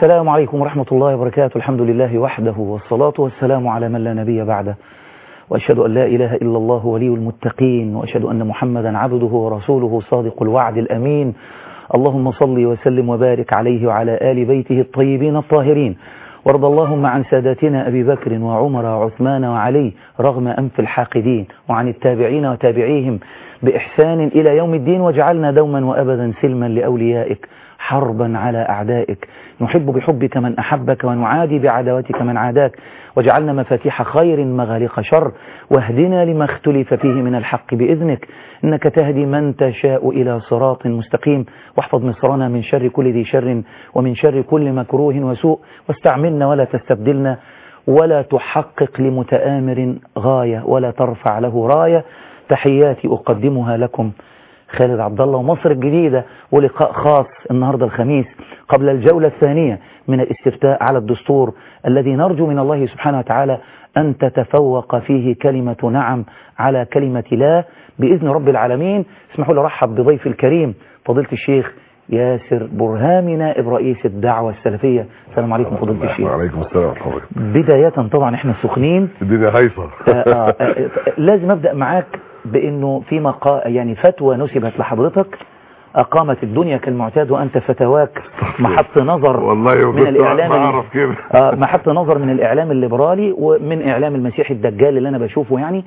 السلام عليكم ورحمة الله وبركاته الحمد لله وحده والصلاة والسلام على من لا نبي بعده وأشهد أن لا إله إلا الله ولي المتقين وأشهد أن محمدا عبده ورسوله صادق الوعد الأمين اللهم صل وسلم وبارك عليه وعلى آل بيته الطيبين الطاهرين وارض اللهم عن ساداتنا أبي بكر وعمر وعثمان وعلي رغم أنف الحاقدين وعن التابعين وتابعيهم بإحسان إلى يوم الدين واجعلنا دوما وأبدا سلما لأوليائك حربا على أعدائك نحب بحبك من أحبك ونعادي بعداوتك من عاداك واجعلنا مفاتيح خير مغالق شر واهدنا لما اختلف فيه من الحق بإذنك إنك تهدي من تشاء إلى صراط مستقيم واحفظ مصرنا من شر كل ذي شر ومن شر كل مكروه وسوء واستعملنا ولا تستبدلنا ولا تحقق لمتآمر غاية ولا ترفع له راية تحياتي أقدمها لكم خالد عبد الله ومصر الجديدة ولقاء خاص النهاردة الخميس قبل الجولة الثانية من الاستفتاء على الدستور الذي نرجو من الله سبحانه وتعالى أن تتفوق فيه كلمة نعم على كلمة لا بإذن رب العالمين اسمحوا لي أرحب بضيف الكريم فضيلة الشيخ ياسر برهامي نائب رئيس الدعوة السلفية السلام عليكم فضيلة الشيخ وعليكم السلام ورحمة الله بداية طبعا احنا سخنين الدنيا هايصة آه، آه، آه، لازم أبدأ معاك بأنه في مقا يعني فتوى نسبت لحضرتك أقامت الدنيا كالمعتاد وأنت فتواك محط نظر والله من وكنت الإعلام ما ال- أعرف كده آه، محط نظر من الإعلام الليبرالي ومن إعلام المسيح الدجال اللي أنا بشوفه يعني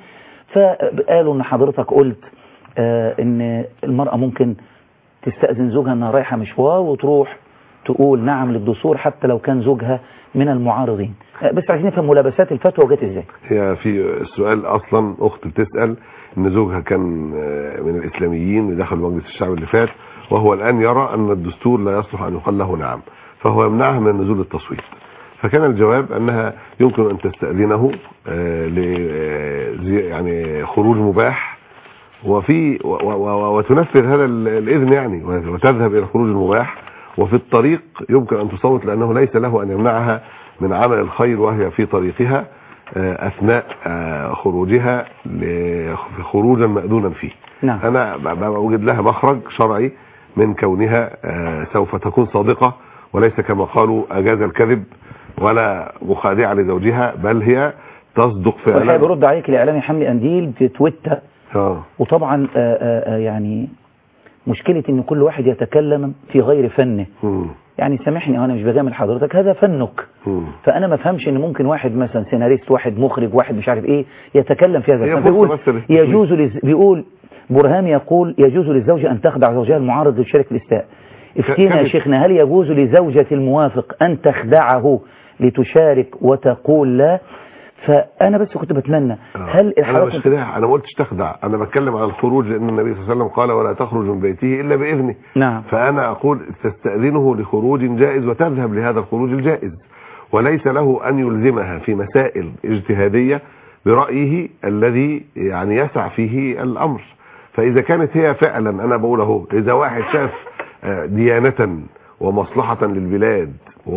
فقالوا إن حضرتك قلت آه، إن المرأة ممكن تستأذن زوجها إنها رايحة مشوار وتروح تقول نعم للدستور حتى لو كان زوجها من المعارضين آه، بس عايزين نفهم ملابسات الفتوى جت إزاي هي في السؤال أصلا أخت بتسأل إن زوجها كان آه، من الإسلاميين اللي دخل مجلس الشعب اللي فات وهو الآن يرى أن الدستور لا يصلح أن يقال له نعم فهو يمنعها من نزول التصويت فكان الجواب أنها يمكن أن تستأذنه آه، ل آه، زي- يعني خروج مباح وفي و- و- و- وتنفذ هذا ال- الإذن يعني وتذهب إلى الخروج المباح وفي الطريق يمكن أن تصوت لأنه ليس له أن يمنعها من عمل الخير وهي في طريقها آه، أثناء آه، خروجها ل- خروجا مأذونا فيه نعم أنا ب- ب- بوجد لها مخرج شرعي من كونها آه، سوف تكون صادقة وليس كما قالوا أجاز الكذب ولا مخادعة لزوجها بل هي تصدق والحقيقة فعلا بيرد عليك الإعلامي حمدي أنديل في تويتر آه. وطبعا آه، آه، آه، يعني مشكلة ان كل واحد يتكلم في غير فنه مم. يعني سامحني انا مش بجامل حضرتك هذا فنك مم. فانا ما افهمش ان ممكن واحد مثلا سيناريست واحد مخرج واحد مش عارف ايه يتكلم في هذا هي الفن فرصة بيقول بس للتسويق. يجوز لز... بيقول برهان يقول يجوز للزوجة ان تخدع زوجها المعارض لشركة الاستاء افتينا يا كانت- شيخنا هل يجوز لزوجة الموافق ان تخدعه لتشارك وتقول لا فانا بس كنت بتمنى هل انا مش الحالات خداع انا ما قلتش تخدع انا بتكلم عن الخروج لان النبي صلى الله عليه وسلم قال ولا تخرج من بيته الا باذنه نعم فانا اقول تستاذنه لخروج جائز وتذهب لهذا الخروج الجائز وليس له ان يلزمها في مسائل اجتهاديه برايه الذي يعني يسع فيه الامر فاذا كانت هي فعلا انا بقول اهو اذا واحد شاف آه، ديانه ومصلحه للبلاد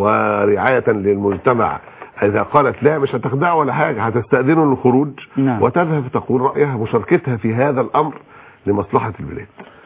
ورعايه للمجتمع اذا قالت لا مش هتخدعه ولا حاجه هتستاذنه للخروج نعم. وتذهب تقول رايها مشاركتها في هذا الامر لمصلحه البلاد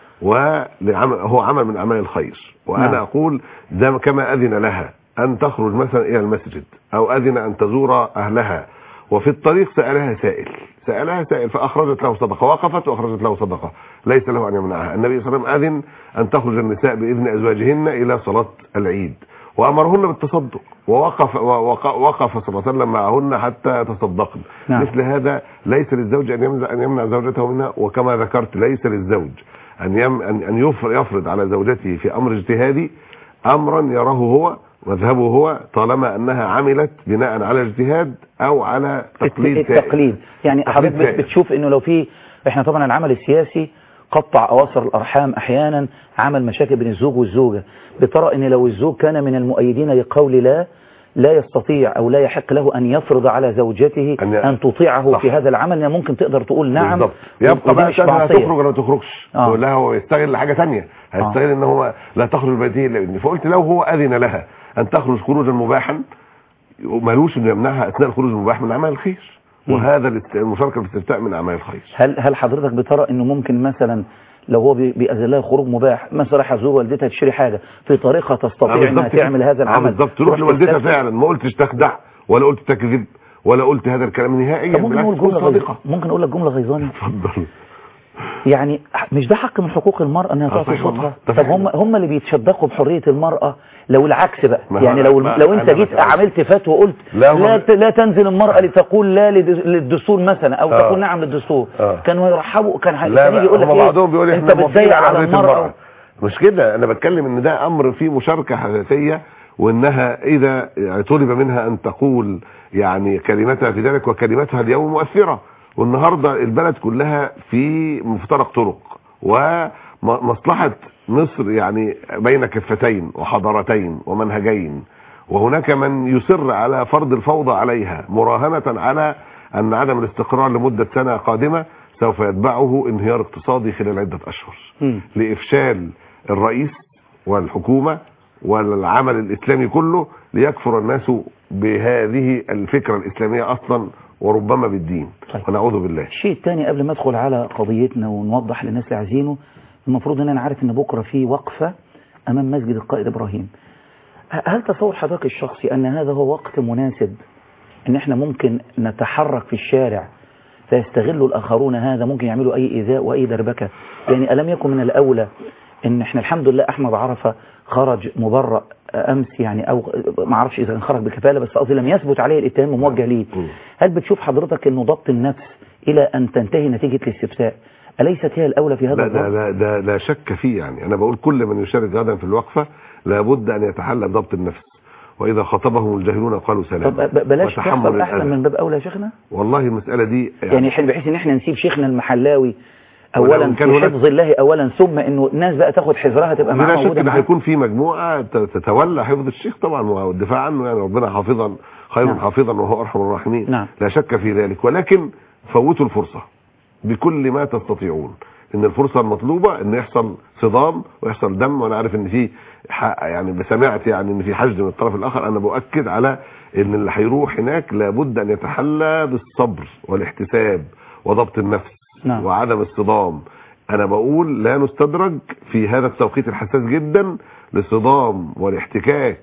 ولعمل هو عمل من اعمال الخير وانا نعم. اقول ده كما اذن لها ان تخرج مثلا الى المسجد او اذن ان تزور اهلها وفي الطريق سالها سائل سالها سائل فاخرجت له صدقه وقفت واخرجت له صدقه ليس له ان يمنعها النبي صلى الله عليه وسلم اذن ان تخرج النساء باذن ازواجهن الى صلاه العيد وامرهن بالتصدق ووقف ووق- وقف صلى الله عليه وسلم معهن حتى يتصدقن نعم. مثل هذا ليس للزوج ان يمنع ان يمنع زوجته منها وكما ذكرت ليس للزوج ان يم ان ان يفر- يفرض على زوجته في امر اجتهادي امرا يراه هو مذهبه هو طالما انها عملت بناء على اجتهاد او على تقليد سائر. التقليد يعني تقليد حضرتك بت- سائر. بتشوف انه لو في احنا طبعا العمل السياسي قطع اواصر الارحام احيانا عمل مشاكل بين الزوج والزوجه بترى ان لو الزوج كان من المؤيدين لقول لا لا يستطيع او لا يحق له ان يفرض على زوجته أن- ان تطيعه صح. في هذا العمل لأنها ممكن تقدر تقول نعم بالظبط يبقى ودي بقى مش شأنها معصية. تخرج ولا ما تخرجش آه. يقول لها هو يستغل لحاجه ثانيه هيستغل ان هو لا تخرج من بيته الا باذنه فقلت لو هو اذن لها ان تخرج خروجا مباحا ملوش انه يمنعها اثناء الخروج المباح من اعمال الخير مم. وهذا الاست- المشاركه في الاستفتاء من اعمال الخير هل هل حضرتك بترى انه ممكن مثلا لو هو بي- بيأذن لها خروج مباح مثلا رايحه تزور والدتها تشتري حاجه في طريقه تستطيع انها بالظبط كده. تعمل هذا آه العمل بالظبط تروح تروح لوالدتها تستفتي. فعلا ما قلتش تخدع ولا قلت تكذب ولا قلت هذا الكلام نهائيا طب ممكن بالعكس، نقول كن جمله غيظ... صادقه ممكن اقول لك جمله غيظانه اتفضل يعني مش ده حق من حقوق المرأة انها آه تعطي صحيح والله. صوتها ده طب فعلا. هم هم اللي بيتشدقوا بحرية المرأة لو العكس بقى ما يعني أنا- لو ما لو انت أنا جيت بكلمك. عملت فتوى وقلت لا لا هو- ت- لا تنزل المرأة لتقول لا لد- للدستور مثلا او آه. تقول نعم للدستور آه. كانوا يرحبوا كان ه- لا كان يجي لا يقول لك هم ايه بعضهم بيقول انت احنا موافقين بتضيق على قضية المرأة مش كده انا بتكلم ان ده امر فيه مشاركه حساسيه وانها اذا يعني طلب منها ان تقول يعني كلمتها في ذلك وكلمتها اليوم مؤثره والنهارده البلد كلها في مفترق طرق ومصلحه مصر يعني بين كفتين وحضارتين ومنهجين وهناك من يصر على فرض الفوضى عليها مراهنه على ان عدم الاستقرار لمده سنه قادمه سوف يتبعه انهيار اقتصادي خلال عده اشهر مم. لإفشال الرئيس والحكومة والعمل الإسلامي كله ليكفر الناس بهذه الفكرة الإسلامية أصلا وربما بالدين طيب. ونعوذ بالله الشيء الثاني قبل ما ادخل على قضيتنا ونوضح للناس اللي عايزينه المفروض ان انا عارف ان بكره في وقفه امام مسجد القائد ابراهيم ه- هل تصور حضرتك الشخصي ان هذا هو وقت مناسب ان احنا ممكن نتحرك في الشارع فيستغل الاخرون هذا ممكن يعملوا اي ايذاء واي دربكه يعني الم يكن من الاولى ان احنا الحمد لله احمد عرفه خرج مبرأ امس يعني او ما اعرفش اذا كان خرج بكفاله بس قصدي لم يثبت عليه الاتهام موجه ليه مم. هل بتشوف حضرتك انه ضبط النفس الى ان تنتهي نتيجه الاستفتاء اليست هي الاولى في هذا لا ده, الضبط لا, ده لا شك فيه يعني أنا بقول كل من يشارك غدا في الوقفة لابد أن يتحلى بضبط النفس وإذا خاطبهم الجاهلون قالوا طب سلاما ب- بلاش وتحمل تحصل احسن الأذى. من باب اولى يا شيخنا والله المسألة دي يعني حين بحيث ان احنا نسيب شيخنا المحلاوي ولو اولا كان في هناك- حفظ الله اولا ثم انه الناس بقى تاخد حذرها تبقى معاه بلا شك موجوده ان معاه. هيكون في مجموعه ت- تتولى حفظ الشيخ طبعا والدفاع عنه يعني ربنا حافظا خير نعم. حافظا وهو ارحم الراحمين نعم. لا شك في ذلك ولكن فوتوا الفرصه بكل ما تستطيعون ان الفرصه المطلوبه ان يحصل صدام ويحصل دم وانا عارف ان في ح- يعني سمعت يعني ان في حشد من الطرف الاخر انا باكد على ان اللي هيروح هناك لابد ان يتحلى بالصبر والاحتساب وضبط النفس نعم. وعدم الصدام انا بقول لا نستدرج في هذا التوقيت الحساس جدا لصدام والاحتكاك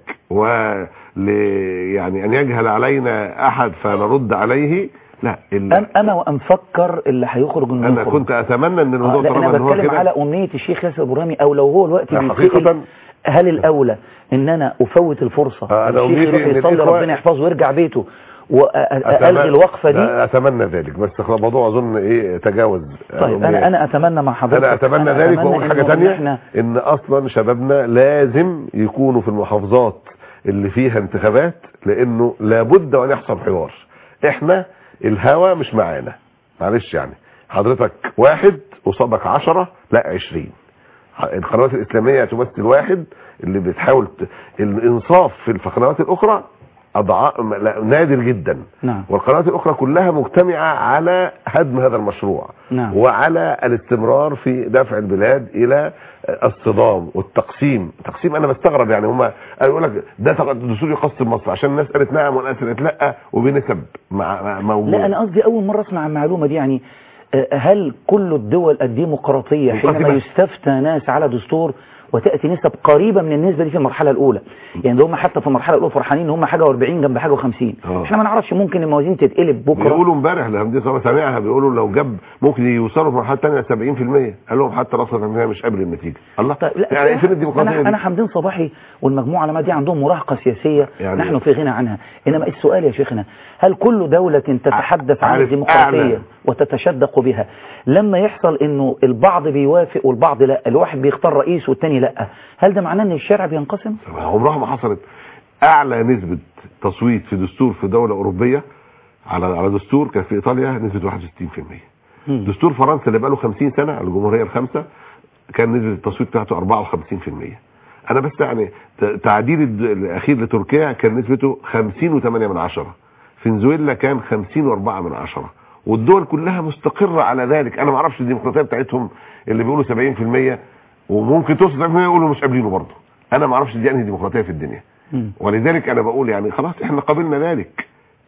ول يعني ان يجهل علينا احد فنرد عليه لا أم إلا انا وام فكر اللي هيخرج من انا الخروج. كنت اتمنى ان آه الموضوع لا طالما انا ان هو بتكلم كده على امنيه الشيخ ياسر ابراهيمي او لو هو الوقت لا، بيتسأل حقيقة- هل الاولى ان انا افوت الفرصه آه، أنا الشيخ أمنيتي يروح إن يصلي الإخوة- ربنا يحفظه ويرجع بيته أتمنى- والغي الوقفه دي لا، اتمنى ذلك بس الموضوع اظن ايه تجاوز طيب انا انا اتمنى مع حضرتك انا اتمنى ذلك واقول إنه حاجه إن تانية احنا ان اصلا شبابنا لازم يكونوا في المحافظات اللي فيها انتخابات لانه لابد ان يحصل حوار احنا الهوى مش معانا معلش يعني حضرتك واحد قصادك عشرة لا عشرين القنوات الاسلامية تمثل واحد اللي بتحاول ت... الانصاف في القنوات الاخرى أضعاف لا، نادر جدا نعم. والقنوات الاخرى كلها مجتمعة على هدم هذا المشروع نعم. وعلى الاستمرار في دفع البلاد الى الصدام والتقسيم تقسيم انا بستغرب يعني هم يقول لك ده تق- الدستور يقسم مصر عشان الناس قالت نعم والناس قالت لا وبنسب مع مع- موجود لا انا قصدي اول مره اسمع المعلومه دي يعني آه، هل كل الدول الديمقراطيه حينما منقسمة. يستفتى ناس على دستور وتاتي نسب قريبه من النسبه دي في المرحله الاولى يعني ده هم حتى في المرحله الاولى فرحانين ان هم حاجه و40 جنب حاجه و50 آه. احنا ما نعرفش ممكن الموازين تتقلب بكره بيقولوا امبارح لما دي صراحة سامعها بيقولوا لو جاب ممكن يوصلوا في مرحله ثانيه 70% قال لهم حتى رصد الأمريكية مش قابل النتيجه الله طيب لا يعني فين أنا- الديمقراطيه انا دي؟ انا حمدين صباحي والمجموعه لما دي عندهم مراهقه سياسيه يعني- نحن في غنى عنها انما السؤال يا شيخنا هل كل دوله تتحدث عن عارف الديمقراطيه أعلى. وتتشدق بها لما يحصل انه البعض بيوافق والبعض لا الواحد بيختار رئيس والتاني لا هل ده معناه ان الشارع بينقسم عمرها ما حصلت اعلى نسبه تصويت في دستور في دوله اوروبيه على على دستور كان في ايطاليا نسبه 61% مم. دستور فرنسا اللي بقاله 50 سنه الجمهوريه الخامسه كان نسبه التصويت بتاعته 54% انا بس يعني ت- تعديل الد- الاخير لتركيا كان نسبته 50.8 من عشرة فنزويلا كان 50.4 من عشرة والدول كلها مستقرة على ذلك انا ما اعرفش الديمقراطية بتاعتهم اللي بيقولوا 70% وممكن توصل 70% يقولوا مش قابلينه برضه انا ما اعرفش دي انهي ديمقراطية في الدنيا مم. ولذلك انا بقول يعني خلاص احنا قبلنا ذلك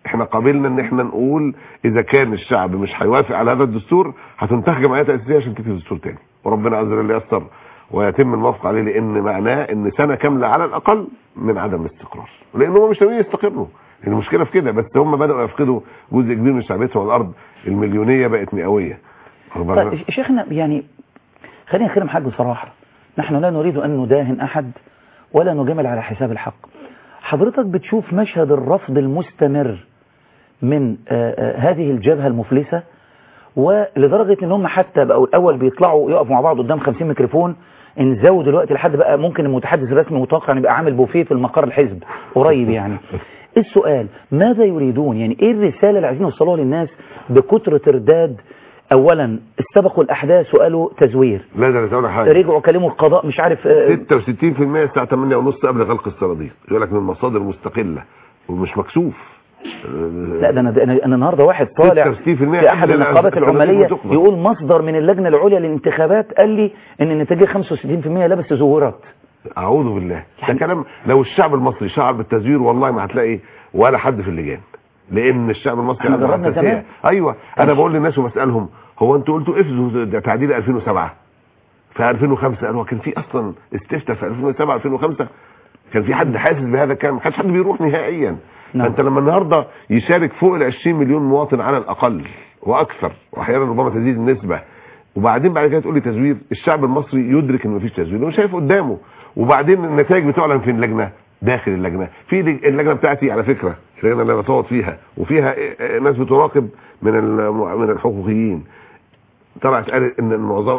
احنا قابلنا ان احنا نقول اذا كان الشعب مش هيوافق على هذا الدستور هتنتخب جمعيه تاسيسيه عشان تكتب دستور تاني وربنا عز وجل ييسر ويتم الموافقه عليه لان معناه ان سنه كامله على الاقل من عدم الاستقرار لان هم مش ناويين يستقروا المشكله في كده بس هم بداوا يفقدوا جزء كبير من شعبيتهم على الارض المليونيه بقت مئويه واخد بالك؟ طيب شيخنا يعني خلينا نتكلم حاجة بصراحة نحن لا نريد أن نداهن أحد ولا نجامل على حساب الحق حضرتك بتشوف مشهد الرفض المستمر من آه، آه، هذه الجبهة المفلسة ولدرجة ان هم حتى بقوا الاول بيطلعوا يقفوا مع بعض قدام 50 ميكروفون انزوا دلوقتي لحد بقى ممكن المتحدث الرسمي متوقع ان يبقى عامل بوفيه في المقر الحزب قريب يعني السؤال ماذا يريدون يعني ايه الرسالة اللي عايزين يوصلوها للناس بكتر ترداد اولا استبقوا الاحداث وقالوا تزوير لا ده انا أقول لك حاجه رجعوا كلموا القضاء مش عارف آه، 66% الساعه 8 ونص قبل غلق الصناديق يقول لك من مصادر مستقله ومش مكسوف لا ده انا ده انا أنا النهارده واحد طالع 66% في احد قبل النقابات الأز- العماليه الأز- يقول مصدر من اللجنه العليا للانتخابات قال لي ان النتيجه 65% لا بس زورت اعوذ بالله ده يعني- كلام لو الشعب المصري شعر بالتزوير والله ما هتلاقي ولا حد في اللجان لان الشعب المصري احنا عنده جربنا حساسية. زمان. ايوه انا بقول للناس وبسالهم هو انتوا قلتوا افزوا ده تعديل 2007 في 2005 قالوا كان في اصلا استفتاء في 2007 2005 كان في حد حاسس بهذا الكلام ما كانش حد بيروح نهائيا نعم. فانت لما النهارده يشارك فوق ال 20 مليون مواطن على الاقل واكثر واحيانا ربما تزيد النسبه وبعدين بعد كده تقول لي تزوير الشعب المصري يدرك ان مفيش تزوير لانه شايف قدامه وبعدين النتائج بتعلن في اللجنه داخل اللجنه في لج- اللجنه بتاعتي على فكره اللجنه اللي انا بصوت فيها وفيها إيه- إيه ناس بتراقب من الم- من الحقوقيين طلعت قالت ان المعظم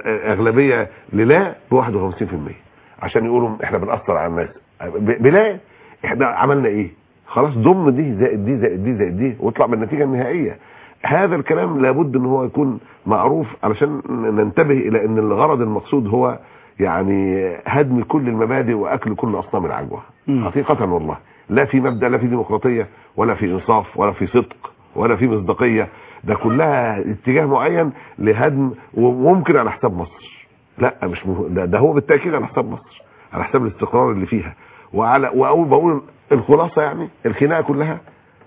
اغلبيه للا ب 51% عشان يقولوا احنا بنأثر على الناس ب- بلا احنا عملنا ايه خلاص ضم دي زائد دي زائد دي زائد دي واطلع بالنتيجه النهائيه هذا الكلام لابد ان هو يكون معروف علشان ننتبه الى ان الغرض المقصود هو يعني هدم كل المبادئ واكل كل اصنام العجوه مم. حقيقه والله لا في مبدا لا في ديمقراطيه ولا في انصاف ولا في صدق ولا في مصداقيه ده كلها اتجاه معين لهدم وممكن على حساب مصر لا مش مه... ده, ده هو بالتاكيد على حساب مصر على حساب الاستقرار اللي فيها وعلى واول بقول الخلاصه يعني الخناقه كلها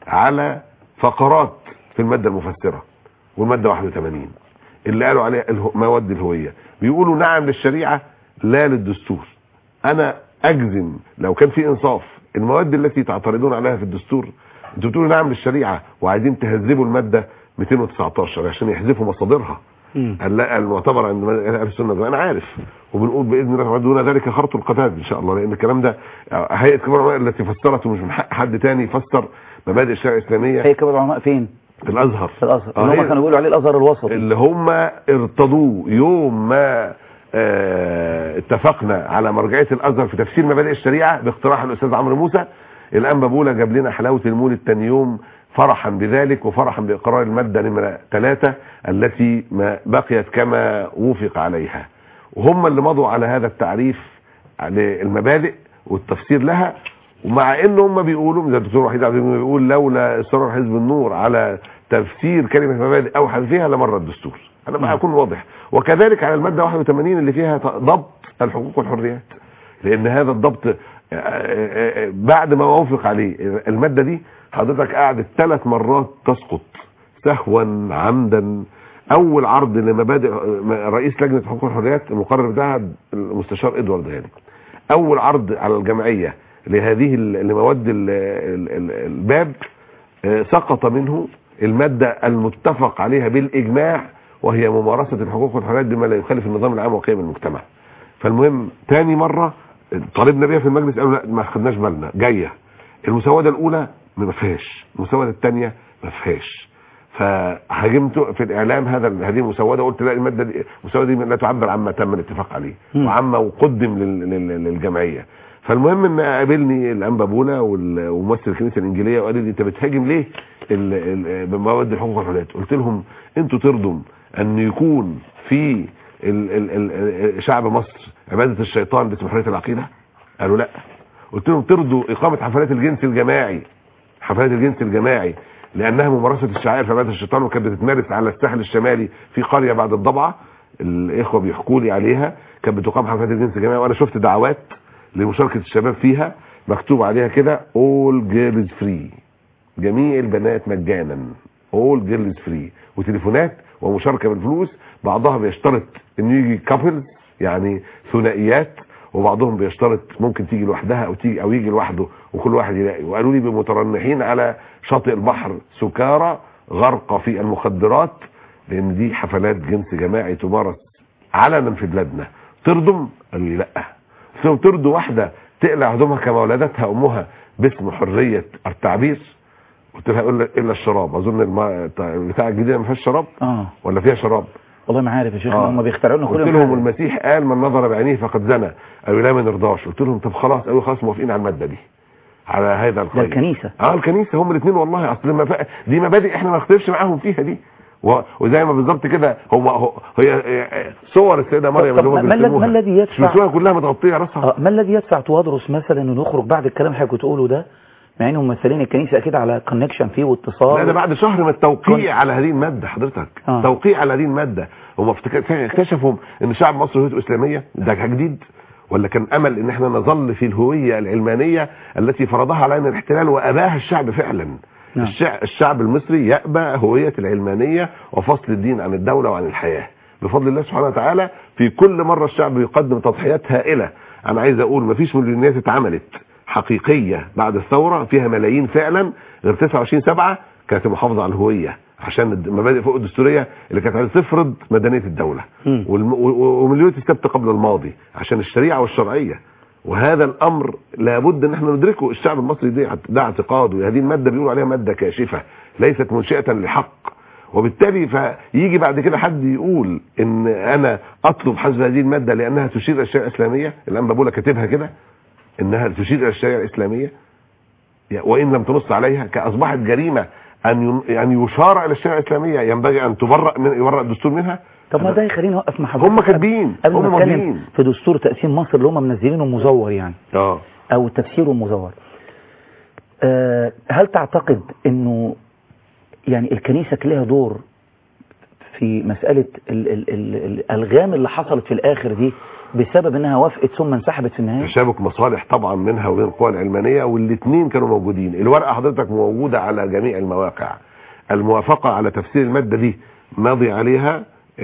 على فقرات في الماده المفسره والماده 81 اللي قالوا عليها اله- مواد الهويه بيقولوا نعم للشريعه لا للدستور انا اجزم لو كان في انصاف المواد التي تعترضون عليها في الدستور انتوا بتقولوا نعم للشريعه وعايزين تهذبوا الماده 219 عشان يحذفوا مصادرها الل- المعتبر عند من- اهل السنه والجماعه انا عارف وبنقول باذن الله تعالى دون ذلك خرط القتاد ان شاء الله لان الكلام ده هيئه كبار العلماء التي فسرت ومش من حق حد تاني يفسر مبادئ الشريعه الاسلاميه هي كبار العلماء فين في الازهر في الازهر آه، اللي هم هي- كانوا بيقولوا عليه الازهر الوسطي اللي هم ارتضوه يوم ما اه اتفقنا على مرجعيه الازهر في تفسير مبادئ الشريعه باقتراح الاستاذ عمرو موسى الان بابولا جاب لنا حلاوه المولد تاني يوم فرحا بذلك وفرحا باقرار الماده نمره ثلاثه التي ما بقيت كما وفق عليها وهم اللي مضوا على هذا التعريف على المبادئ والتفسير لها ومع ان هم بيقولوا زي الدكتور وحيد عبد المنعم بيقول لولا اصرار حزب النور على تفسير كلمه مبادئ او حذفها لمر الدستور انا بقى اكون واضح وكذلك على الماده 81 اللي فيها ضبط الحقوق والحريات لان هذا الضبط آه، آه، آه، بعد ما وافق عليه الماده دي حضرتك قعدت ثلاث مرات تسقط سهوا عمدا اول عرض لمبادئ آه، رئيس لجنه حقوق والحريات المقرر بتاعها المستشار ادوارد هاني اول عرض على الجمعيه لهذه ال- لمواد ال- ال- ال- الباب آه، سقط منه المادة المتفق عليها بالإجماع وهي ممارسة الحقوق والحريات بما لا يخالف النظام العام وقيم المجتمع فالمهم تاني مرة طالبنا بيها في المجلس قالوا لا ما خدناش بالنا جاية المسودة الأولى ما فيهاش المسودة الثانية ما فيهاش فهاجمت في الاعلام هذا هذه المسوده قلت لا الماده دي المسوده دي لا تعبر عما تم الاتفاق عليه مم. وعما وقدم لل- لل- للجمعيه فالمهم ان قابلني الانبا بولا وال- وممثل الكنيسه الانجيليه وقال لي انت بتهاجم ليه ال- ال- بمواد الحقوق والحريات قلت لهم انتوا ترضوا ان يكون في ال- ال- ال- شعب مصر عباده الشيطان باسم حريه العقيده قالوا لا قلت لهم ترضوا اقامه حفلات الجنس الجماعي حفلات الجنس الجماعي لانها ممارسه الشعائر في عباده الشيطان وكانت بتتمارس على الساحل الشمالي في قريه بعد الضبعه الاخوه بيحكوا لي عليها كانت بتقام حفلات الجنس الجماعي وانا شفت دعوات لمشاركه الشباب فيها مكتوب عليها كده all girls free جميع البنات مجانا اول جيرلز فري وتليفونات ومشاركه بالفلوس بعضها بيشترط انه يجي كابلز يعني ثنائيات وبعضهم بيشترط ممكن تيجي لوحدها او تيجي او يجي لوحده وكل واحد يلاقي وقالوا لي بمترنحين على شاطئ البحر سكارى غرق في المخدرات لان دي حفلات جنس جماعي تمارس علنا في بلادنا ترضم قالوا لي لا قلت لهم ترضوا واحده تقلع هدومها كما ولدتها امها باسم حريه التعبير قلت لها الا الا الشراب اظن الم... بتاع الجديده ما فيهاش شراب اه ولا فيها شراب والله ما عارف يا شيخ آه. هم بيخترعوا لنا كل قلت يوم لهم حاجة. المسيح قال من نظر بعينيه فقد زنى قالوا لا ما نرضاش قلت لهم طب خلاص قالوا خلاص موافقين على الماده دي على هذا ده الخير الكنيسه اه الكنيسه هم الاثنين والله اصل ما ف... دي مبادئ احنا ما نختلفش معاهم فيها دي و... وزي ما بالظبط كده هو هو- هي صور السيده مريم طب اللي هم ما- ما الذي- بيرسموها. ما الذي يدفع- بيرسموها كلها متغطيه راسها اه ما الذي يدفع توادرس مثلا انه يخرج بعد الكلام اللي حضرتك بتقوله ده مع انهم ممثلين الكنيسه اكيد على كونكشن فيه واتصال لا ده بعد شهر من التوقيع كنت- على هذه الماده حضرتك آه. توقيع على هذه الماده هم افتك- اكتشفوا ان شعب مصر هويته اسلاميه ده جديد ولا كان امل ان احنا نظل في الهويه العلمانيه التي فرضها علينا الاحتلال واباها الشعب فعلا نعم. الشع- الشعب المصري يأبى هوية العلمانية وفصل الدين عن الدولة وعن الحياة بفضل الله سبحانه وتعالى في كل مرة الشعب يقدم تضحيات هائلة أنا عايز أقول مفيش مليونيات اتعملت حقيقية بعد الثورة فيها ملايين فعلا غير 29 سبعة كانت المحافظة على الهوية عشان المبادئ فوق الدستورية اللي كانت عايزة تفرض مدنية الدولة مم. والم- و- ومليونية السبت قبل الماضي عشان الشريعة والشرعية وهذا الامر لابد ان احنا ندركه الشعب المصري ده ده اعتقاده هذه الماده بيقولوا عليها ماده كاشفه ليست منشئه لحق وبالتالي فيجي بعد كده حد يقول ان انا اطلب حذف هذه الماده لانها تشير الى الشريعه الاسلاميه الانبا بولا كاتبها كده انها تشير الى الشريعه الاسلاميه وان لم تنص عليها كاصبحت جريمه ان ين- ان يشار الى الشريعه الاسلاميه ينبغي ان تبرأ من يبرأ الدستور منها طب ما ده يخليني اوقف مع حضرتك هم كاتبين قبل هم ما اتكلم ماضيين في دستور تقسيم مصر اللي هم منزلينه مزور يعني اه او تفسيره مزور آه، هل تعتقد انه يعني الكنيسه كان لها دور في مساله ال ال ال الالغام اللي حصلت في الاخر دي بسبب انها وافقت ثم انسحبت في النهايه تشابك مصالح طبعا منها وبين القوى العلمانيه والاثنين كانوا موجودين الورقه حضرتك موجوده على جميع المواقع الموافقه على تفسير الماده دي ماضي عليها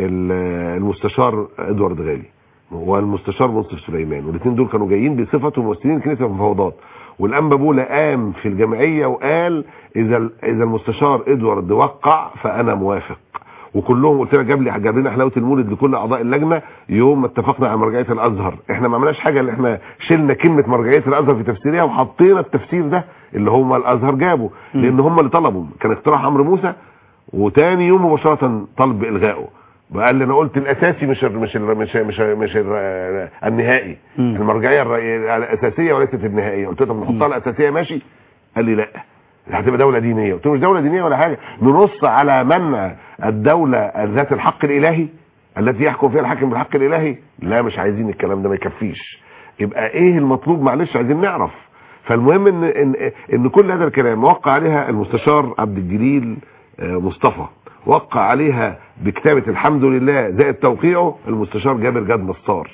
ال- المستشار ادوارد غالي والمستشار منصف سليمان والاثنين دول كانوا جايين بصفه ممثلين كنيسه المفاوضات والانبا بولا قام في الجمعيه وقال اذا اذا المستشار ادوارد وقع فانا موافق وكلهم قلت لك جاب لي جاب لنا حلاوه المولد لكل اعضاء اللجنه يوم ما اتفقنا على مرجعيه الازهر احنا ما عملناش حاجه اللي احنا شلنا كلمه مرجعيه الازهر في تفسيرها وحطينا التفسير ده اللي هم الازهر جابه لان هم اللي طلبوا كان اقتراح عمرو موسى وتاني يوم مباشره طلب الغائه قال لي انا قلت الاساسي مش ال مش ال مش ال مش ال مش ال النهائي مم. المرجعيه الرأي- الاساسيه وليست النهائيه قلت له طب نحطها الاساسيه ماشي قال لي لا دي هتبقى دوله دينيه قلت له مش دوله دينيه ولا حاجه ننص على منع الدوله ذات الحق الالهي التي يحكم فيها الحاكم بالحق الالهي لا مش عايزين الكلام ده ما يكفيش يبقى ايه المطلوب معلش عايزين نعرف فالمهم ان ان ان كل هذا الكلام وقع عليها المستشار عبد الجليل آه، مصطفى وقع عليها بكتابه الحمد لله زائد توقيعه المستشار جابر جاد نصار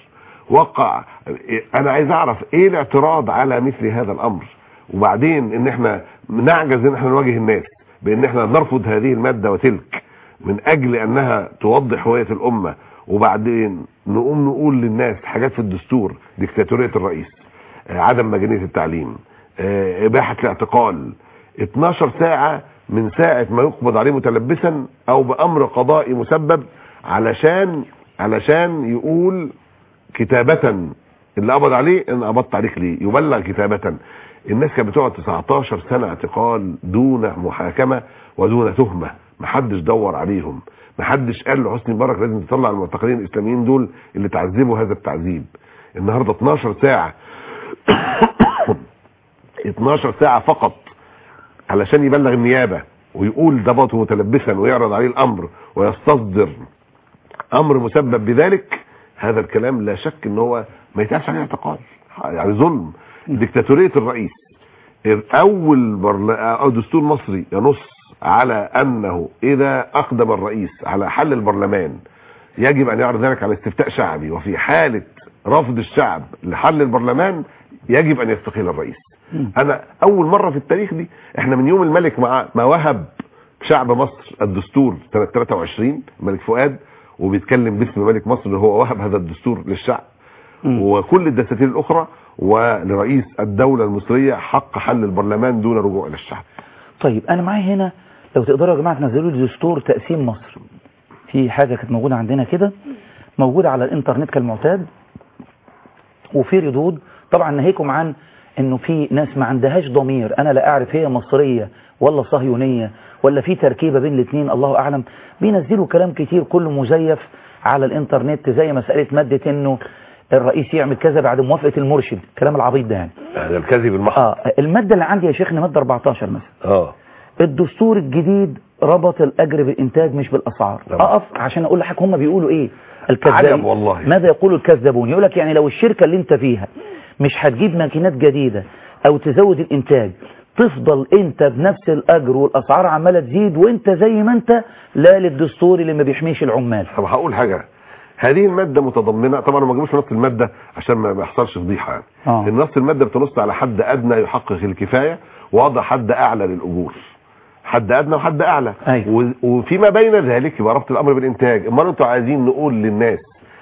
وقع انا عايز اعرف ايه الاعتراض على مثل هذا الامر وبعدين ان احنا نعجز ان احنا نواجه الناس بان احنا نرفض هذه الماده وتلك من اجل انها توضح هويه الامه وبعدين نقوم نقول للناس حاجات في الدستور ديكتاتوريه الرئيس آه، عدم مجانيه التعليم آه، اباحه الاعتقال 12 ساعه من ساعه ما يقبض عليه متلبسا او بامر قضائي مسبب علشان علشان يقول كتابة اللي قبض عليه ان قبضت عليك ليه يبلغ كتابة الناس كانت بتقعد 19 سنة اعتقال دون محاكمة ودون تهمة محدش دور عليهم محدش قال لحسني مبارك لازم تطلع المعتقلين الاسلاميين دول اللي تعذبوا هذا التعذيب النهارده 12 ساعة 12 ساعة فقط علشان يبلغ النيابة ويقول ده بطل متلبسا ويعرض عليه الامر ويستصدر امر مسبب بذلك هذا الكلام لا شك ان هو ما يتقالش عليه اعتقال يعني ظلم ديكتاتوريه الرئيس اول برل... أو دستور مصري ينص على انه اذا اقدم الرئيس على حل البرلمان يجب ان يعرض ذلك على استفتاء شعبي وفي حاله رفض الشعب لحل البرلمان يجب ان يستقيل الرئيس مم. انا اول مره في التاريخ دي احنا من يوم الملك مع ما وهب شعب مصر الدستور سنه 23 الملك فؤاد وبيتكلم باسم ملك مصر اللي هو وهب هذا الدستور للشعب مم. وكل الدساتير الاخرى ولرئيس الدوله المصريه حق حل البرلمان دون رجوع الى الشعب طيب انا معايا هنا لو تقدروا يا جماعه تنزلوا لي دستور تقسيم مصر في حاجه كانت موجوده عندنا كده موجوده على الانترنت كالمعتاد وفي ردود طبعا ناهيكم عن انه في ناس ما عندهاش ضمير انا لا اعرف هي مصريه ولا صهيونيه ولا في تركيبه بين الاثنين الله اعلم بينزلوا كلام كتير كله مزيف على الانترنت زي مساله ماده انه الرئيس يعمل كذا بعد موافقه المرشد الكلام العبيط ده يعني هذا الكذب المحض اه الماده اللي عندي يا شيخنا ماده 14 مثلا اه الدستور الجديد ربط الاجر بالانتاج مش بالاسعار تمام. اقف عشان اقول لحضرتك هم بيقولوا ايه الكذابين عجب والله. ماذا يقول الكذابون يقول لك يعني لو الشركه اللي انت فيها مش هتجيب ماكينات جديده او تزود الانتاج تفضل انت بنفس الاجر والاسعار عماله تزيد وانت زي ما انت لا للدستور اللي ما بيحميش العمال طب هقول حاجه هذه الماده متضمنه طبعا ما جابوش نص الماده عشان ما ما يحصلش فضيحه يعني آه. النص الماده بتنص على حد ادنى يحقق الكفايه ووضع حد اعلى للاجور حد ادنى وحد اعلى أيوة. و- وفيما بين ذلك يبقى ربط الامر بالانتاج امال انتوا عايزين نقول للناس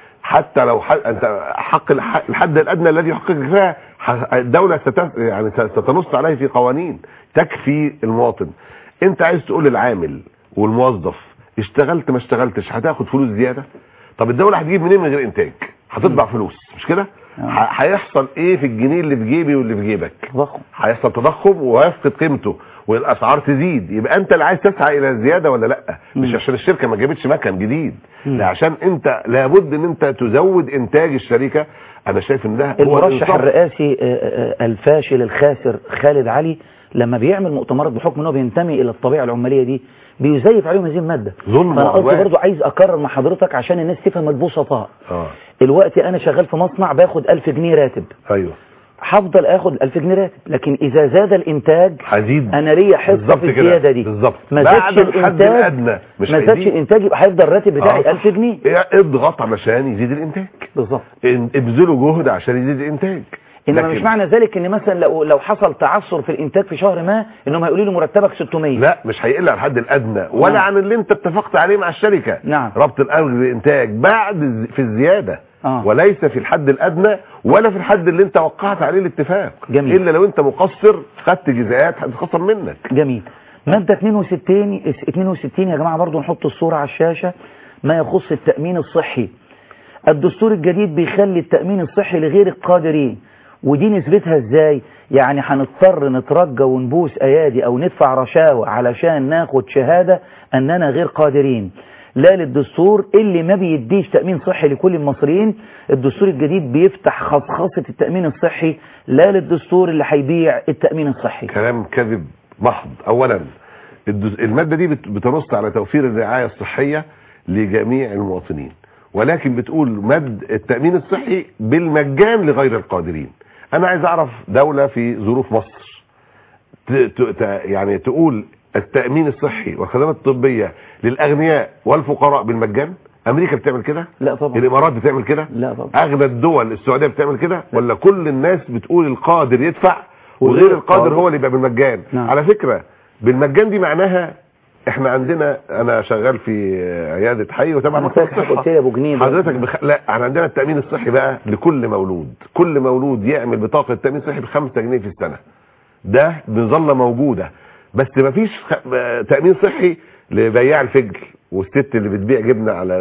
حتى لو حد انت حق الح- الحد الادنى الذي يحقق الكفايه ح- الدوله ست يعني ست- ستنص عليه في قوانين تكفي المواطن انت عايز تقول للعامل والموظف اشتغلت ما اشتغلتش هتاخد فلوس زياده طب الدوله هتجيب منين من غير انتاج هتطبع فلوس مش كده آه. ه- هيحصل ايه في الجنيه اللي في جيبي واللي في جيبك ضخم هيحصل تضخم وهيفقد قيمته والاسعار تزيد يبقى انت اللي عايز تسعى الى الزياده ولا لا مش مم. عشان الشركه ما جابتش مكن جديد مم. لا عشان انت لابد ان انت تزود انتاج الشركه انا شايف ان ده هو المرشح الإنصاف. الرئاسي آه، آه، الفاشل الخاسر خالد علي لما بيعمل مؤتمرات بحكم انه بينتمي الى الطبيعه العماليه دي بيزيف عليهم هذه الماده ظلم فانا قصدي وعدوان. برضو عايز اكرر مع حضرتك عشان الناس تفهم البسطاء اه الوقت انا شغال في مصنع باخد 1000 جنيه راتب ايوه هفضل اخد 1000 جنيه راتب لكن اذا زاد الانتاج هزيد انا ليا حصه بالظبط في كده. الزياده دي بالظبط. ما بعد زادش الحد الانتاج الأدنى مش ما زادش هيزيد. الانتاج يبقى هيفضل الراتب بتاعي آه، 1000 جنيه إيه، اضغط علشان يزيد الانتاج بالظبط ان- ابذلوا جهد عشان يزيد الانتاج انما لكن- مش معنى ذلك ان مثلا لو لو حصل تعثر في الانتاج في شهر ما انهم هيقولوا لي مرتبك 600 لا مش هيقل عن الحد الادنى ولا نعم. عن اللي انت اتفقت عليه مع الشركه نعم. ربط الاجر بالانتاج بعد الز- في الزياده آه. وليس في الحد الادنى ولا في الحد اللي انت وقعت عليه الاتفاق جميل. الا لو انت مقصر خدت جزاءات هتتخصم منك جميل مادة 62 62 يا جماعة برضو نحط الصورة على الشاشة ما يخص التأمين الصحي الدستور الجديد بيخلي التأمين الصحي لغير القادرين ودي نسبتها ازاي يعني هنضطر نترجى ونبوس ايادي او ندفع رشاوى علشان ناخد شهادة اننا غير قادرين لا للدستور اللي ما بيديش تأمين صحي لكل المصريين الدستور الجديد بيفتح خصخصة التأمين الصحي لا للدستور اللي هيبيع التأمين الصحي كلام كذب محض اولا الدز- الماده دي بت- بتنص على توفير الرعايه الصحيه لجميع المواطنين ولكن بتقول مد التامين الصحي بالمجان لغير القادرين انا عايز اعرف دوله في ظروف مصر ت- ت- ت- يعني تقول التامين الصحي والخدمات الطبيه للاغنياء والفقراء بالمجان امريكا بتعمل كده لا طبعا الامارات بتعمل كده لا طبعا اغلى الدول السعوديه بتعمل كده ولا كل الناس بتقول القادر يدفع وغير وغير القادر القادر. هو اللي يبقى بالمجان نعم. على فكره بالمجان دي معناها احنا عندنا انا شغال في عياده حي وتبع أنا مكتب فاكر الصحه قلت لي أبو جنيه ده. حضرتك بخ... لا احنا عندنا التامين الصحي بقى لكل مولود كل مولود يعمل بطاقه تامين صحي ب 5 جنيه في السنه ده بظل موجوده بس مفيش خ... تامين صحي لبياع الفجل والست اللي بتبيع جبنه على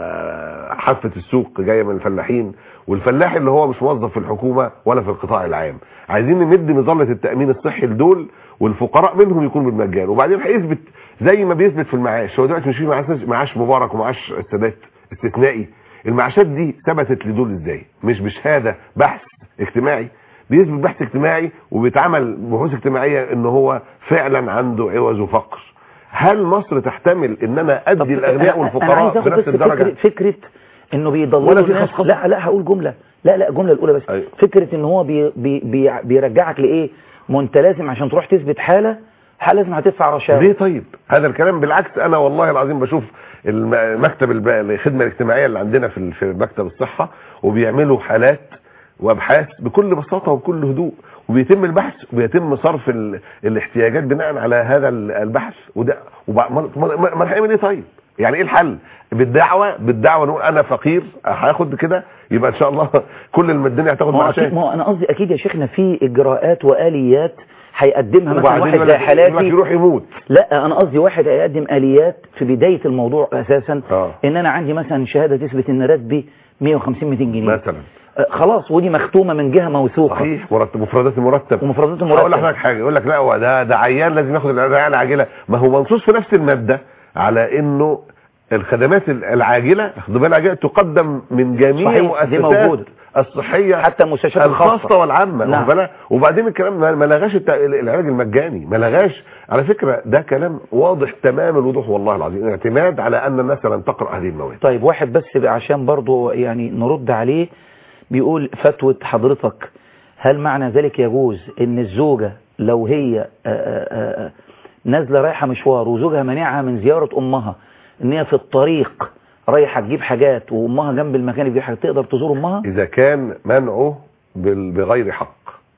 حافه السوق جايه من الفلاحين والفلاح اللي هو مش موظف في الحكومه ولا في القطاع العام عايزين نمد مظله التامين الصحي لدول والفقراء منهم يكون بالمجان وبعدين هيثبت زي ما بيثبت في المعاش هو دلوقتي مش في معاش معاش مبارك ومعاش السادات استثنائي المعاشات دي ثبتت لدول ازاي مش بشهاده بحث اجتماعي بيثبت بحث اجتماعي وبيتعمل بحوث اجتماعيه ان هو فعلا عنده عوز وفقر هل مصر تحتمل ان انا طب ادي الاغنياء أنا- أنا والفقراء عايز آخد بنفس بس الدرجه فكرة, فكرة انه بيضللوا ولا في الناس خصخصة؟ لا لا هقول جملة لا لا الجملة الاولى بس أيوة. فكرة ان هو بي بي بي بيرجعك لايه ما انت لازم عشان تروح تثبت حالة حالة لازم هتدفع رشاوى ليه طيب هذا الكلام بالعكس انا والله العظيم بشوف الم- مكتب الب- الخدمه الاجتماعيه اللي عندنا في ال- في مكتب الصحه وبيعملوا حالات وابحاث بكل بساطه وبكل هدوء وبيتم البحث وبيتم صرف ال... الاحتياجات بناء على هذا ال- البحث وده وبع- ما ما- ما- ما هنعمل ايه طيب يعني ايه الحل بالدعوه بالدعوه نقول انا فقير هاخد كده يبقى ان شاء الله كل الم- الدنيا هتاخد ما هو معاه أكيد شيء ما هو انا قصدي اكيد يا شيخنا في اجراءات واليات هيقدمها مثلا وبعدين واحد يقول زي لك- يقول لك حالاتي يروح يموت لا انا قصدي واحد هيقدم اليات في بدايه الموضوع اساسا آه. ان انا عندي مثلا شهاده تثبت ان راتبي 150 200 جنيه مثلا آه، خلاص ودي مختومه من جهه موثوقه صحيح مرتب مفردات المرتب ومفردات هقول المرتب لحضرتك حاجه يقول لك لا هو ده ده عيان لازم ياخد الرعايه العاجله ما هو منصوص في نفس الماده على انه الخدمات العاجله الخدمات العاجله تقدم من جميع صحيح، دي المؤسسات موجودة. الصحيه حتى المستشفيات الخاصه الخاصه والعامه نعم. واخد بالك؟ وبعدين الكلام ما ما لغاش الت- العلاج المجاني ما لغاش على فكره ده كلام واضح تمام الوضوح والله العظيم اعتماد على ان الناس لن تقرا هذه المواد طيب واحد بس بقى عشان برضو يعني نرد عليه بيقول فتوى حضرتك هل معنى ذلك يجوز ان الزوجة لو هي آه، آه، آه، نازلة رايحة مشوار وزوجها منعها من زيارة امها ان هي في الطريق رايحة تجيب حاجات وامها جنب المكان اللي بيجيب حاجات تقدر تزور امها إذا كان منعه بال- بغير حق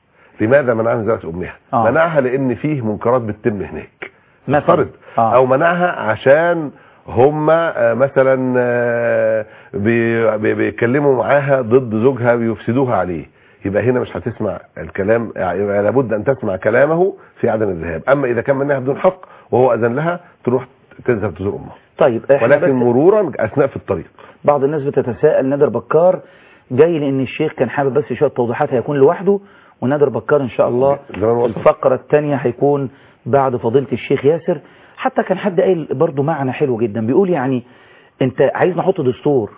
لماذا منعها من زيارة أمها آه. منعها لأن فيه منكرات بتتم هناك مثلا. نفترض آه. أو منعها عشان هم آه، مثلا آه، بي- بي- بيتكلموا معاها ضد زوجها بيفسدوها عليه يبقى هنا مش هتسمع الكلام يعني يبقى لابد أن تسمع كلامه في عدم الذهاب أما إذا كان منعها بدون حق وهو أذن لها تروح تذهب تزور أمها طيب احنا ولكن بس مرورا أثناء في الطريق بعض الناس بتتساءل نادر بكار جاي لان الشيخ كان حابب بس شويه توضيحات هيكون لوحده ونادر بكار ان شاء الله زمان وصل. الفقره الثانيه هيكون بعد فضيله الشيخ ياسر حتى كان حد قايل برضه معنى حلو جدا بيقول يعني انت عايز نحط دستور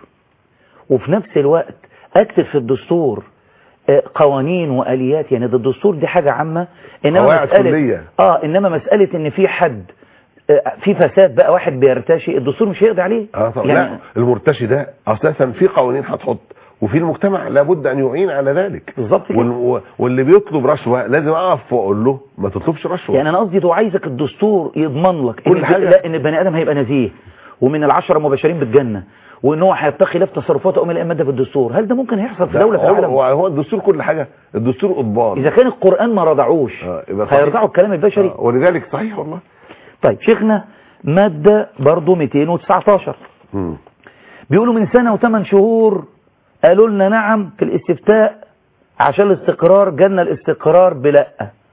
وفي نفس الوقت اكتب في الدستور آه، قوانين واليات يعني ده الدستور دي حاجه عامه انما قواعد مساله كلية. اه انما مساله ان في حد آه، في فساد بقى واحد بيرتشي الدستور مش هيقضي عليه اه طبعا يعني لا المرتشي ده اساسا في قوانين هتحط وفي المجتمع لابد ان يعين على ذلك بالظبط كده. وال... و- واللي بيطلب رشوه لازم اقف واقول له ما تطلبش رشوه يعني انا قصدي لو عايزك الدستور يضمن لك كل إن حاجة. لا ان البني ادم هيبقى نزيه ومن العشرة المباشرين بالجنة وان هو هيتقي لا في تصرفاته او من الامادة في الدستور هل ده ممكن يحصل في لا، دولة في هو, العالم هو, هو الدستور كل حاجه الدستور قضبان اذا كان القرآن ما رضعوش آه، يبقى صحيح. هيرضعوا الكلام البشري آه، ولذلك صحيح والله طيب شيخنا مادة برضو 219 مم. بيقولوا من سنة وثمان شهور قالوا لنا نعم في الاستفتاء عشان الاستقرار جالنا الاستقرار بلا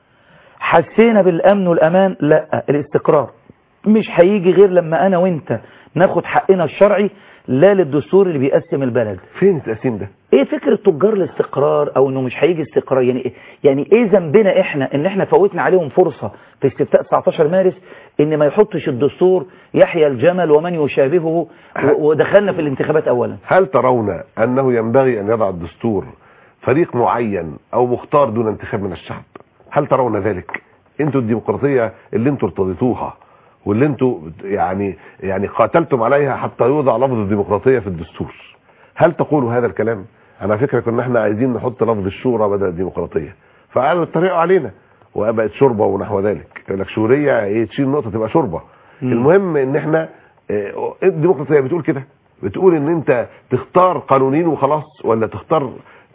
حسينا بالامن والامان لا الاستقرار مش هيجي غير لما انا وانت ناخد حقنا الشرعي لا للدستور اللي بيقسم البلد فين التقسيم ده ايه فكرة تجار الاستقرار او انه مش هيجي استقرار يعني إيه يعني ايه ذنبنا احنا ان احنا فوتنا عليهم فرصة في استفتاء 19 مارس ان ما يحطش الدستور يحيى الجمل ومن يشابهه و- ودخلنا في الانتخابات اولا هل ترون انه ينبغي ان يضع الدستور فريق معين او مختار دون انتخاب من الشعب هل ترون ذلك انتوا الديمقراطيه اللي انتوا ارتضيتوها واللي انتوا يعني يعني قاتلتم عليها حتى يوضع لفظ الديمقراطيه في الدستور هل تقولوا هذا الكلام انا فكره كنا احنا عايزين نحط لفظ الشورى بدل الديمقراطيه فقالوا اتريقوا علينا وبقت شوربه ونحو ذلك يقول لك شوريه ايه تشيل نقطه تبقى شوربه مم. المهم ان احنا اه، الديمقراطيه بتقول كده بتقول ان انت تختار قانونين وخلاص ولا تختار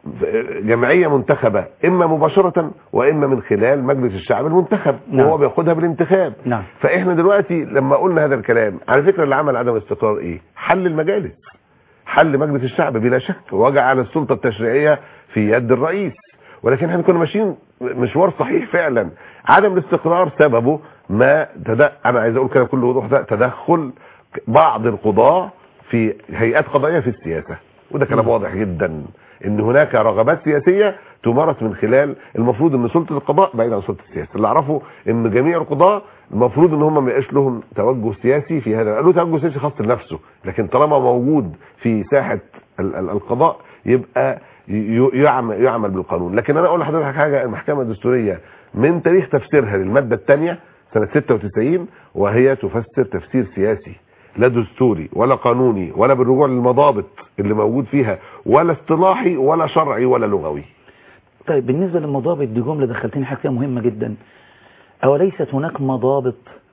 جمعية منتخبة اما مباشرة واما من خلال مجلس الشعب المنتخب نعم. وهو بياخدها بالانتخاب نعم. فاحنا دلوقتي لما قلنا هذا الكلام على فكرة اللي عمل عدم الاستقرار ايه حل المجالس حل مجلس الشعب بلا شك وجعل السلطة التشريعية في يد الرئيس ولكن احنا كنا ماشيين مشوار صحيح فعلا عدم الاستقرار سببه ما تد... انا عايز اقول كده بكل وضوح ده تدخل بعض القضاة في هيئات قضائية في السياسة وده كلام واضح جدا ان هناك رغبات سياسية تمارس من خلال المفروض ان سلطة القضاء بعيد عن سلطة السياسة اللي اعرفه ان جميع القضاة المفروض ان هم ما يبقاش لهم توجه سياسي في هذا له توجه سياسي خاص لنفسه لكن طالما موجود في ساحة ال- ال- القضاء يبقى ي- يعمل, يعمل بالقانون لكن انا اقول لحضرتك حاجة المحكمة الدستورية من تاريخ تفسيرها للمادة الثانية سنة 96 وهي تفسر تفسير سياسي لا دستوري ولا قانوني ولا بالرجوع للمضابط اللي موجود فيها ولا اصطلاحي ولا شرعي ولا لغوي طيب بالنسبة للمضابط دي جملة دخلتني حاجة فيها مهمة جدا أوليست هناك مضابط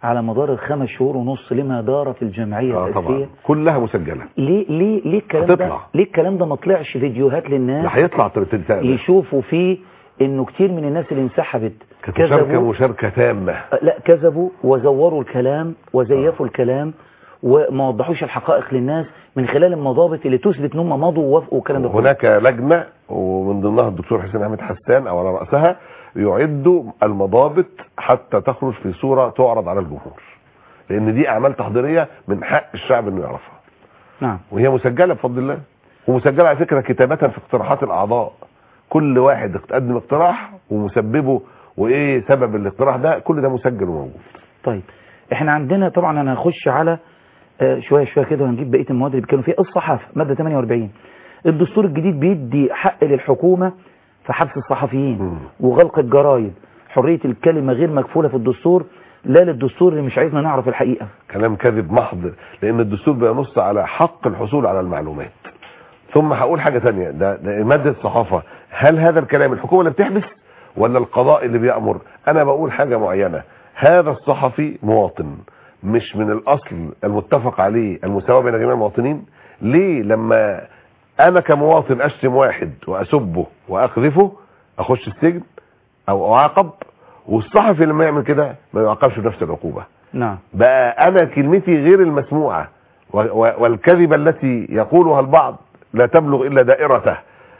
على مدار الخمس شهور ونص لما دار في الجمعية اه الأساسية طبعا كلها مسجله ليه ليه ليه الكلام ده هتطلع. ليه الكلام ده ما طلعش فيديوهات للناس ده هيطلع تلتزام يشوفوا فيه انه كتير من الناس اللي انسحبت كانت مشاركه كذبوا مشاركه تامه لا كذبوا وزوروا الكلام وزيفوا الكلام وما وضحوش الحقائق للناس من خلال المضابط اللي تثبت ان هم مضوا ووافقوا والكلام ده كله. هناك لجنة ومن ضمنها الدكتور حسين أحمد حسان أو على رأسها يعدوا المضابط حتى تخرج في صورة تعرض على الجمهور لأن دي أعمال تحضيرية من حق الشعب إنه يعرفها نعم وهي مسجلة بفضل الله ومسجلة على فكرة كتابة في اقتراحات الأعضاء كل واحد قدم اقتراح ومسببه وإيه سبب الاقتراح ده كل ده مسجل وموجود طيب احنا عندنا طبعا انا هخش على آه، شويه شويه كده وهنجيب بقيه المواد اللي بيتكلموا فيها الصحافه ماده 48 الدستور الجديد بيدي حق للحكومه في حبس الصحفيين مم. وغلق الجرايد حريه الكلمه غير مكفوله في الدستور لا للدستور اللي مش عايزنا نعرف الحقيقه كلام كذب محض لان الدستور بينص على حق الحصول على المعلومات ثم هقول حاجة تانية ده, ده مادة الصحافة هل هذا الكلام الحكومة اللي بتحبس ولا القضاء اللي بيأمر انا بقول حاجة معينة هذا الصحفي مواطن مش من الاصل المتفق عليه المساواة بين جميع المواطنين ليه لما انا كمواطن اشتم واحد واسبه واقذفه اخش السجن او اعاقب والصحفي لما يعمل كده ما يعاقبش بنفس العقوبة نعم بقى انا كلمتي غير المسموعة و- و- والكذبة التي يقولها البعض لا تبلغ الا دائرته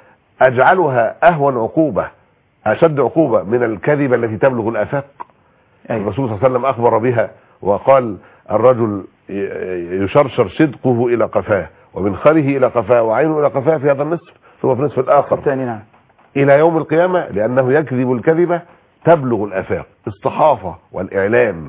اجعلها اهون عقوبة اشد عقوبة من الكذبة التي تبلغ الافاق أيوة. الرسول صلى الله عليه وسلم اخبر بها وقال الرجل ي- يشرشر صدقه الى قفاه ومنخره الى قفاه وعينه الى قفاه في هذا النصف ثم في النصف الاخر الثاني نعم الى يوم القيامة لانه يكذب الكذبة تبلغ الافاق الصحافة والاعلام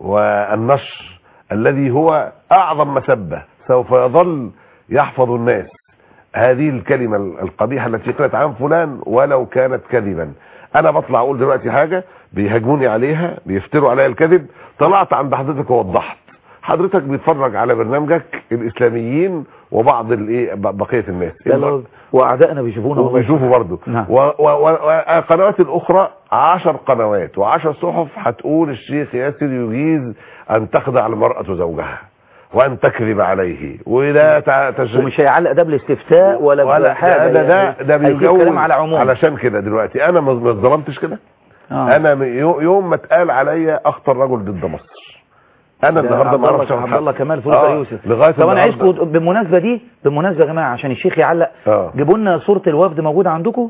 والنشر الذي هو اعظم مسبة سوف يظل يحفظ الناس هذه الكلمة القبيحة التي قلت عن فلان ولو كانت كذبا انا بطلع اقول دلوقتي حاجة بيهاجموني عليها بيفتروا عليا الكذب طلعت عند حضرتك ووضحت حضرتك بيتفرج على برنامجك الاسلاميين وبعض الايه بقية الناس لا لا واعدائنا بيشوفونا والله. وبيشوفوا برضه نعم. والقنوات الاخرى عشر قنوات وعشر صحف هتقول الشيخ ياسر يجيز ان تخدع المرأة زوجها وان تكذب عليه ولا تع- تش... ومش هيعلق ده بالاستفتاء ولا, ولا حاجه ده ده ده هيجيب بيجوز كلام على عموم علشان كده دلوقتي انا ما ما اتظلمتش كده آه. انا م- يو- يوم ما اتقال عليا اخطر رجل ضد مصر انا ده النهارده عبد ما الله اعرفش عبد حد. الله كمال فلوس آه، يوسف لغايه طب انا النهاردة. عايزكم بالمناسبه دي بالمناسبه يا جماعه عشان الشيخ يعلق اه جيبوا لنا صوره الوفد موجوده عندكم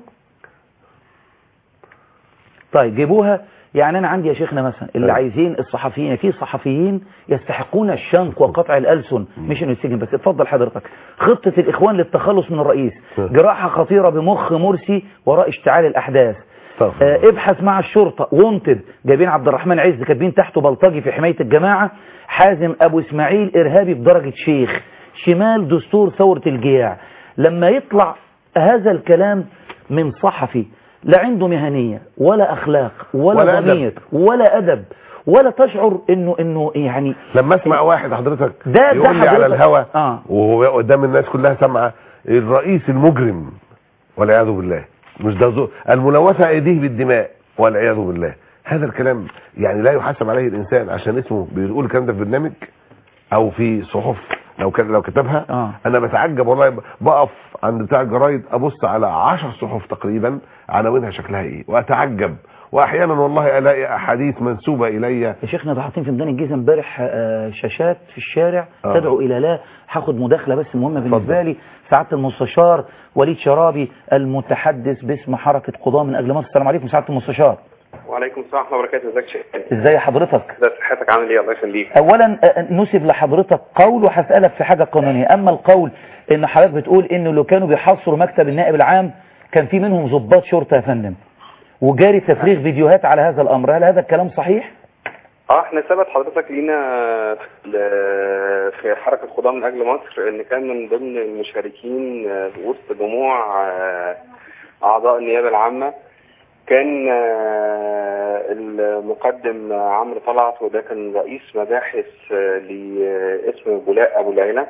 طيب جيبوها يعني انا عندي يا شيخنا مثلا اللي أيوة. عايزين الصحفيين في صحفيين يستحقون الشنق وقطع الالسن مش انه يتسجن بس اتفضل حضرتك خطه الاخوان للتخلص من الرئيس أه. جراحه خطيره بمخ مرسي وراء اشتعال الاحداث استغفر آه، الله. ابحث مع الشرطة وانتد جايبين عبد الرحمن عز كاتبين تحته بلطجي في حماية الجماعة حازم ابو اسماعيل ارهابي بدرجة شيخ شمال دستور ثورة الجياع لما يطلع هذا الكلام من صحفي لا عنده مهنية ولا اخلاق ولا, ولا ضمير ولا ادب ولا تشعر انه انه يعني لما اسمع واحد حضرتك ده- ده يقول لي على حضرتك- الهوا آه. وهو قدام الناس كلها سامعه الرئيس المجرم والعياذ بالله مش ده زو- الملوثه ايديه بالدماء والعياذ بالله هذا الكلام يعني لا يحاسب عليه الانسان عشان اسمه بيقول الكلام ده في برنامج او في صحف لو كان لو كتبها آه. انا بتعجب والله ب- بقف عند بتاع الجرايد ابص على عشر صحف تقريبا عناوينها شكلها ايه واتعجب واحيانا والله الاقي احاديث منسوبه الي يا شيخنا ده حاطين في ميدان الجيزه امبارح آه، شاشات في الشارع آه. تدعو الى لا هاخد مداخله بس مهمه بالنسبه اتفضل. لي سعاده المستشار وليد شرابي المتحدث باسم حركه قضاه من اجل مصر السلام عليكم سعاده المستشار وعليكم السلام ورحمه الله وبركاته ازيك يا شيخ ازاي حضرتك ده صحتك عامل ايه الله يخليك اولا آه، نسب لحضرتك قول وهسالك في حاجه قانونيه اما القول ان حضرتك بتقول انه لو كانوا بيحصروا مكتب النائب العام كان في منهم ضباط شرطه يا فندم وجاري تفريغ فيديوهات على هذا الامر هل هذا الكلام صحيح اه احنا ثبت حضرتك لينا في- في حركه قضاه من اجل مصر ان كان من ضمن المشاركين آه، وسط جموع آه، اعضاء النيابه العامه كان آه، المقدم عمرو طلعت وده كان رئيس مباحث آه، لاسم بولاق ابو العيله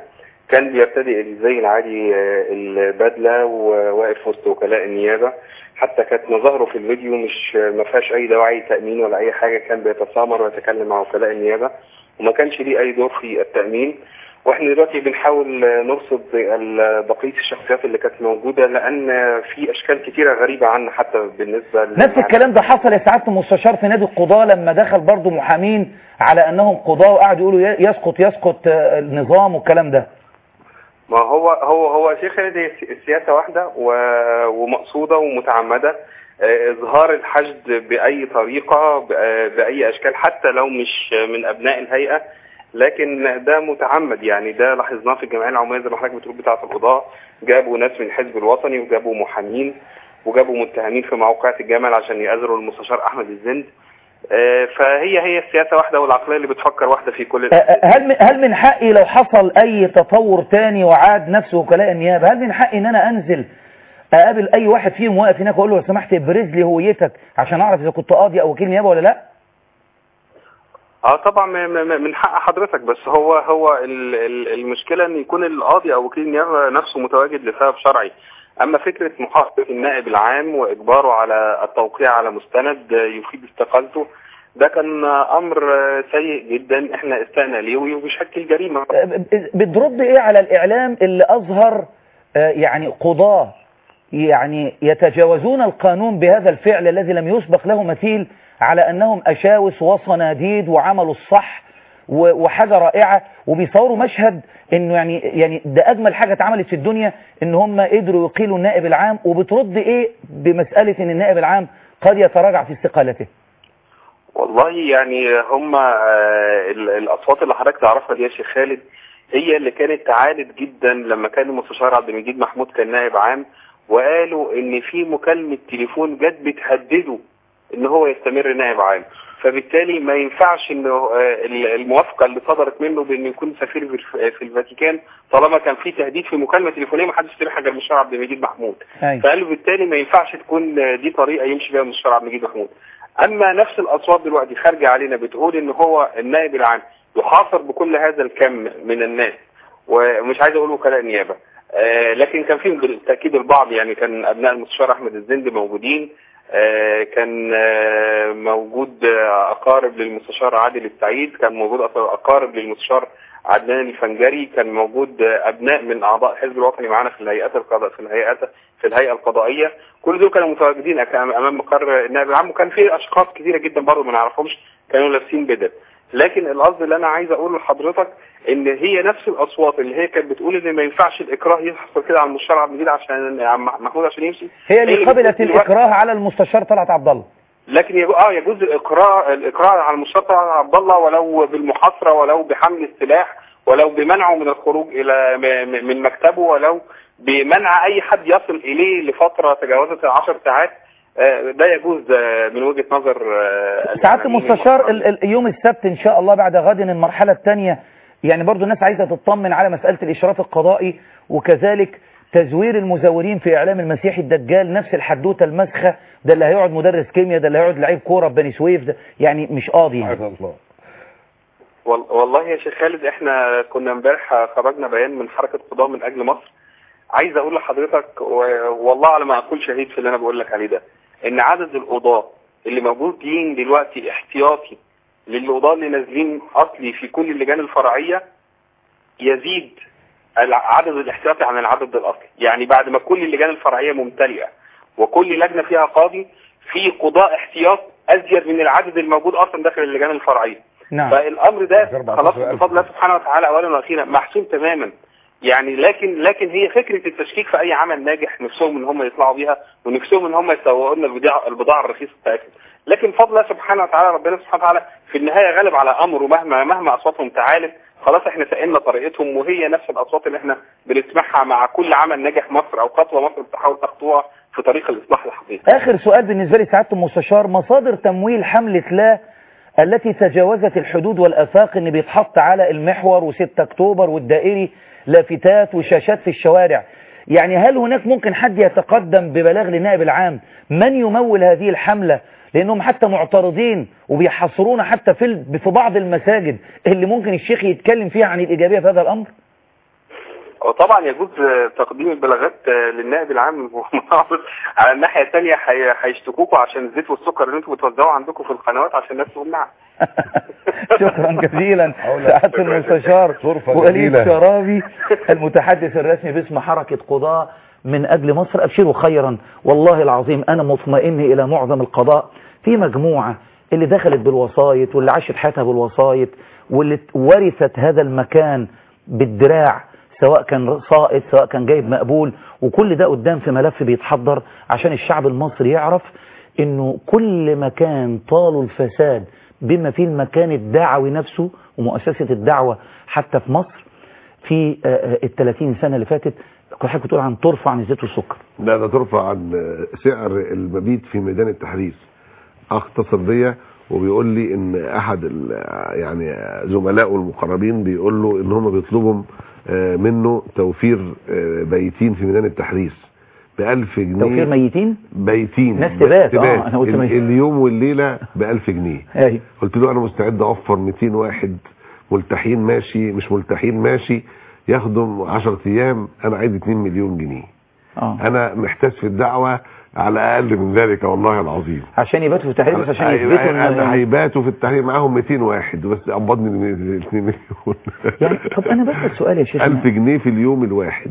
كان بيرتدي الزي العادي آه، البدله وواقف وسط وكلاء النيابه حتى كانت مظاهره في الفيديو مش ما فيهاش اي دواعي تامين ولا اي حاجه كان بيتسامر ويتكلم مع وكلاء النيابه وما كانش ليه اي دور في التامين واحنا دلوقتي بنحاول آه، نرصد ال- بقيه الشخصيات اللي كانت موجوده لان في اشكال كتيره غريبه عنا حتى بالنسبه نفس الكلام ده حصل يا سعاده المستشار في نادي القضاه لما دخل برضه محامين على انهم قضاه وقعدوا يقولوا ي- يسقط يسقط آه، النظام والكلام ده ما هو هو هو شيخ خالد هي الس- السياسه واحده و- ومقصوده ومتعمده آه، اظهار الحشد باي طريقه ب- آه، باي اشكال حتى لو مش من ابناء الهيئه لكن ده متعمد يعني ده لاحظناه في الجمعيه العموميه زي ما حضرتك بتقول بتاعه القضاه جابوا ناس من الحزب الوطني وجابوا محامين وجابوا متهمين في موقعة الجمل عشان يأذروا المستشار احمد الزند آه، فهي هي السياسه واحده والعقليه اللي بتفكر واحده في كل آه، آه، هل من- هل من حقي لو حصل اي تطور تاني وعاد نفس وكلاء النيابه هل من حقي ان انا انزل اقابل اي واحد فيهم واقف هناك واقول له لو سمحت ابرز لي هويتك عشان اعرف اذا كنت قاضي او وكيل نيابه ولا لا اه طبعا م- م- من حق حضرتك بس هو هو ال- ال- المشكله ان يكون القاضي او وكيل النيابه نفسه متواجد لسبب شرعي اما فكره محاسبه النائب العام واجباره على التوقيع على مستند يفيد استقالته ده كان امر سيء جدا احنا استأنا ليه وبيشكل جريمه آه، ب- بترد ايه على الاعلام اللي اظهر آه، يعني قضاه يعني يتجاوزون القانون بهذا الفعل الذي لم يسبق له مثيل على انهم اشاوس وصناديد وعملوا الصح و- وحاجه رائعه وبيصوروا مشهد انه يعني يعني ده اجمل حاجه اتعملت في الدنيا ان هم قدروا يقيلوا النائب العام وبترد ايه بمساله ان النائب العام قد يتراجع في استقالته والله يعني هم آه، ال- الاصوات اللي حضرتك تعرفها دي يا شيخ خالد هي اللي كانت تعاند جدا لما كان المستشار عبد المجيد محمود كان نائب عام وقالوا ان في مكالمه تليفون جت بتهدده ان هو يستمر نائب عام فبالتالي ما ينفعش انه آه، ال- الموافقه اللي صدرت منه بانه يكون سفير في الف- في الفاتيكان طالما كان في تهديد في مكالمه تليفونيه ما حدش سمعها غير المستشار عبد المجيد محمود أيوة. فقالوا بالتالي ما ينفعش تكون دي طريقه يمشي بيها المستشار عبد المجيد محمود اما نفس الاصوات دلوقتي خارجه علينا بتقول ان هو النائب العام يحاصر بكل هذا الكم من الناس ومش عايز اقول وكلاء النيابه آه لكن كان فيهم بالتاكيد البعض يعني كان ابناء المستشار احمد الزند موجودين آه كان آه موجود آه، اقارب للمستشار عادل السعيد كان موجود أق- اقارب للمستشار عدنان الفنجري كان موجود آه، ابناء من اعضاء الحزب الوطني معانا في الهيئات القضاء في الهيئات في الهيئه القضائيه كل دول كانوا متواجدين أك- امام مقر النائب العام وكان في اشخاص كثيره جدا برضه ما نعرفهمش كانوا لابسين بدل لكن القصد اللي انا عايز اقوله لحضرتك ان هي نفس الاصوات اللي هي كانت بتقول ان ما ينفعش الاكراه يحصل كده على المستشار عبد المجيد عشان عم محمود عشان يمشي هي اللي بتقول قبلت دلوقتي- الاكراه على المستشار طلعت عبد الله لكن يجو... اه يجوز الاقرار الاقرار على المستشار عبد الله ولو بالمحاصره ولو بحمل السلاح ولو بمنعه من الخروج الى م... م- من مكتبه ولو بمنع اي حد يصل اليه لفتره تجاوزت العشر ساعات آه، ده يجوز آه، من وجهه نظر آه، سعاده الإعلاميين المستشار المحترمين. ال- ال- يوم السبت ان شاء الله بعد غد المرحله الثانيه يعني برضو الناس عايزه تطمن على مساله الاشراف القضائي وكذلك تزوير المزورين في اعلام المسيح الدجال نفس الحدوته المسخه ده اللي هيقعد مدرس كيمياء ده اللي هيقعد لعيب كوره في بني سويف ده يعني مش قاضي يعني. الله وال- والله يا شيخ خالد احنا كنا امبارح خرجنا بيان من حركه قضاء من اجل مصر عايز اقول لحضرتك و- والله على ما اكون شهيد في اللي انا بقول لك عليه ده ان عدد القضاة اللي موجودين دلوقتي احتياطي للقضاة اللي نازلين اصلي في كل اللجان الفرعيه يزيد العدد الاحتياطي عن العدد الاصلي يعني بعد ما كل اللجان الفرعيه ممتلئه وكل لجنه فيها قاضي في قضاء احتياط ازيد من العدد الموجود اصلا داخل اللجان الفرعيه نعم فالامر ده 14,000 خلاص بفضل الله سبحانه وتعالى اولا واخيرا محسوم تماما يعني لكن لكن هي فكره التشكيك في اي عمل ناجح نفسهم ان هم يطلعوا بيها ونفسهم ان هم يسوقوا لنا البضاعه البضاعه الرخيصه بتاعتهم لكن بفضل الله سبحانه وتعالى ربنا سبحانه وتعالى في النهايه غالب على امره مهما مهما اصواتهم تعالت خلاص احنا سئلنا طريقتهم وهي نفس الاصوات اللي احنا بنسمعها مع كل عمل ناجح مصر او خطوه مصر بتحاول تخطوها في طريق الاصلاح الحقيقي آخر سؤال بالنسبة لي سعادة المستشار مصادر تمويل حملة لا التي تجاوزت الحدود والآفاق إن بيتحط على المحور و6 أكتوبر والدائري لافتات وشاشات في الشوارع يعني هل هناك ممكن حد يتقدم ببلاغ للنائب العام من يمول هذه الحملة لأنهم حتى معترضين وبيحصرونا حتى في ال- في بعض المساجد اللي ممكن الشيخ يتكلم فيها عن الإيجابية في هذا الأمر وطبعا يجوز تقديم البلاغات للنائب العام المحافظ على الناحيه الثانيه هي- هيشتكوكوا عشان الزيت والسكر اللي انتوا بتوزعوه عندكم في القنوات عشان الناس تقول نعم شكرا جزيلا أقول لك سعادة شكراً. المستشار غرفة وليد جميلة. شرابي المتحدث الرسمي باسم حركة قضاء من أجل مصر أبشروا خيرا والله العظيم أنا مطمئن إلى معظم القضاء في مجموعة اللي دخلت بالوسايط واللي عاشت حياتها بالوسايط واللي ورثت هذا المكان بالدراع سواء كان صائد سواء كان جايب مقبول وكل ده قدام في ملف بيتحضر عشان الشعب المصري يعرف انه كل مكان طالوا الفساد بما فيه المكان الدعوي نفسه ومؤسسة الدعوة حتى في مصر في ال 30 سنة اللي فاتت كل حاجة بتقول عن ترفع عن الزيت والسكر لا ده ترفع عن سعر المبيت في ميدان التحرير اخ اتصل بيا وبيقول لي ان احد ال- يعني زملائه المقربين بيقول له ان هم بيطلبوا آه، منه توفير آه، بيتين في ميدان التحرير ب 1000 جنيه توفير ميتين بيتين ناس تبات، آه، أنا قلت ال- ميت. اليوم والليله ب 1000 جنيه ايوه قلت له انا مستعد اوفر 200 واحد ملتحين ماشي مش ملتحين ماشي يخدم 10 ايام انا عايز 2 مليون جنيه اه انا محتاج في الدعوه على اقل من ذلك والله العظيم عشان يباتوا في التحرير بس عشان أنا- يثبتوا انا ان هيباتوا في التحرير معاهم 200 واحد بس قبضني ال 2 مليون يعني طب انا بسأل سؤال يا شيخ 1000 جنيه في اليوم الواحد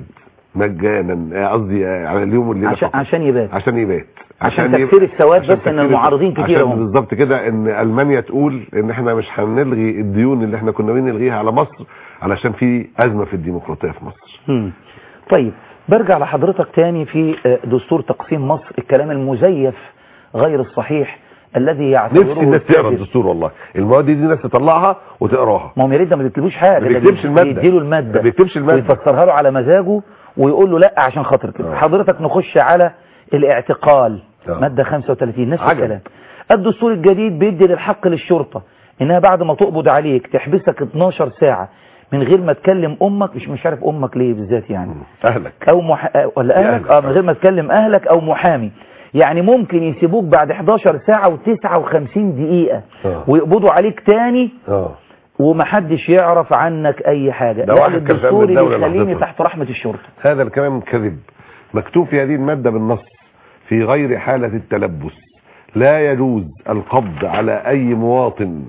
مجانا آه، قصدي آه، على اليوم والليله عشان فقط. عشان يبات عشان يبات عشان يبقى- تكفير السواد عشان بس ان تكفير المعارضين السواد. كتير عشان اهم بالظبط كده ان المانيا تقول ان احنا مش هنلغي الديون اللي احنا كنا بنلغيها على مصر علشان في ازمه في الديمقراطيه في مصر مم. طيب برجع لحضرتك تاني في آه، دستور تقسيم مصر الكلام المزيف غير الصحيح الذي يعتبره نفسي الناس تقرا السادس. الدستور والله المواد دي الناس تطلعها وتقراها ما هم يا ريت ده ما بيكتبوش حاجه ما ده بيكتبش المادة. بيديله الماده ما بيكتبش المادة. ويفسرها له على مزاجه ويقول له لا عشان خاطر كده آه. حضرتك نخش على الاعتقال آه. ماده 35 نفس عجب. الكلام الدستور الجديد بيدي للحق للشرطه انها بعد ما تقبض عليك تحبسك 12 ساعه من غير ما تكلم امك مش مش عارف امك ليه بالذات يعني اهلك او مح... ولا اهلك أهلك. اه من غير ما تكلم اهلك او محامي يعني ممكن يسيبوك بعد 11 ساعة و59 دقيقة آه. ويقبضوا عليك تاني اه ومحدش يعرف عنك اي حاجة ده لا واحد كان في الدستور أمن الدولة اللي يخليني لحظتها. تحت رحمة الشرطة هذا الكلام كذب مكتوب في هذه المادة بالنص في غير حالة التلبس لا يجوز القبض على أي مواطن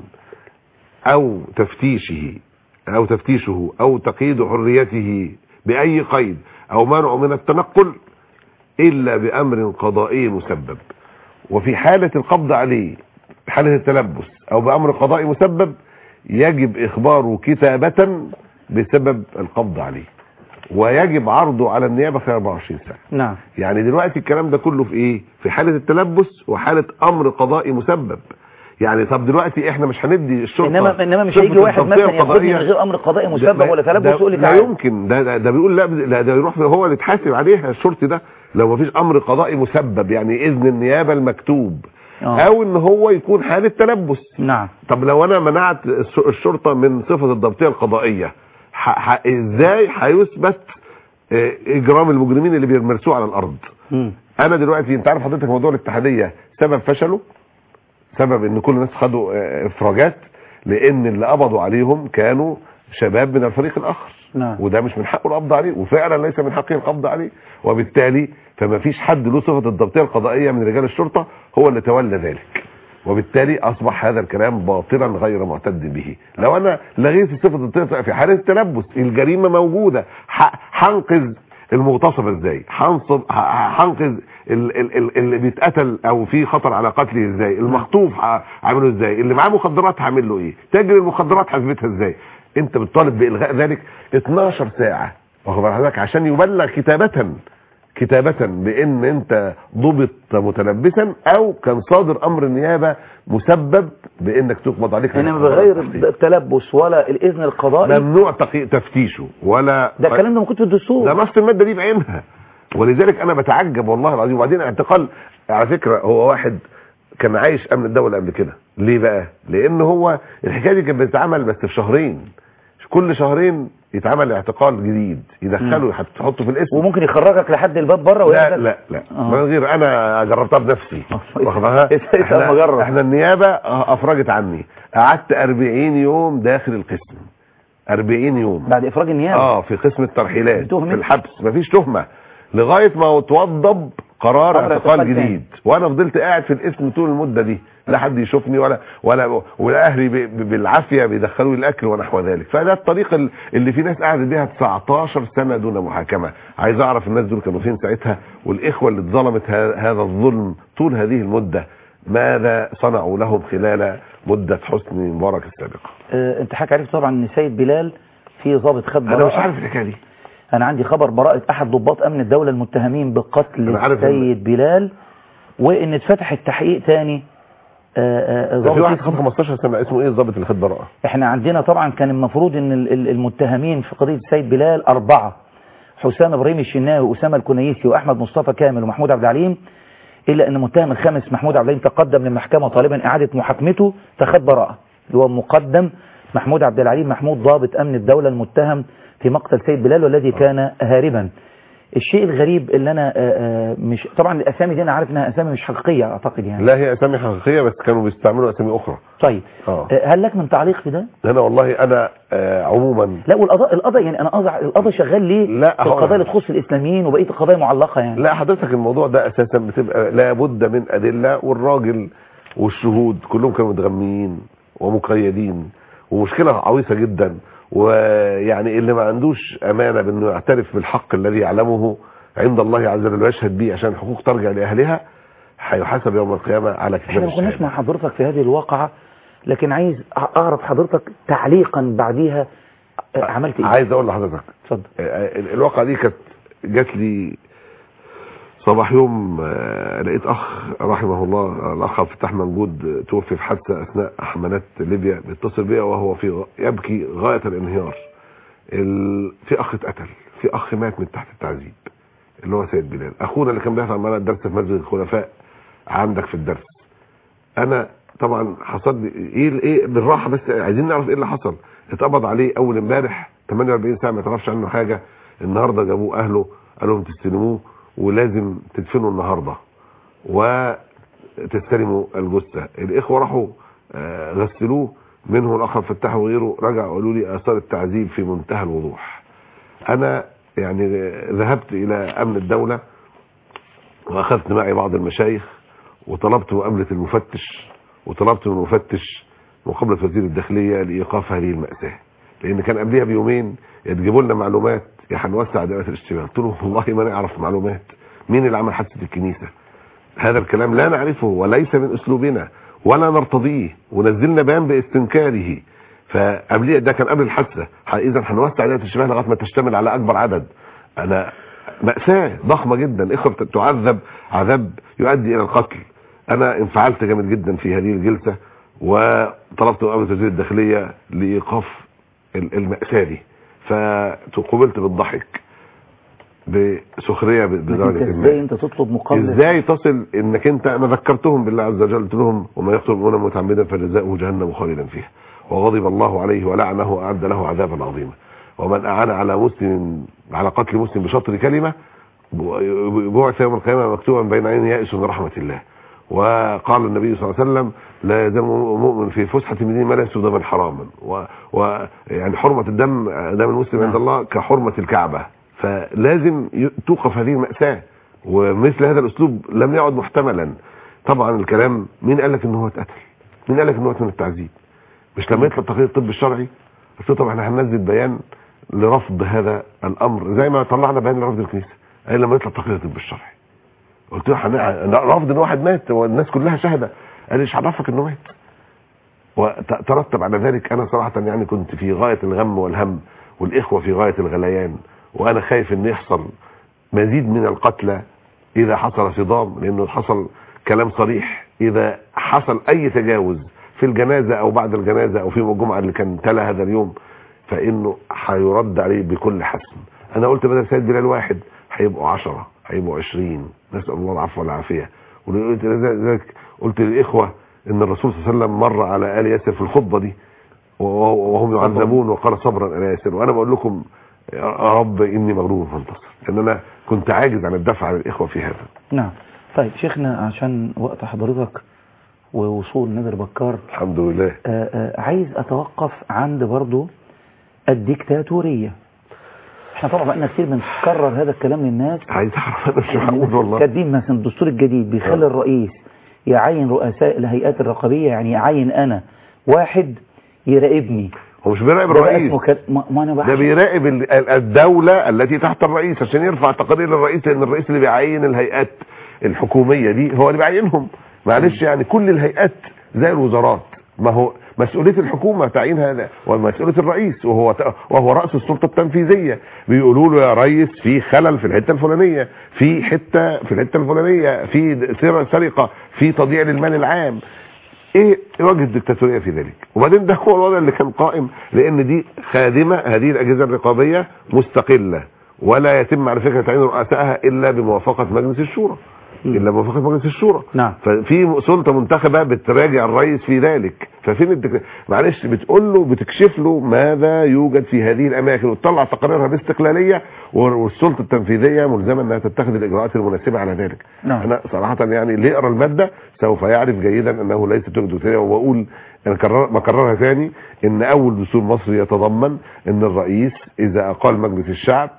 أو تفتيشه أو تفتيشه أو تقييد حريته بأي قيد أو منعه من التنقل إلا بأمر قضائي مسبب وفي حالة القبض عليه حالة التلبس أو بأمر قضائي مسبب يجب إخباره كتابة بسبب القبض عليه ويجب عرضه على النيابة خلال 24 ساعة نعم يعني دلوقتي الكلام ده كله في ايه في حالة التلبس وحالة امر قضائي مسبب يعني طب دلوقتي احنا مش هندي الشرطة انما انما مش صفة هيجي واحد التغطية مثلا ياخدني القضائية. من غير امر قضائي ده- مسبب ولا تلبس ده- ويقول لي لا تعالى يمكن ده, ده, ده بيقول لا لا ده يروح هو اللي يتحاسب عليها الشرطي ده لو مفيش امر قضائي مسبب يعني اذن النيابة المكتوب آه. او ان هو يكون حالة تلبس نعم طب لو انا منعت الس- الشرطة من صفة الضبطية القضائية ح... ح... ازاي هيثبت آه، اجرام المجرمين اللي بيمارسوه على الارض مم. انا دلوقتي انت عارف حضرتك موضوع الاتحاديه سبب فشله سبب ان كل الناس خدوا آه، افراجات لان اللي قبضوا عليهم كانوا شباب من الفريق الاخر نعم. وده مش من حقه القبض عليه وفعلا ليس من حقه القبض عليه وبالتالي فما فيش حد له صفه الضبطيه القضائيه من رجال الشرطه هو اللي تولى ذلك وبالتالي اصبح هذا الكلام باطلا غير معتد به لو انا لغيت صفه الضبطيه في حاله التلبس الجريمه موجوده ح- هنقذ المغتصب ازاي هنصب ه- ه- هنقذ ال- ال- ال- اللي بيتقتل او في خطر على قتله ازاي المخطوف ه- هعمله ازاي اللي معاه مخدرات هعمل له ايه تاجر المخدرات هثبتها ازاي انت بتطالب بالغاء ذلك 12 ساعه واخد بال حضرتك عشان يبلغ كتابه كتابة بان انت ضبط متلبسا او كان صادر امر النيابة مسبب بانك تقبض عليك انما بغير التلبس ولا الاذن القضائي ممنوع تقي- تفتيشه ولا ده الكلام ده موجود في ده الدستور نص الماده دي بعينها ولذلك انا بتعجب والله العظيم وبعدين اعتقال على فكره هو واحد كان عايش امن الدوله قبل كده ليه بقى لان هو الحكايه دي كانت بتتعمل بس في شهرين كل شهرين يتعمل اعتقال جديد يدخله يحط- تحطه في الاسم وممكن يخرجك لحد الباب بره لا وياخدك لا لا آه. من غير انا جربتها بنفسي آه. واخد بالها؟ اسأل احنا, مجرب. احنا النيابه افرجت عني قعدت 40 يوم داخل القسم 40 يوم بعد افراج النيابه اه في قسم الترحيلات بتهمة؟ في الحبس مفيش تهمه لغايه ما توضب قرار قرار اعتقال اعتقال جديد وانا فضلت قاعد في الاسم طول المده دي لا حد يشوفني ولا ولا ولا اهلي ب- ب- بالعافيه بيدخلوا لي الاكل ونحو ذلك فده الطريق ال- اللي في ناس قعدت بيها 19 سنه دون محاكمه عايز اعرف الناس دول كانوا فين ساعتها والاخوه اللي اتظلمت ه- هذا الظلم طول هذه المده ماذا صنعوا لهم خلال مده حسني مبارك السابقه آه انت حضرتك عرفت طبعا ان سيد بلال في ضابط خد انا مش براءه عارف الحكايه دي انا عندي خبر براءه احد ضباط امن الدوله المتهمين بقتل أنا عارف إن- سيد بلال وان اتفتح التحقيق تاني آه، آه، ده في ضابط واحد خد 15 سنه اسمه ايه الضابط اللي خد براءه احنا عندنا طبعا كان المفروض ان ال- ال- المتهمين في قضية سيد بلال اربعة حسام ابراهيم الشناوي واسامه الكنيسي واحمد مصطفى كامل ومحمود عبد العليم الا ان المتهم الخامس محمود عبد العليم تقدم للمحكمة طالبا اعادة محاكمته فخد براءة اللي هو مقدم محمود عبد العليم محمود ضابط امن الدولة المتهم في مقتل سيد بلال والذي كان هاربا الشيء الغريب اللي انا آه، آه، مش طبعا الاسامي دي انا عارف انها اسامي مش حقيقية اعتقد يعني لا هي اسامي حقيقيه بس كانوا بيستعملوا اسامي اخرى طيب اه آه، هل لك من تعليق في ده؟ انا والله انا آه عموما لا والقضاء القضاء يعني انا قضاء القضاء شغال ليه لا، في هو- القضايا اللي تخص الاسلاميين وبقيه القضايا معلقه يعني لا حضرتك الموضوع ده اساسا بتبقى لابد من ادله والراجل والشهود كلهم كانوا متغميين ومقيدين ومشكله عويصه جدا ويعني اللي ما عندوش امانه بانه يعترف بالحق الذي يعلمه عند الله عز وجل ويشهد به عشان الحقوق ترجع لاهلها هيحاسب يوم القيامه على احنا كتاب ما كناش الشهاده مع حضرتك في هذه الواقعه لكن عايز اعرف حضرتك تعليقا بعديها آه، عملت ايه عايز اقول لحضرتك اتفضل آه، الواقعة دي كانت جات لي صباح يوم آه، لقيت اخ رحمه الله الاخ عبد الفتاح منجود آه، توفي في حادثه اثناء حملات ليبيا بيتصل بيا وهو في غ- يبكي غايه الانهيار ال... في اخ اتقتل في اخ مات من تحت التعذيب اللي هو سيد بلال اخونا اللي كان بيحضر معانا الدرس في مسجد الخلفاء عندك في الدرس انا طبعا حصل لي ايه ايه بالراحه بس عايزين نعرف ايه اللي حصل اتقبض عليه اول امبارح 48 ساعه ما تعرفش عنه حاجه النهارده جابوه اهله قالوا لهم تستلموه ولازم تدفنوا النهارده وتستلموا الجثه الاخوه راحوا آه، غسلوه منهم الاخ عبد الفتاح وغيره رجعوا قالوا لي اثار التعذيب في منتهى الوضوح انا يعني ذهبت الى امن الدوله واخذت معي بعض المشايخ وطلبت مقابله المفتش وطلبت من المفتش مقابله وزير الداخليه لايقاف هذه الماساه لان كان قبلها بيومين يا تجيبوا لنا معلومات يا هنوسع دائره الاشتباه قلت له والله ما نعرف معلومات مين اللي عمل حادثه الكنيسه هذا الكلام لا نعرفه وليس من اسلوبنا ولا نرتضيه ونزلنا بيان باستنكاره فقبل ده كان قبل الحادثه اذا هنوسع دائره الاشتباه لغايه ما تشتمل على اكبر عدد انا مأساة ضخمة جدا اخوة تعذب عذاب يؤدي الى القتل انا انفعلت جامد جدا في هذه الجلسة وطلبت مقابلة وزير الداخلية لايقاف ال- المأساة دي فقبلت بالضحك بسخرية ب- لكن بدرجة انت ما ازاي انت تطلب مقابله ازاي تصل انك انت انا ذكرتهم بالله عز وجل قلت لهم وما يقتل مؤمنا متعمدا فجزاؤه جهنم خالدا فيها وغضب الله عليه ولعنه واعد له عذابا عظيما ومن اعان على مسلم على قتل مسلم بشطر كلمه بعث يوم القيامه مكتوبا بين عين يائس من رحمه الله وقال النبي صلى الله عليه وسلم لا يزال مؤمن في فسحة من دين ما لا يسوى دما حراما و... و... يعني حرمة الدم دم المسلم عند نعم. الله كحرمة الكعبة فلازم ي- توقف هذه المأساة ومثل هذا الأسلوب لم يعد محتملا طبعا الكلام مين قال لك ان هو اتقتل مين قال لك ان هو مات من التعذيب مش لما يطلع تقرير الطب الشرعي قلت له طب احنا هننزل بيان لرفض هذا الامر زي ما طلعنا بيان لرفض الكنيسه قال لما يطلع تقرير الطب الشرعي قلت له هن- رفض ان واحد مات والناس كلها شاهده قال لي ايش عرفك انه مات وترتب على ذلك انا صراحه يعني كنت في غايه الغم والهم والاخوه في غايه الغليان وانا خايف ان يحصل مزيد من القتلى اذا حصل صدام لانه حصل كلام صريح اذا حصل اي تجاوز في الجنازه او بعد الجنازه او في يوم الجمعه اللي كان تلا هذا اليوم فانه هيرد عليه بكل حسم انا قلت بدل سيد بلال واحد هيبقوا عشرة هيبقوا عشرين نسال الله العفو والعافيه وقلت لذلك قلت للاخوه ان الرسول صلى الله عليه وسلم مر على ال ياسر في الخطبه دي وهو- وهم يعذبون وقال صبرا ال ياسر وانا بقول لكم يا رب اني مغلوب فانتصر لان انا كنت عاجز عن الدفع عن الاخوه في هذا نعم طيب شيخنا عشان وقت حضرتك ووصول نادر بكار الحمد لله آه، آه، عايز اتوقف عند برضو الديكتاتورية احنا طبعا بقالنا كتير بنكرر هذا الكلام للناس عايز اعرف انا مش محمود والله كاتبين مثلا الدستور الجديد بيخلي الرئيس يعين رؤساء الهيئات الرقابية يعني يعين انا واحد يراقبني هو مش بيراقب ده بقى الرئيس اسمه كد... ما... ما انا ده بقى بيراقب ال- ال- الدولة التي تحت الرئيس عشان يرفع تقارير للرئيس لان الرئيس اللي بيعين الهيئات الحكومية دي هو اللي بيعينهم معلش يعني كل الهيئات زي الوزارات ما هو مسؤولية الحكومة تعيين هذا ومسؤولية الرئيس وهو ت- وهو رأس السلطة التنفيذية بيقولوا له يا ريس في خلل في الحتة الفلانية في حتة في الحتة الفلانية في سر- سرقة في تضييع للمال العام ايه وجه الدكتاتورية في ذلك وبعدين ده هو الوضع اللي كان قائم لان دي خادمة هذه الاجهزة الرقابية مستقلة ولا يتم على فكرة تعيين رؤسائها الا بموافقة مجلس الشورى الا بموافقة مجلس الشورى نعم. ففي سلطة منتخبة بتراجع الرئيس في ذلك ففين الدك... معلش بتقول له بتكشف له ماذا يوجد في هذه الاماكن وتطلع تقاريرها باستقلالية والسلطة التنفيذية ملزمة انها تتخذ الاجراءات المناسبة على ذلك نعم. انا صراحة يعني اللي يقرا المادة سوف يعرف جيدا انه ليس دكتورية وبقول انا كرر بكررها ثاني ان اول دستور مصري يتضمن ان الرئيس اذا اقال مجلس الشعب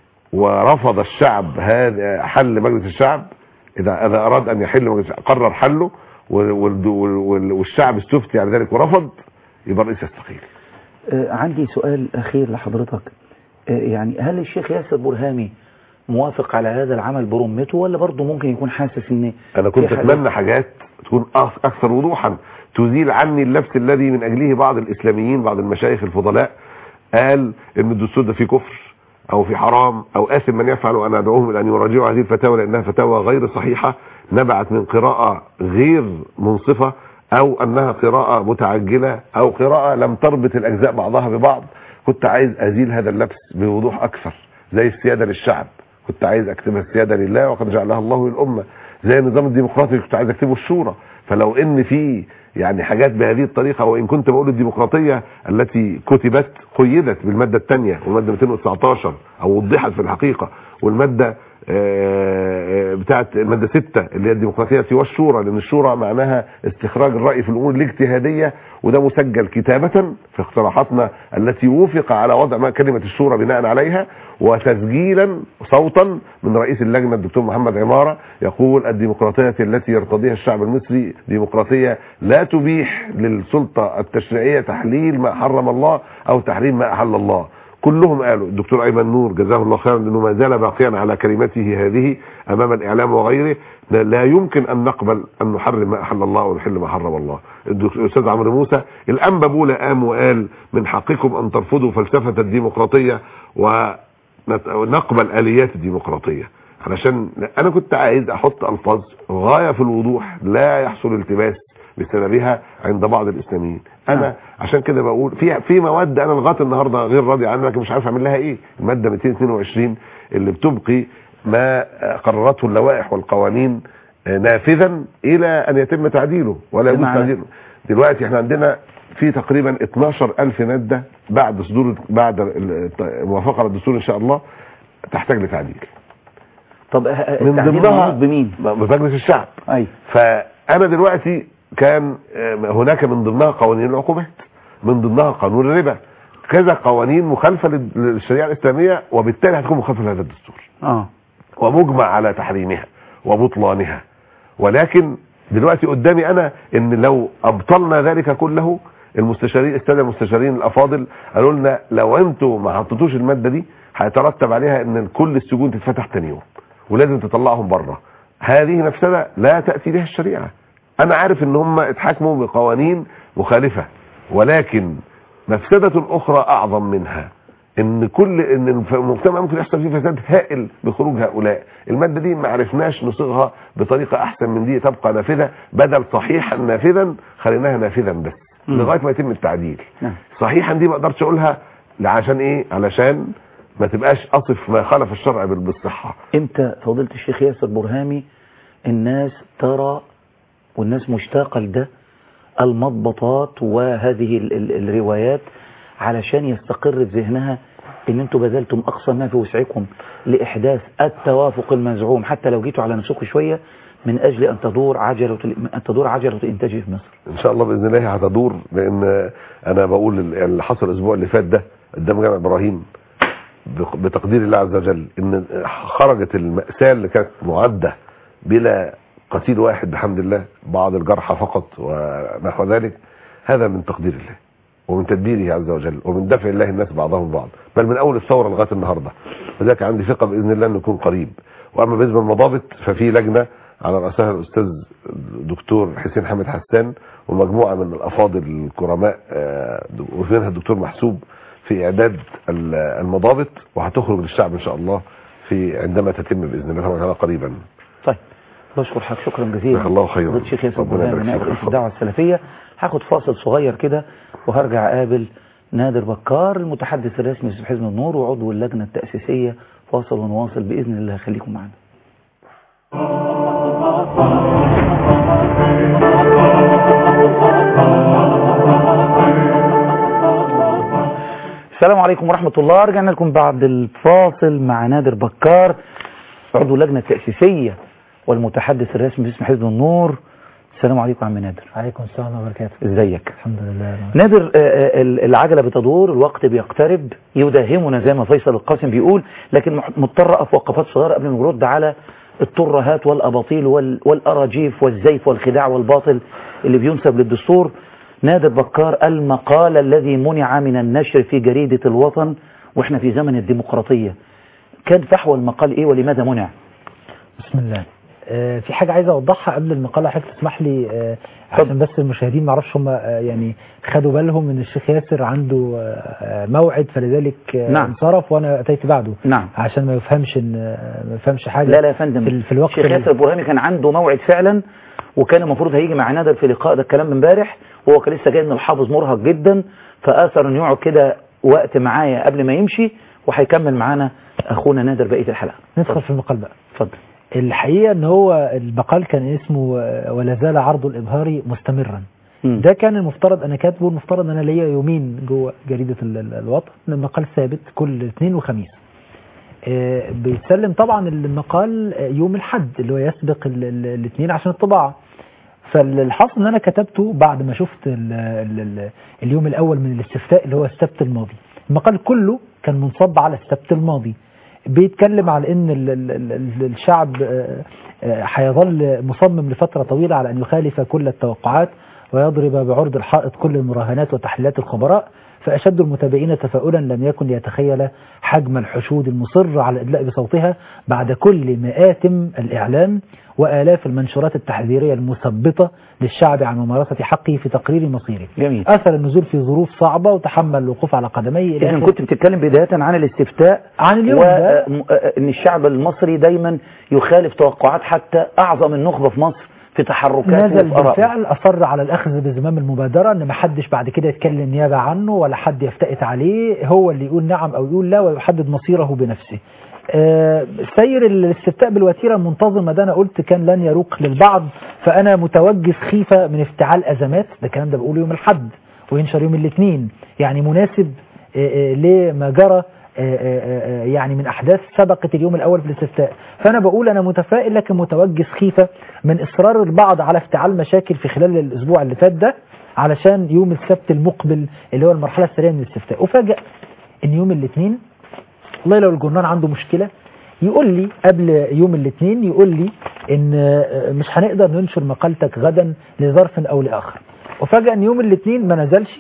ورفض الشعب هذا حل مجلس الشعب اذا اذا اراد ان يحل مجلس الشعب قرر حله وال- وال- وال- والشعب استفتي على ذلك ورفض يبقى الرئيس يستقيل آه، عندي سؤال أخير لحضرتك آه، يعني هل الشيخ ياسر برهامي موافق على هذا العمل برمته ولا برضه ممكن يكون حاسس ان انا كنت في حاجات- اتمنى حاجات تكون أك- اكثر وضوحا تزيل عني اللبس الذي من اجله بعض الاسلاميين بعض المشايخ الفضلاء قال ان الدستور ده فيه كفر او في حرام او اثم من يفعل وانا ادعوهم الى ان يراجعوا هذه الفتاوى لانها فتاوى غير صحيحه نبعت من قراءه غير منصفه او انها قراءه متعجله او قراءه لم تربط الاجزاء بعضها ببعض كنت عايز ازيل هذا اللبس بوضوح اكثر زي السياده للشعب كنت عايز اكتبها السياده لله وقد جعلها الله للامه زي النظام الديمقراطي كنت عايز اكتبه الشورى فلو ان في يعني حاجات بهذه الطريقه وان كنت بقول الديمقراطيه التي كتبت قيدت بالماده الثانيه والماده 219 او وضحت في الحقيقه والماده آه، آه، بتاعت الماده 6 اللي هي الديمقراطيه والشورى لان الشورى معناها استخراج الراي في الامور الاجتهاديه وده مسجل كتابه في اقتراحاتنا التي وافق على وضع ما كلمه الشورى بناء عليها وتسجيلا صوتا من رئيس اللجنه الدكتور محمد عماره يقول الديمقراطيه التي يرتضيها الشعب المصري ديمقراطيه لا تبيح للسلطه التشريعيه تحليل ما حرم الله او تحريم ما احل الله كلهم قالوا الدكتور ايمن نور جزاه الله خيرا لانه ما زال باقيا على كلمته هذه امام الاعلام وغيره لا- لا يمكن ان نقبل ان نحرم ما احل الله ونحل ما حرم الله الدكتور- الاستاذ عمرو موسى الانبا بولا قام وقال من حقكم ان ترفضوا فلسفه الديمقراطيه ونقبل اليات الديمقراطيه علشان انا كنت عايز احط الفاظ غايه في الوضوح لا يحصل التباس بسببها عند بعض الاسلاميين انا عشان كده بقول في في مواد انا لغايه النهارده غير راضي عنها لكن مش عارف اعمل لها ايه الماده 222 اللي بتبقي ما قررته اللوائح والقوانين نافذا الى ان يتم تعديله ولا يجوز بمعنى؟ تعديله دلوقتي احنا عندنا في تقريبا 12000 ماده بعد صدور بعد الموافقه على الدستور ان شاء الله تحتاج لتعديل طب آه، من التعديل ضمنها مربوط بمين بمجلس الشعب ايوه فانا دلوقتي كان آه، هناك من ضمنها قوانين العقوبات من ضمنها قانون الربا كذا قوانين مخالفه لل- للشريعه الاسلاميه وبالتالي هتكون مخالفه لهذا الدستور اه ومجمع على تحريمها وبطلانها ولكن دلوقتي قدامي انا ان لو ابطلنا ذلك كله المستشارين الساده المستشارين الافاضل قالوا لنا لو انتوا ما حطيتوش الماده دي هيترتب عليها ان كل السجون تتفتح تاني يوم ولازم تطلعهم بره هذه مفسده لا تاتي بها الشريعه انا عارف ان هم اتحاكموا بقوانين مخالفه ولكن مفسده اخرى اعظم منها ان كل ان المجتمع ممكن يحصل فيه فساد هائل بخروج هؤلاء الماده دي ما عرفناش نصيغها بطريقه احسن من دي تبقى نافذه بدل صحيحا نافذا خليناها نافذا بس مم. لغايه ما يتم التعديل نعم. صحيحا دي ما اقدرش اقولها عشان ايه علشان ما تبقاش اصف ما خالف الشرع بال- بالصحه امتى فضيلة الشيخ ياسر برهامي الناس ترى والناس مشتاقة لده المضبطات وهذه ال ال الروايات علشان يستقر في ذهنها ان انتوا بذلتم اقصى ما في وسعكم لاحداث التوافق المزعوم حتى لو جيتوا على نفسكم شوية من اجل ان تدور عجلة ال- ان تدور عجلة الانتاج في مصر ان شاء الله باذن الله هتدور لان انا بقول اللي حصل الاسبوع اللي فات ده قدام جامع ابراهيم بق- بتقدير الله عز وجل ان خرجت المأساة اللي كانت معدة بلا قتيل واحد بحمد الله بعض الجرحى فقط ونحو ذلك هذا من تقدير الله ومن تدبيره عز وجل ومن دفع الله الناس بعضهم بعض بل من اول الثوره لغايه النهارده لذلك عندي ثقه باذن الله انه يكون قريب واما بالنسبه للمضابط ففي لجنه على راسها الاستاذ دكتور حسين حامد حسان ومجموعه من الافاضل الكرماء آه، ومنها الدكتور محسوب في اعداد ال- المضابط وهتخرج للشعب ان شاء الله في عندما تتم باذن الله سبحانه وتعالى قريبا طيب بشكر حضرتك شكرا جزيلا جزاك الله خيرا. فضيلة الشيخ ياسر ربنا برهان يبارك من فيك. نائب الدعوه السلفيه هاخد فاصل صغير كده وهرجع اقابل نادر بكار المتحدث الرسمي في حزب النور وعضو اللجنه التاسيسيه فاصل ونواصل باذن الله خليكم معنا السلام عليكم ورحمة الله رجعنا لكم بعد الفاصل مع نادر بكار عضو اللجنة التأسيسية والمتحدث الرسمي باسم حزب النور السلام عليكم عم نادر عليكم السلام ورحمة الله وبركاته ازيك الحمد لله نادر آه، آه، ال- العجلة بتدور الوقت بيقترب يداهمنا زي ما فيصل القاسم بيقول لكن مح- مضطر اقف وقفات صغيرة قبل ما نرد على الترهات والاباطيل وال- والاراجيف والزيف والخداع والباطل اللي بينسب للدستور نادر بكار المقال الذي منع من النشر في جريدة الوطن واحنا في زمن الديمقراطية كان فحوى المقال ايه ولماذا منع بسم الله آه، في حاجة عايز أوضحها قبل المقالة حضرتك تسمح لي آه، عشان بس المشاهدين معرفش هم آه، يعني خدوا بالهم إن الشيخ ياسر عنده آه، موعد فلذلك آه، نعم. انصرف وأنا أتيت بعده نعم عشان ما يفهمش إن آه، ما يفهمش حاجة لا لا يا فندم في, ال- في الوقت الشيخ اللي- ياسر البرهامي كان عنده موعد فعلا وكان المفروض هيجي مع نادر في لقاء ده الكلام من امبارح وهو كان لسه جاي من الحافظ مرهق جدا فاثر انه يقعد كده وقت معايا قبل ما يمشي وهيكمل معانا اخونا نادر بقيه الحلقه ندخل في المقال بقى اتفضل الحقيقة إن هو المقال كان اسمه آه، ولا زال عرض الإبهار مستمرا مم. ده كان المفترض انا كاتبه المفترض انا ليا يومين جوه جريده ال- ال- الوطن المقال ثابت كل اثنين وخميس آه، بيتسلم طبعا المقال آه، يوم الحد اللي هو يسبق الاثنين عشان الطباعه فالحاصل ان انا كتبته بعد ما شفت ال ال ال اليوم الاول من الاستفتاء اللي هو السبت الماضي المقال كله كان منصب على السبت الماضي بيتكلم على ان ال- ال- ال- الشعب آه، آه، هيظل مصمم لفتره طويله على ان يخالف كل التوقعات ويضرب بعرض الحائط كل المراهنات وتحليلات الخبراء فأشد المتابعين تفاؤلا لم يكن ليتخيل حجم الحشود المصر على الإدلاء بصوتها بعد كل مآتم الإعلام وآلاف المنشورات التحذيرية المثبطة للشعب عن ممارسة حقه في تقرير مصيره جميل أثر النزول في ظروف صعبة وتحمل الوقوف على قدميه إلى اذا آخر- كنت بتتكلم بدايه عن الاستفتاء عن اليوم ده وان الشعب المصري دايما يخالف توقعات حتى اعظم النخبه في مصر في تحركاته نزل وفي آرائه. بالفعل أصر على الأخذ بزمام المبادرة إن ما حدش بعد كده يتكلم نيابة عنه ولا حد يفتئت عليه هو اللي يقول نعم أو يقول لا ويحدد مصيره بنفسه آه، سير الاستفتاء بالوتيرة المنتظمة ده أنا قلت كان لن يروق للبعض فأنا متوجس خيفة من افتعال أزمات ده الكلام ده بقوله يوم الحد وينشر يوم الاثنين يعني مناسب آه، آه، لما جرى آه، آه، آه، يعني من احداث سبقت اليوم الاول في الاستفتاء فانا بقول انا متفائل لكن متوجس خيفه من اصرار البعض على افتعال مشاكل في خلال الاسبوع اللي فات ده علشان يوم السبت المقبل اللي هو المرحله الثانيه من الاستفتاء افاجئ ان يوم الاثنين والله لو الجرنان عنده مشكله يقول لي قبل يوم الاثنين يقول لي ان آه، مش هنقدر ننشر مقالتك غدا لظرف او لاخر وفجأة ان يوم الاثنين ما نزلش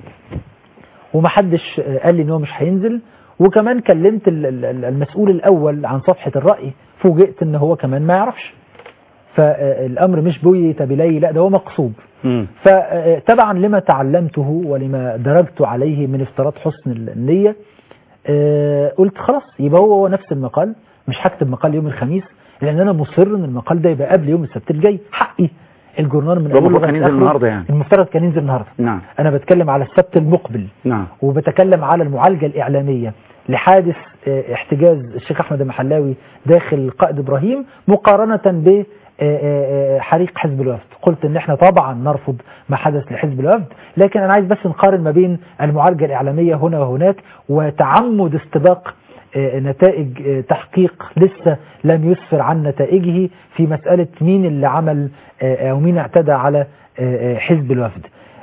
ومحدش آه، قال لي ان هو مش هينزل وكمان كلمت ال- ال- ال- المسؤول الاول عن صفحة الرأي فوجئت ان هو كمان ما يعرفش فالامر مش بويت بلي لا ده هو مقصود مم. فتبعا لما تعلمته ولما درجت عليه من افتراض حسن النية آه، قلت خلاص يبقى هو هو نفس المقال مش هكتب مقال يوم الخميس لان انا مصر ان المقال ده يبقى قبل يوم السبت الجاي حقي الجورنال من ده اوله المفروض كان لغاية ينزل آخره. النهارده يعني. المفترض كان ينزل النهارده نعم انا بتكلم على السبت المقبل نعم وبتكلم على المعالجة الإعلامية لحادث آه، احتجاز الشيخ أحمد المحلاوي داخل قائد إبراهيم مقارنة ب آه، آه، آه، حريق حزب الوفد قلت ان احنا طبعا نرفض ما حدث لحزب الوفد لكن انا عايز بس نقارن ما بين المعالجة الإعلامية هنا وهناك وتعمد استباق آه، نتائج آه، تحقيق لسه لم يسفر عن نتائجه في مسألة مين اللي عمل آه، أو مين اعتدى على آه، آه، حزب الوفد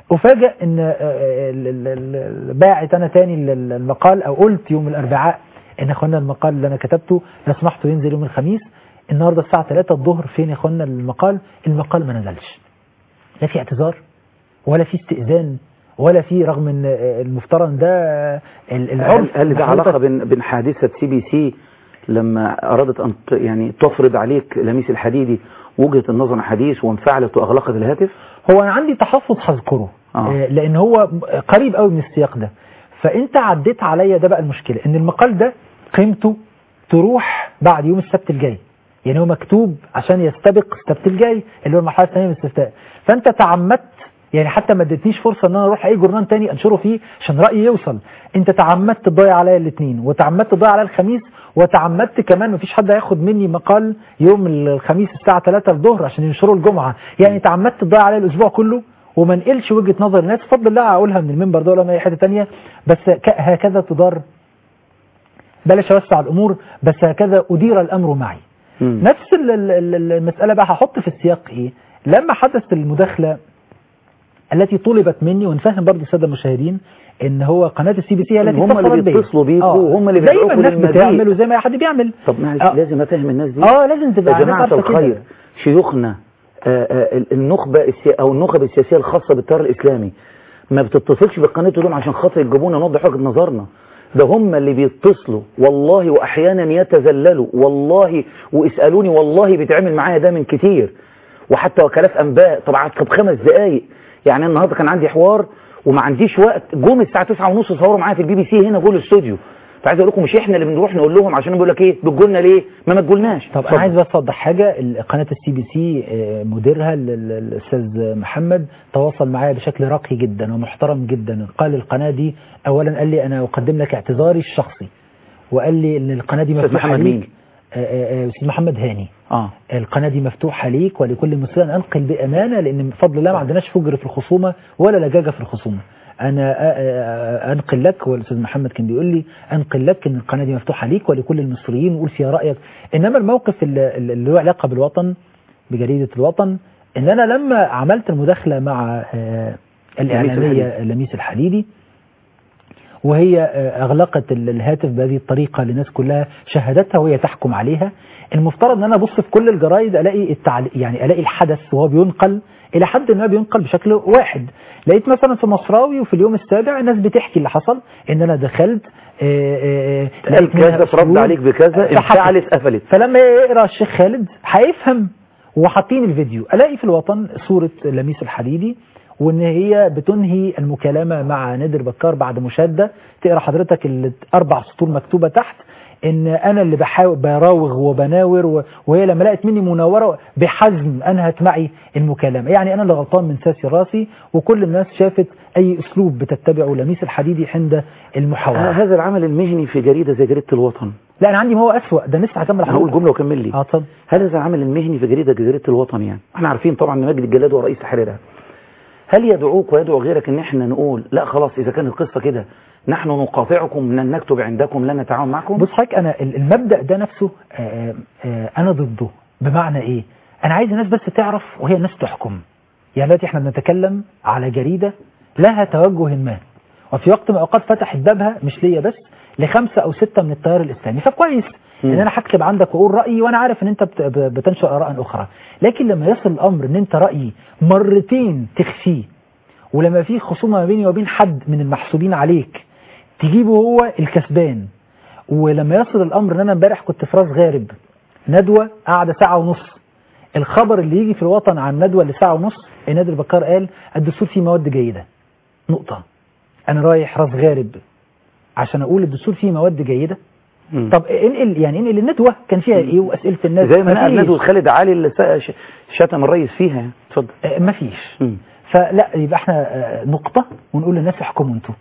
افاجئ ان آه، آه، ال- ال- ال- باعت انا تاني ال- ال- المقال او قلت يوم الاربعاء ان يا اخوانا المقال اللي انا كتبته لو سمحتوا ينزل يوم الخميس النهارده الساعه 3 الظهر فين يا اخوانا المقال المقال ما نزلش لا في اعتذار ولا في استئذان ولا في رغم ان آه، المفترض ده آه، ال- هل, العرف هل ده إن علاقة حضرتك- بين بين حادثة سي بي سي لما أرادت أن ت- يعني تفرض عليك لميس الحديدي وجهة النظر الحديث وانفعلت وأغلقت الهاتف؟ هو انا عندي تحفظ هذكره آه. آه، لان هو قريب قوي من السياق ده فانت عديت عليا ده بقى المشكله ان المقال ده قيمته تروح بعد يوم السبت الجاي يعني هو مكتوب عشان يستبق السبت الجاي اللي هو المرحله الثانيه من الاستفتاء فانت تعمدت يعني حتى ما ادتنيش فرصه ان انا اروح اي جورنال تاني انشره فيه عشان رايي يوصل انت تعمدت تضيع عليا الاثنين وتعمدت تضيع عليا الخميس وتعمدت كمان مفيش حد هياخد مني مقال يوم الخميس الساعه 3 الظهر عشان ينشره الجمعه يعني تعمدت تضيع عليا الاسبوع كله وما نقلش وجهه نظر الناس بفضل الله اقولها من المنبر ده ولا من اي حته تانية بس ك- هكذا تدار بلاش اوسع الامور بس هكذا ادير الامر معي مم. نفس ال- ال- ال- المسألة بقى هحط في السياق ايه لما حدث المداخلة التي طلبت مني ونفهم برضه السادة المشاهدين ان هو قناة السي بي سي هي التي هم اللي اتصلت بيا. بيتصلوا بيكوا آه، وهم اللي زي ما بيدعوكوا الناس للمزيد. بتعمل وزي ما اي حد بيعمل طب معلش آه. لازم أفهم الناس دي اه لازم تبقى يا عارف جماعة عارفة كده. الخير شيوخنا آه، آه، النخبة السي... أو النخب السياسية الخاصة بالتيار الإسلامي ما بتتصلش بالقناة دول عشان خاطر يجيبونا نوضح وجهة نظرنا ده هم اللي بيتصلوا والله وأحيانا يتذللوا والله واسألوني والله بيتعمل معايا ده من كتير وحتى وكالات أنباء طبعا طب خمس دقايق يعني النهارده كان عندي حوار وما عنديش وقت جم الساعة 9 ونص صوروا معايا في البي بي سي هنا جوه الاستوديو فعايز اقول لكم مش احنا اللي بنروح نقول لهم عشان بيقول لك ايه بتقولنا ليه ما ما تقولناش طب اتفضل. انا عايز بس اوضح حاجه ال- قناه السي بي سي آه، مديرها ال- ال- الاستاذ محمد تواصل معايا بشكل راقي جدا ومحترم جدا قال القناه دي اولا قال لي انا اقدم لك اعتذاري الشخصي وقال لي ان القناه دي أستاذ مفتوحه محمد ليك مين؟ آه، آه، آه، استاذ محمد هاني اه القناة دي مفتوحة ليك ولكل مسلم أن أنقل بأمانة لأن بفضل الله ما عندناش فجر في الخصومة ولا لجاجة في الخصومة أنا أ- أ- أ- أنقل لك والأستاذ محمد كان بيقول لي أنقل لك إن القناة دي مفتوحة ليك ولكل المصريين وقول فيها رأيك إنما الموقف اللي اللي له علاقة بالوطن بجريدة الوطن إن أنا لما عملت المداخلة مع آه، الإعلامية لميس الحديدي وهي آه، أغلقت ال- الهاتف بهذه الطريقة للناس كلها شاهدتها وهي تحكم عليها المفترض ان انا ابص في كل الجرايد الاقي التعليق يعني الاقي الحدث وهو بينقل الى حد ما بينقل بشكل واحد لقيت مثلا في مصراوي وفي اليوم السابع الناس بتحكي اللي حصل ان انا دخلت آه، آه، آه، قال لقيت منها كذا فرد أسلوب، عليك بكذا فحكت. انفعلت قفلت فلما يقرا الشيخ خالد هيفهم وحاطين الفيديو الاقي في الوطن صوره لميس الحديدي وان هي بتنهي المكالمه مع نادر بكار بعد مشاده تقرا حضرتك الاربع سطور مكتوبه تحت ان انا اللي بحاول براوغ وبناور و- وهي لما لقت مني مناوره بحزم انهت معي المكالمه يعني انا اللي غلطان من ساسي راسي وكل الناس شافت اي اسلوب بتتبعه لميس الحديدي عند آه المحاوره هذا العمل المهني في جريدة زي جريدة الوطن لا انا عندي ما هو اسوأ ده لسه هكمل أنا هقول حضرتك. جملة وكمل لي اه اتفضل هل هذا العمل المهني في جريدة جريدة الوطن يعني احنا عارفين طبعا ان مجد الجلاد هو رئيس تحريرها هل يدعوك ويدعو غيرك ان احنا نقول لا خلاص اذا كانت القصة كده نحن نقاطعكم لن نكتب عندكم لن نتعاون معكم بص حضرتك انا ال- المبدا ده نفسه آه، آه، انا ضده بمعنى ايه انا عايز الناس بس تعرف وهي الناس تحكم يعني دلوقتي احنا بنتكلم على جريده لها توجه ما وفي وقت من الاوقات فتحت بابها مش ليا بس لخمسه او سته من التيار الاسلامي فكويس مم. ان انا هكتب عندك واقول رايي وانا عارف ان انت بت- ب- بتنشر اراء اخرى لكن لما يصل الامر ان انت رايي مرتين تخفيه ولما في خصومه ما بيني وبين حد من المحسوبين عليك تجيبه هو الكسبان ولما يصل الامر ان انا امبارح كنت في راس غارب ندوه قاعده ساعه ونص الخبر اللي يجي في الوطن عن ندوه لساعه ونص نادر بكار قال الدستور فيه مواد جيده نقطه انا رايح راس غارب عشان اقول الدستور فيه مواد جيده مم. طب انقل يعني انقل الندوه كان فيها ايه واسئله الناس زي ما نقل مفيش. ندوة خالد علي اللي س- ش- شتم الرئيس فيها يعني. اتفضل آه، مفيش مم. فلا يبقى احنا آه، نقطة ونقول للناس احكموا انتوا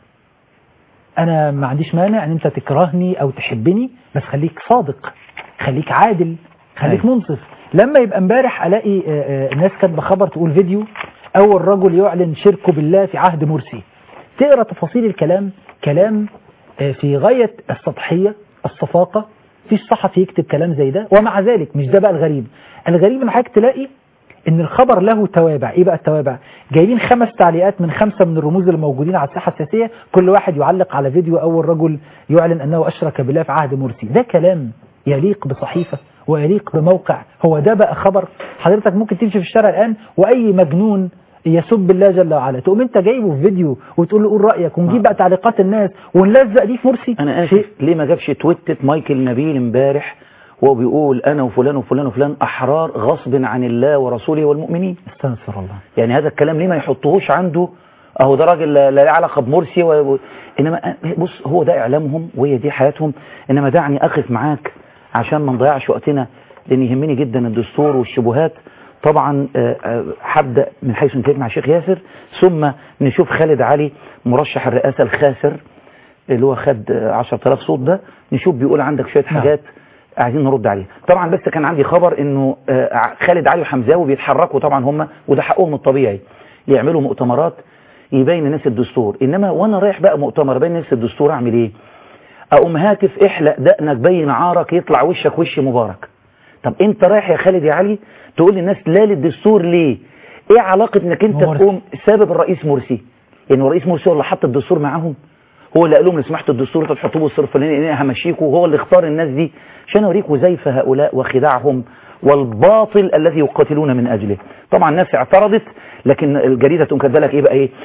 انا ما عنديش مانع ان انت تكرهني او تحبني بس خليك صادق خليك عادل خليك أيوة. منصف لما يبقى امبارح الاقي آه، آه، ناس كاتبه خبر تقول فيديو اول رجل يعلن شركه بالله في عهد مرسي تقرا تفاصيل الكلام كلام آه، في غايه السطحيه الصفاقه فيش صحفي يكتب كلام زي ده ومع ذلك مش ده بقى الغريب الغريب ان حضرتك تلاقي ان الخبر له توابع ايه بقى التوابع جايبين خمس تعليقات من خمسة من الرموز اللي موجودين على الساحة السياسية كل واحد يعلق على فيديو اول رجل يعلن انه اشرك بالله في عهد مرسي ده كلام يليق بصحيفة ويليق بموقع هو ده بقى خبر حضرتك ممكن تمشي في الشارع الان واي مجنون يسب الله جل وعلا تقوم انت جايبه في فيديو وتقول له قول رايك ونجيب بقى تعليقات الناس ونلزق دي في مرسي انا شيء- اسف ليه ما جابش تويتة مايكل نبيل امبارح وهو بيقول انا وفلان وفلان وفلان احرار غصب عن الله ورسوله والمؤمنين استغفر الله يعني هذا الكلام ليه ما يحطوهوش عنده اهو ده راجل لا لا له علاقه بمرسي و... و- انما بص هو ده اعلامهم وهي دي حياتهم انما دعني اقف معاك عشان ما نضيعش وقتنا لان يهمني جدا الدستور والشبهات طبعا آه، آه، هبدا من حيث انتهيت مع الشيخ ياسر ثم نشوف خالد علي مرشح الرئاسه الخاسر اللي هو خد آه، 10000 صوت ده نشوف بيقول عندك شويه نعم. حاجات عايزين نرد عليها طبعا بس كان عندي خبر انه آه، خالد علي وحمزاوي بيتحركوا طبعا هم وده حقهم الطبيعي يعملوا مؤتمرات يبين الناس الدستور انما وانا رايح بقى مؤتمر بين الناس الدستور اعمل ايه اقوم هاتف احلق دقنك بين عارك يطلع وشك وش مبارك طب انت رايح يا خالد يا علي تقول للناس لا للدستور ليه ايه علاقة انك انت مرسي. تقوم سبب الرئيس مرسي يعني الرئيس مرسي هو اللي حط الدستور معاهم هو اللي قال لهم لو سمحتوا الدستور ده تحطوه بالصرف الفلاني انا همشيكوا وهو اللي اختار الناس دي عشان اوريكوا زيف هؤلاء وخداعهم والباطل الذي يقاتلون من اجله طبعا الناس اعترضت لكن الجريده تقوم كاتبه لك ايه بقى ايه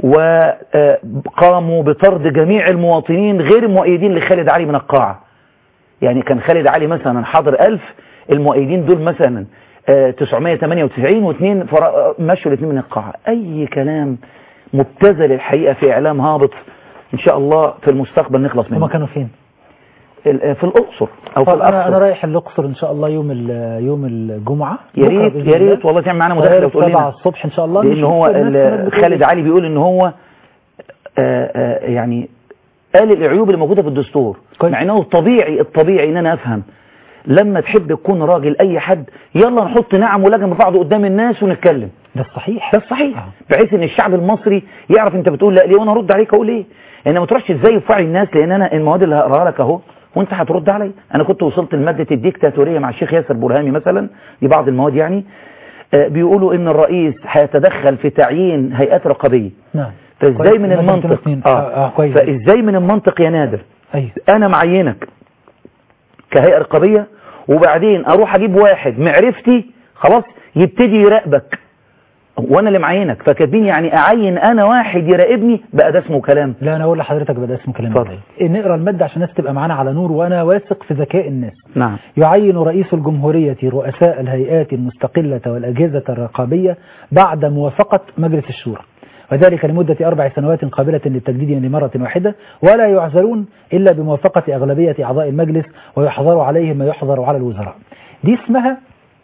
وقاموا بطرد جميع المواطنين غير المؤيدين لخالد علي من القاعه يعني كان خالد علي مثلا حاضر 1000 المؤيدين دول مثلا آه، 998 واثنين فرا- مشوا الاثنين من القاعة أي كلام مبتذل الحقيقة في إعلام هابط إن شاء الله في المستقبل نخلص هما منه كانوا فين ال- آه، في الأقصر أو في طب انا انا الأقصر رايح الاقصر ان شاء الله يوم ال- يوم الجمعه يا بكرة ريت بإذن يا الله. ريت والله تعمل معانا مداخلة وتقول سبعة لنا الصبح ان شاء الله لأن نشوف هو الناس ال- هناك بتقول خالد إيه. علي بيقول إن هو آه، آه، يعني قال العيوب اللي موجودة في الدستور كويس. مع انه الطبيعي الطبيعي ان انا افهم لما تحب تكون راجل اي حد يلا نحط نعم ولجم ببعض قدام الناس ونتكلم ده الصحيح ده الصحيح آه. بحيث ان الشعب المصري يعرف انت بتقول لا ليه وانا ارد عليك اقول ايه انما ما تروحش ازاي في وعي الناس لان انا المواد اللي هقراها لك اهو وانت هترد علي انا كنت وصلت لماده الديكتاتوريه مع الشيخ ياسر برهامي مثلا دي بعض المواد يعني آه، بيقولوا ان الرئيس هيتدخل في تعيين هيئات رقابيه نعم فازاي كويس. من مثلا المنطق اثنين. آه. آه. كويس فازاي من المنطق يا نادر ايوه انا معينك كهيئة رقابية وبعدين اروح اجيب واحد معرفتي خلاص يبتدي يراقبك وانا اللي معينك فكاتبين يعني اعين انا واحد يراقبني بقى ده اسمه كلام لا انا اقول لحضرتك بدا اسمه كلام اتفضل. إزاي. نقرا الماده عشان الناس تبقى معانا على نور وانا واثق في ذكاء الناس نعم يعين رئيس الجمهورية رؤساء الهيئات المستقلة والأجهزة الرقابية بعد موافقة مجلس الشورى وذلك لمدة أربع سنوات قابلة للتجديد لمرة واحدة ولا يعزلون إلا بموافقة أغلبية أعضاء المجلس ويحظر عليهم ما يحظر على الوزراء دي اسمها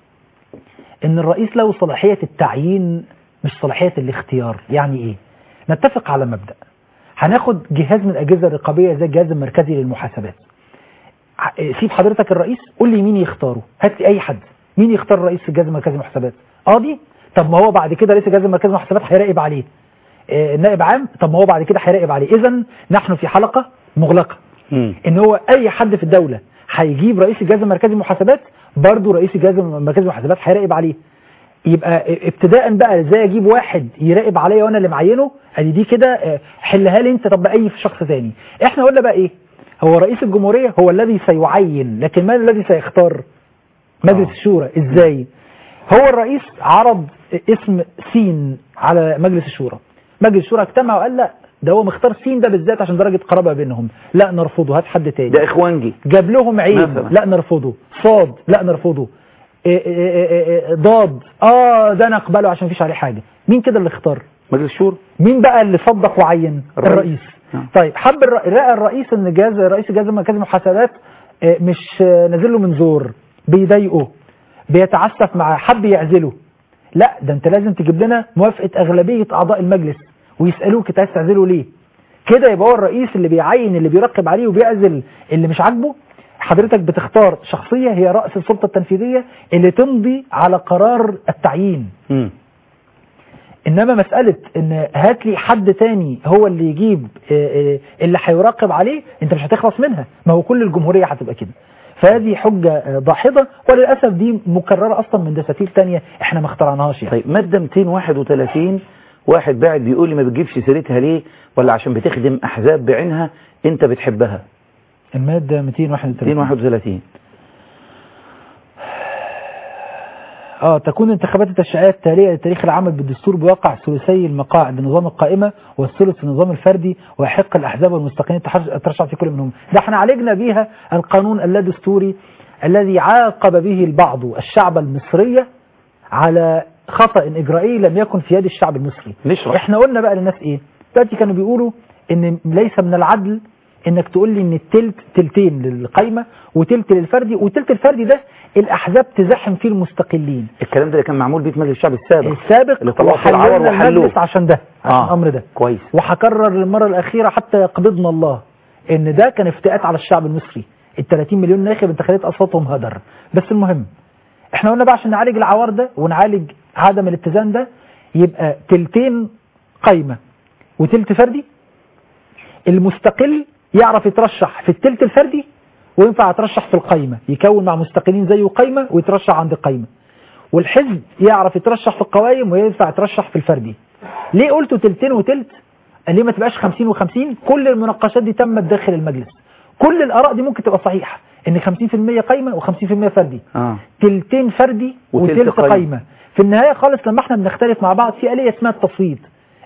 ان الرئيس له صلاحية التعيين مش صلاحية الاختيار يعني ايه نتفق على مبدأ هناخد جهاز من الأجهزة الرقابية زي الجهاز المركزي للمحاسبات ع- سيب حضرتك الرئيس قول لي مين يختاره هات لي اي حد مين يختار رئيس الجهاز المركزي للمحاسبات قاضي طب ما هو بعد كده رئيس الجهاز المركزي للمحاسبات هيراقب عليه آه، نائب عام طب ما هو بعد كده هيراقب عليه اذا نحن في حلقة مغلقة مم. ان هو اي حد في الدولة هيجيب رئيس الجهاز المركزي للمحاسبات برضه رئيس الجهاز المركزي للمحاسبات هيراقب عليه يبقى ابتداء بقى ازاي اجيب واحد يراقب عليا وانا اللي معينه ادي دي كده آه، حلها لي انت طب اي شخص ثاني احنا قلنا بقى ايه هو رئيس الجمهورية هو الذي سيعين لكن من الذي سيختار مجلس آه. الشورى ازاي هو الرئيس عرض اسم سين على مجلس الشورى مجلس الشورى اجتمع وقال لا ده هو مختار سين ده بالذات عشان درجة قرابة بينهم لا نرفضه هات حد تاني ده اخوانجي جاب لهم عين مثلا. لا نرفضه صاد لا نرفضه إيه إيه إيه إيه ضاد اه ده نقبله عشان مفيش عليه حاجة مين كده اللي اختار مجلس الشورى مين بقى اللي صدق وعين الرئيس. الرئيس نعم. طيب حب الر- لقى الرئيس ان جهاز رئيس الجهاز المركزي للمحاسبات آه، مش آه، نازل له من زور بيضايقه بيتعسف معاه حب يعزله لا ده انت لازم تجيب لنا موافقه اغلبيه اعضاء المجلس ويسالوك انت عايز تعزله ليه كده يبقى هو الرئيس اللي بيعين اللي بيرقب عليه وبيعزل اللي مش عاجبه حضرتك بتختار شخصيه هي راس السلطه التنفيذيه اللي تمضي على قرار التعيين مم. انما مسألة ان هات لي حد تاني هو اللي يجيب آه، آه، اللي هيراقب عليه انت مش هتخلص منها ما هو كل الجمهورية هتبقى كده فهذه حجة آه، داحضة وللأسف دي مكررة أصلا من دساتير تانية احنا ما اخترعناهاش يعني طيب مادة 231 واحد باعت بيقول لي ما بتجيبش سيرتها ليه ولا عشان بتخدم أحزاب بعينها أنت بتحبها المادة 231 231 اه تكون انتخابات التشريعية التالية لتاريخ العمل بالدستور بواقع ثلثي المقاعد بنظام القائمة والثلث النظام الفردي ويحق الأحزاب والمستقلين التحرش- الترشح في كل منهم ده احنا عالجنا بيها القانون اللادستوري الذي عاقب به البعض الشعب المصري على خطأ إجرائي لم يكن في يد الشعب المصري نشرح احنا قلنا بقى للناس ايه دلوقتي كانوا بيقولوا ان ليس من العدل انك تقول لي ان التلت تلتين للقايمه وتلت للفردي وتلت الفردي ده الاحزاب تزاحم فيه المستقلين الكلام ده اللي كان معمول بيه في مجلس الشعب السابق السابق اللي طلعوا في العور وحللنا وحلوه. المجلس عشان ده عشان آه. الامر ده كويس وهكرر للمره الاخيره حتى يقبضنا الله ان ده كان افتئات على الشعب المصري ال 30 مليون ناخب انت خليت اصواتهم هدر بس المهم احنا قلنا بقى عشان نعالج العوار ده ونعالج عدم الاتزان ده يبقى تلتين قايمه وتلت فردي المستقل يعرف يترشح في التلت الفردي وينفع يترشح في القايمه يكون مع مستقلين زيه قايمه ويترشح عند قايمه والحزب يعرف يترشح في القوائم وينفع يترشح في الفردي ليه قلتوا تلتين وتلت ليه ما تبقاش 50 و50 كل المناقشات دي تمت داخل المجلس كل الاراء دي ممكن تبقى صحيحه ان 50% قايمه و50% فردي اه تلتين فردي وتلت وتلت قايمة. قايمة في النهاية خالص لما احنا بنختلف مع بعض في آلية اسمها التصويت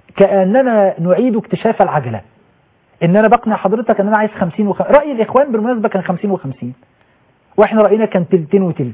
كأننا نعيد اكتشاف العجلة ان انا بقنع حضرتك ان انا عايز 50 وخ... رأي الاخوان بالمناسبة كان 50 و50 واحنا رأينا كان تلتين وتلت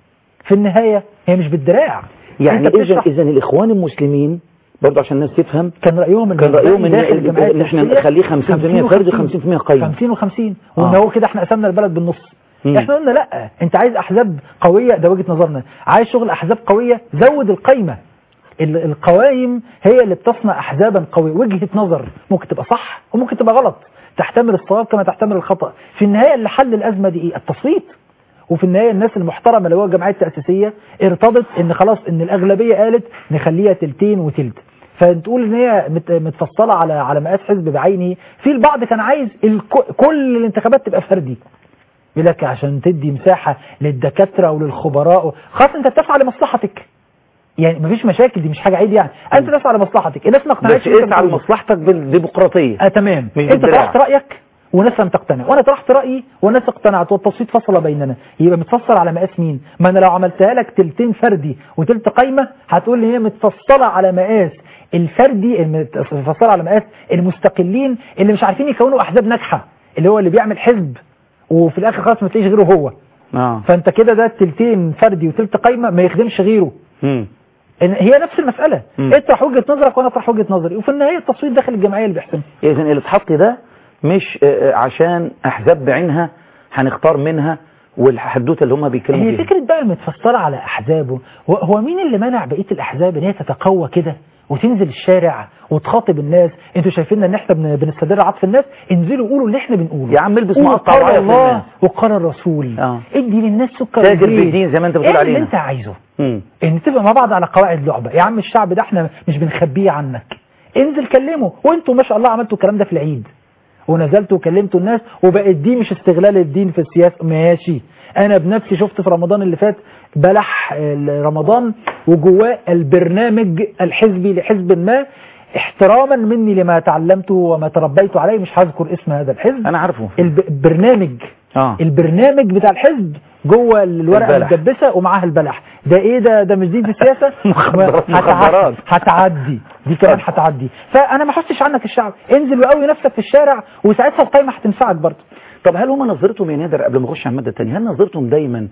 في النهاية هي مش بالدراع يعني أنت اذا بتشرح- اذا الاخوان المسلمين برضه عشان الناس تفهم كان رأيهم كان رأيهم إن- داخل إن- الجمعية إن إحنا التأسيسية نخليه 50% فردي 50% قايمة. 50 و50 وان آه. هو كده احنا قسمنا البلد بالنص مم. احنا قلنا لا انت عايز احزاب قوية ده وجهة نظرنا عايز شغل احزاب قوية زود القايمة ال- القوائم هي اللي بتصنع احزابا قوية وجهة نظر ممكن تبقى صح وممكن تبقى غلط تحتمل الصواب كما تحتمل الخطأ في النهاية اللي حل الازمة دي ايه التصويت وفي النهاية الناس المحترمة اللي هو الجمعية التأسيسية ارتضت ان خلاص ان الاغلبية قالت نخليها تلتين وتلت فتقول ان هي مت- متفصلة على على مقاس حزب بعينه في البعض كان عايز الك- كل الانتخابات تبقى فردي يقول لك عشان تدي مساحة للدكاترة وللخبراء خلاص انت بتسعى لمصلحتك يعني مفيش مشاكل دي مش حاجة عيب يعني انت تسعى لمصلحتك الناس ما بس اقتنعتش باللي انت اسعى بتقوله. لمصلحتك بالديمقراطية اه تمام مش انت بالدراع. طرحت رايك وناس لم تقتنع وانا طرحت رايي وناس اقتنعت والتصويت فصل بيننا يبقى متفصل على مقاس مين ما انا لو عملتها لك تلتين فردي وتلت قايمه هتقول لي هي متفصله على مقاس الفردي المت- متفصله على مقاس المستقلين اللي مش عارفين يكونوا احزاب ناجحه اللي هو اللي بيعمل حزب وفي الاخر خلاص ما تلاقيش غيره هو اه فانت كده ده تلتين فردي وتلت قايمه ما يخدمش غيره مم. إن هي نفس المساله مم. اطرح وجهه نظرك وانا اطرح وجهه نظري وفي النهايه التصويت داخل الجمعيه اللي بيحسمها اذا اللي اتحط ده مش آه، آه، عشان احزاب بعينها هنختار منها والحدوته اللي هم بيتكلموا هي فيها فكرة بقى متفصلة على أحزابه هو- هو مين اللي منع بقية الأحزاب إن هي تتقوى كده وتنزل الشارع وتخاطب الناس انتوا شايفيننا ان احنا بن- بنستدر عطف الناس انزلوا قولوا اللي احنا بنقوله يا عم البس قولوا مقطع قال وعيط الله للناس. وقال الرسول آه. ادي للناس سكر تاجر وزيت. بالدين زي ما انت بتقول اعمل علينا. اللي انت عايزه مم. ان نتفق مع بعض على قواعد لعبة يا عم الشعب ده احنا مش بنخبيه عنك انزل كلمه وانتوا ما شاء الله عملتوا الكلام ده في العيد ونزلت وكلمتوا الناس وبقت دي مش استغلال الدين في السياسة ماشي انا بنفسي شفت في رمضان اللي فات بلح ال- رمضان وجواه البرنامج الحزبي لحزب ما احتراما مني لما تعلمته وما تربيت عليه مش هذكر اسم هذا الحزب انا عارفه الب- البرنامج اه البرنامج بتاع الحزب جوه الورقه البلح. المدبسه ومعاها البلح ده ايه ده ده مش دين في السياسه مخدرات- هتع- مخدرات. هتعدي دي كمان هتعدي فانا ما حسش عنك الشعب انزل وقوي نفسك في الشارع وساعتها القايمه هتنفعك برضه طب هل هم نظرتهم يا نادر قبل ما نخش على الماده الثانيه هل نظرتهم دايما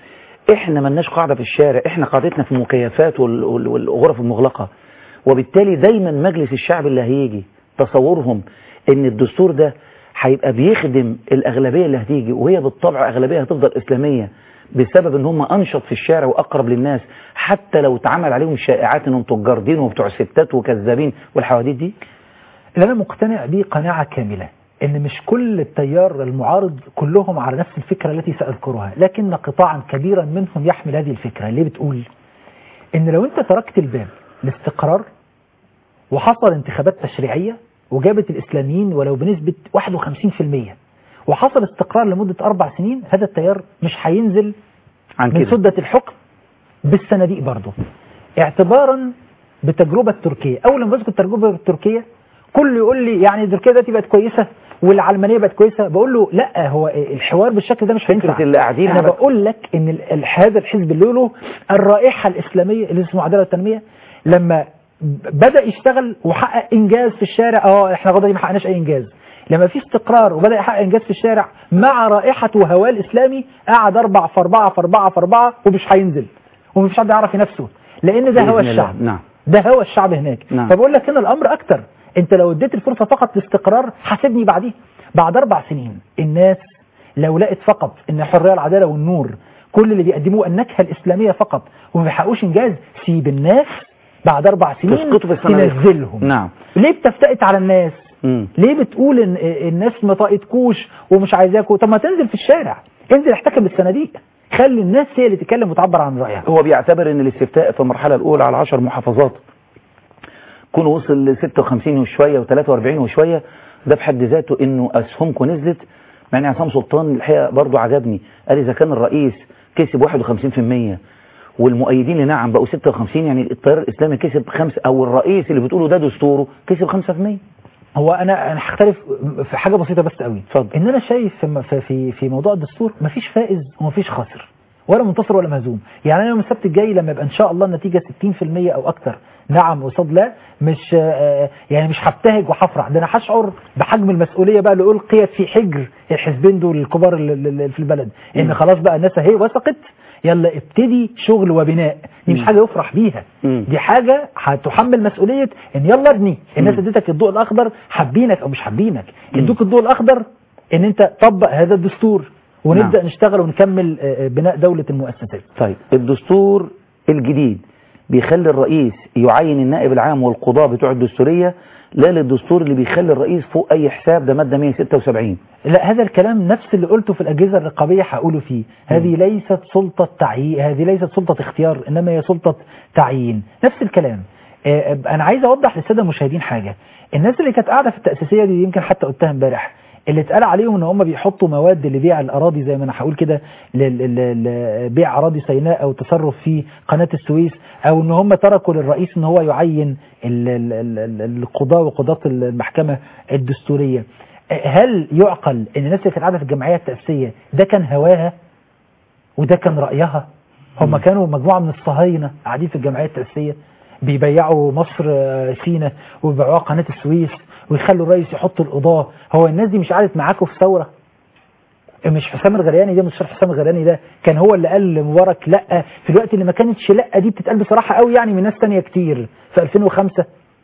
احنا ملناش قاعده في الشارع احنا قاعدتنا في المكيفات وال- وال- والغرف المغلقه وبالتالي دايما مجلس الشعب اللي هيجي تصورهم ان الدستور ده هيبقى بيخدم الاغلبيه اللي هتيجي وهي بالطبع اغلبيه هتفضل اسلاميه بسبب ان هم انشط في الشارع واقرب للناس حتى لو اتعمل عليهم شائعات انهم تجار دين وبتوع ستات وكذابين والحواديت دي اللي انا مقتنع بيه قناعه كامله ان مش كل التيار المعارض كلهم على نفس الفكره التي ساذكرها لكن قطاعا كبيرا منهم يحمل هذه الفكره اللي بتقول ان لو انت تركت الباب لاستقرار وحصل انتخابات تشريعيه وجابت الاسلاميين ولو بنسبه 51% وحصل استقرار لمدة أربع سنين هذا التيار مش هينزل عن من كده سدة الحكم بالصناديق برضه اعتبارا بتجربة تركيا أول ما بذكر التجربة التركية كل يقول لي يعني تركيا دلوقتي بقت كويسة والعلمانية بقت كويسة بقول له لا هو الحوار بالشكل ده مش هينفع فكرة اللي قاعدين أنا على- بقول لك إن ال- ال- هذا الحزب اللي له الرائحة الإسلامية اللي اسمه عدالة والتنمية لما بدأ يشتغل وحقق إنجاز في الشارع اه احنا غدا دي ما حققناش أي إنجاز لما في استقرار وبدأ يحقق إنجاز في الشارع مع رائحة وهواه الإسلامي قعد أربع في أربعة في أربعة في أربعة ومش هينزل ومفيش حد يعرف ينافسه لأن ده بإذن هو الله. الشعب نعم ده هو الشعب هناك نعم. فبقول لك هنا الامر اكتر انت لو اديت الفرصه فقط لاستقرار حاسبني بعديه بعد اربع سنين الناس لو لقت فقط ان الحريه العداله والنور كل اللي بيقدموه النكهه الاسلاميه فقط وما بيحققوش انجاز سيب الناس بعد اربع سنين تسقطوا في الصناديق. تنزلهم نعم ليه بتفتئت على الناس مم. ليه بتقول ان الناس ما طاقتكوش ومش عايزاكوا طب ما تنزل في الشارع انزل احتكم بالصناديق خلي الناس هي اللي تتكلم وتعبر عن رايها هو بيعتبر ان الاستفتاء في المرحلة الأولى على 10 محافظات كون وصل ل 56 وشوية و43 وشوية ده بحد ذاته انه اسهمكم نزلت مع ان عصام سلطان الحقيقة برضو عجبني قال اذا كان الرئيس كسب 51% والمؤيدين لنعم بقوا 56 يعني التيار الاسلامي كسب خمس او الرئيس اللي بتقوله ده دستوره كسب 5% هو انا انا هختلف في حاجه بسيطه بس قوي اتفضل. ان انا شايف في في- في في موضوع الدستور مفيش فائز ومفيش خاسر ولا منتصر ولا مهزوم يعني انا يوم السبت الجاي لما يبقى ان شاء الله النتيجه 60% او اكتر نعم قصاد لا مش آه، يعني مش هبتهج وهفرح ده انا هشعر بحجم المسؤوليه بقى اللي القيت في حجر الحزبين دول الكبار اللي- اللي في البلد ان خلاص بقى الناس اهي وثقت يلا ابتدي شغل وبناء دي مش حاجه يفرح بيها مم. دي حاجه هتحمل مسؤوليه ان يلا ابني الناس اديتك الضوء الاخضر حابينك او مش حابينك ادوك الضوء الاخضر ان انت طبق هذا الدستور ونبدا نعم. نشتغل ونكمل آه، آه، بناء دوله المؤسسات طيب الدستور الجديد بيخلي الرئيس يعين النائب العام والقضاء بتوع الدستورية لا للدستور اللي بيخلي الرئيس فوق أي حساب ده مادة 176 لا هذا الكلام نفس اللي قلته في الأجهزة الرقابية هقوله فيه هذه ليست سلطة تعيين هذه ليست سلطة اختيار إنما هي سلطة تعيين نفس الكلام آه، أنا عايز أوضح للسادة المشاهدين حاجة الناس اللي كانت قاعدة في التأسيسية دي يمكن حتى قلتها امبارح اللي اتقال عليهم ان هم بيحطوا مواد لبيع الاراضي زي ما انا هقول كده لل- لل- لبيع اراضي سيناء او تصرف في قناه السويس او ان هم تركوا للرئيس ان هو يعين ال- ال- ال- ال- القضاه وقضاه المحكمه الدستوريه هل يعقل ان الناس اللي كانت قاعده في الجمعيه التاسيسيه ده كان هواها وده كان رايها هم كانوا مجموعه من الصهاينه قاعدين في الجمعيه التاسيسيه بيبيعوا مصر آه، سينا وبيبيعوها قناه السويس ويخلوا الرئيس يحط القضاه هو الناس دي مش قعدت معاكم في ثوره مش حسام الغرياني ده مش حسام الغرياني ده كان هو اللي قال لمبارك لا في الوقت اللي ما كانتش لا دي بتتقال بصراحه قوي يعني من ناس تانية كتير في 2005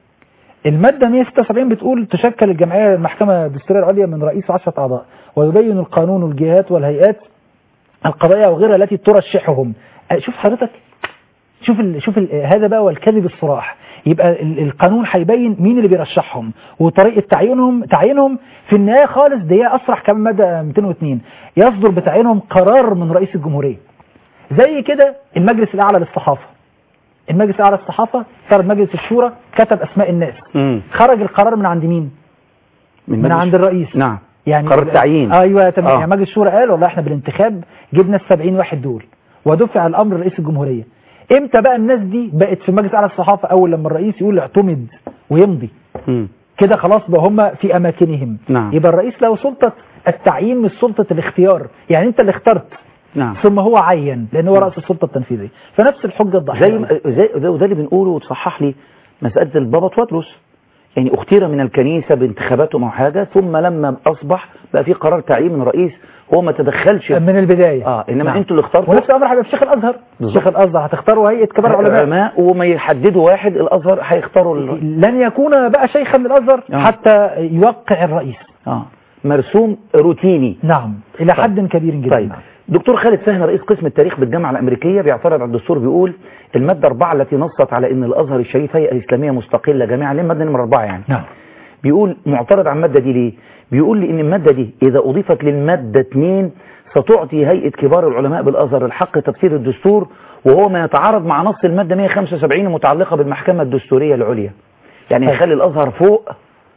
المادة 176 بتقول تشكل الجمعية المحكمة الدستورية العليا من رئيس وعشرة أعضاء ويبين القانون الجهات والهيئات القضائية وغيرها التي ترشحهم أه، شوف حضرتك شوف ال شوف ال هذا بقى والكذب الصراح يبقى ال- القانون هيبين مين اللي بيرشحهم وطريقه تعيينهم تعيينهم في النهايه خالص دي هي اصرح كمان ماده 202 يصدر بتعيينهم قرار من رئيس الجمهوريه زي كده المجلس الاعلى للصحافه المجلس الاعلى للصحافه صار مجلس الشورى كتب اسماء الناس خرج القرار من عند مين من مجلس- عند الرئيس نعم يعني قرار التعيين ايوه تمام آه. يعني مجلس الشورى قال والله احنا بالانتخاب جبنا ال 70 واحد دول ودفع الامر لرئيس الجمهوريه امتى بقى الناس دي بقت في مجلس اعلى الصحافه اول لما الرئيس يقول اعتمد ويمضي مم. كده خلاص بقى هم في اماكنهم نعم. يبقى الرئيس له سلطه التعيين مش سلطه الاختيار يعني انت اللي اخترت نعم ثم هو عين لان هو راس السلطه التنفيذيه فنفس الحجه الضحيه زي ما- زي ده وده اللي بنقوله وتصحح لي مسألة البابا توادرس يعني اختير من الكنيسة بانتخاباتهم او حاجة ثم لما اصبح بقى في قرار تعيين من رئيس هو ما تدخلش من البدايه اه انما نعم. انتوا اللي اخترتوا ونفس الامر هيبقى في شيخ الازهر بالظبط. شيخ الازهر هتختاروا هيئه كبار العلماء العلماء وما يحددوا واحد الازهر هيختاروا ال... لن يكون بقى شيخا من الازهر آه. حتى يوقع الرئيس اه مرسوم روتيني نعم الى طيب. حد كبير جدا طيب نعم. دكتور خالد سهل رئيس قسم التاريخ بالجامعة الأمريكية بيعترض على الدستور بيقول المادة أربعة التي نصت على أن الأزهر الشريف هيئة إسلامية مستقلة جامعة ليه المادة نمرة أربعة يعني نعم بيقول معترض على المادة دي ليه بيقول لي ان المادة دي اذا اضيفت للمادة 2 ستعطي هيئة كبار العلماء بالازهر الحق تفسير الدستور وهو ما يتعارض مع نص المادة 175 المتعلقة بالمحكمة الدستورية العليا يعني طيب. يخلي الازهر فوق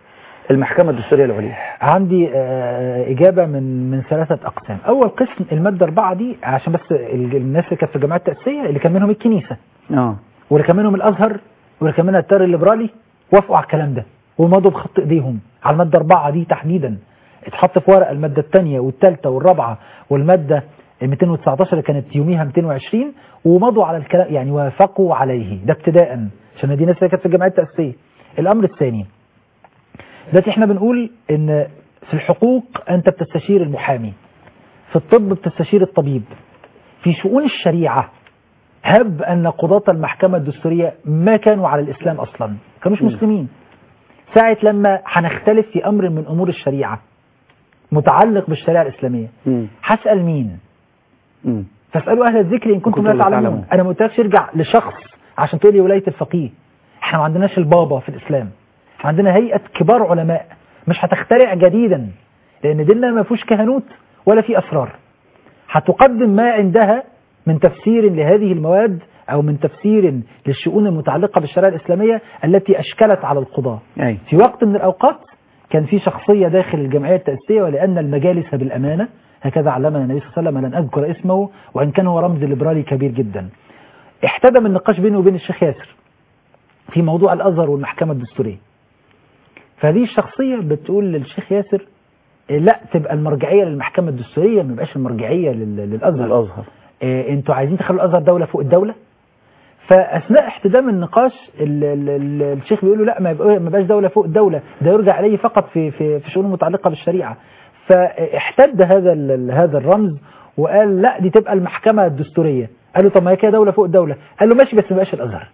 المحكمة الدستورية العليا عندي آه، إجابة من من ثلاثة أقسام أول قسم المادة أربعة دي عشان بس ال- الناس اللي كانت في الجماعات التأسيسية اللي كان منهم الكنيسة اه واللي كان منهم الأزهر واللي كان منها التيار الليبرالي وافقوا على الكلام ده ومضوا بخط إيديهم على المادة أربعة دي تحديدا اتحط في ورقة المادة الثانية والثالثة والرابعة والمادة 219 اللي كانت يوميها 220 ومضوا على الكلام يعني وافقوا عليه ده ابتداء عشان دي ناس اللي كانت في الجمعيات التأسيسية الأمر الثاني دلوقتي احنا بنقول ان في الحقوق انت بتستشير المحامي في الطب بتستشير الطبيب في شؤون الشريعة هب ان قضاة المحكمة الدستورية ما كانوا على الاسلام اصلا كانوش مسلمين ساعة لما هنختلف في امر من امور الشريعة متعلق بالشريعة الاسلامية مم. هسأل مين مم. فاسألوا اهل الذكر ان كنتم كنتم لا لا تعلمون تعلمون. انا ما قلتلكش ارجع لشخص عشان تقول لي ولاية الفقيه احنا ما عندناش البابا في الاسلام احنا عندنا هيئة كبار علماء مش هتخترع جديدا لان ديننا ما فيهوش كهنوت ولا فيه اسرار هتقدم ما عندها من تفسير لهذه المواد او من تفسير للشؤون المتعلقة بالشريعة الاسلامية التي اشكلت على القضاة أي في وقت من الأوقات كان في شخصية داخل الجمعية التأسيسية ولأن المجالس بالأمانة هكذا علمنا النبي صلى الله عليه وسلم لن أذكر اسمه وإن كان هو رمز ليبرالي كبير جدا احتدم النقاش بينه وبين الشيخ ياسر في موضوع الأزهر والمحكمة الدستورية فهذه الشخصية بتقول للشيخ ياسر إيه، لا تبقى المرجعية للمحكمة الدستورية ما يبقاش المرجعية لل- للأزهر الأزهر إيه، انتوا عايزين تخلوا الازهر دوله فوق الدوله فاثناء احتدام النقاش ال ال ال الشيخ بيقول له لا ما يبقى- ما يبقاش دوله فوق الدوله ده يرجع اليه فقط في في في شؤون متعلقه بالشريعه فاحتد هذا ال- ال- هذا الرمز وقال لا دي تبقى المحكمه الدستوريه قال له طب ما هي كده دوله فوق الدوله قال له ماشي بس ما يبقاش الازهر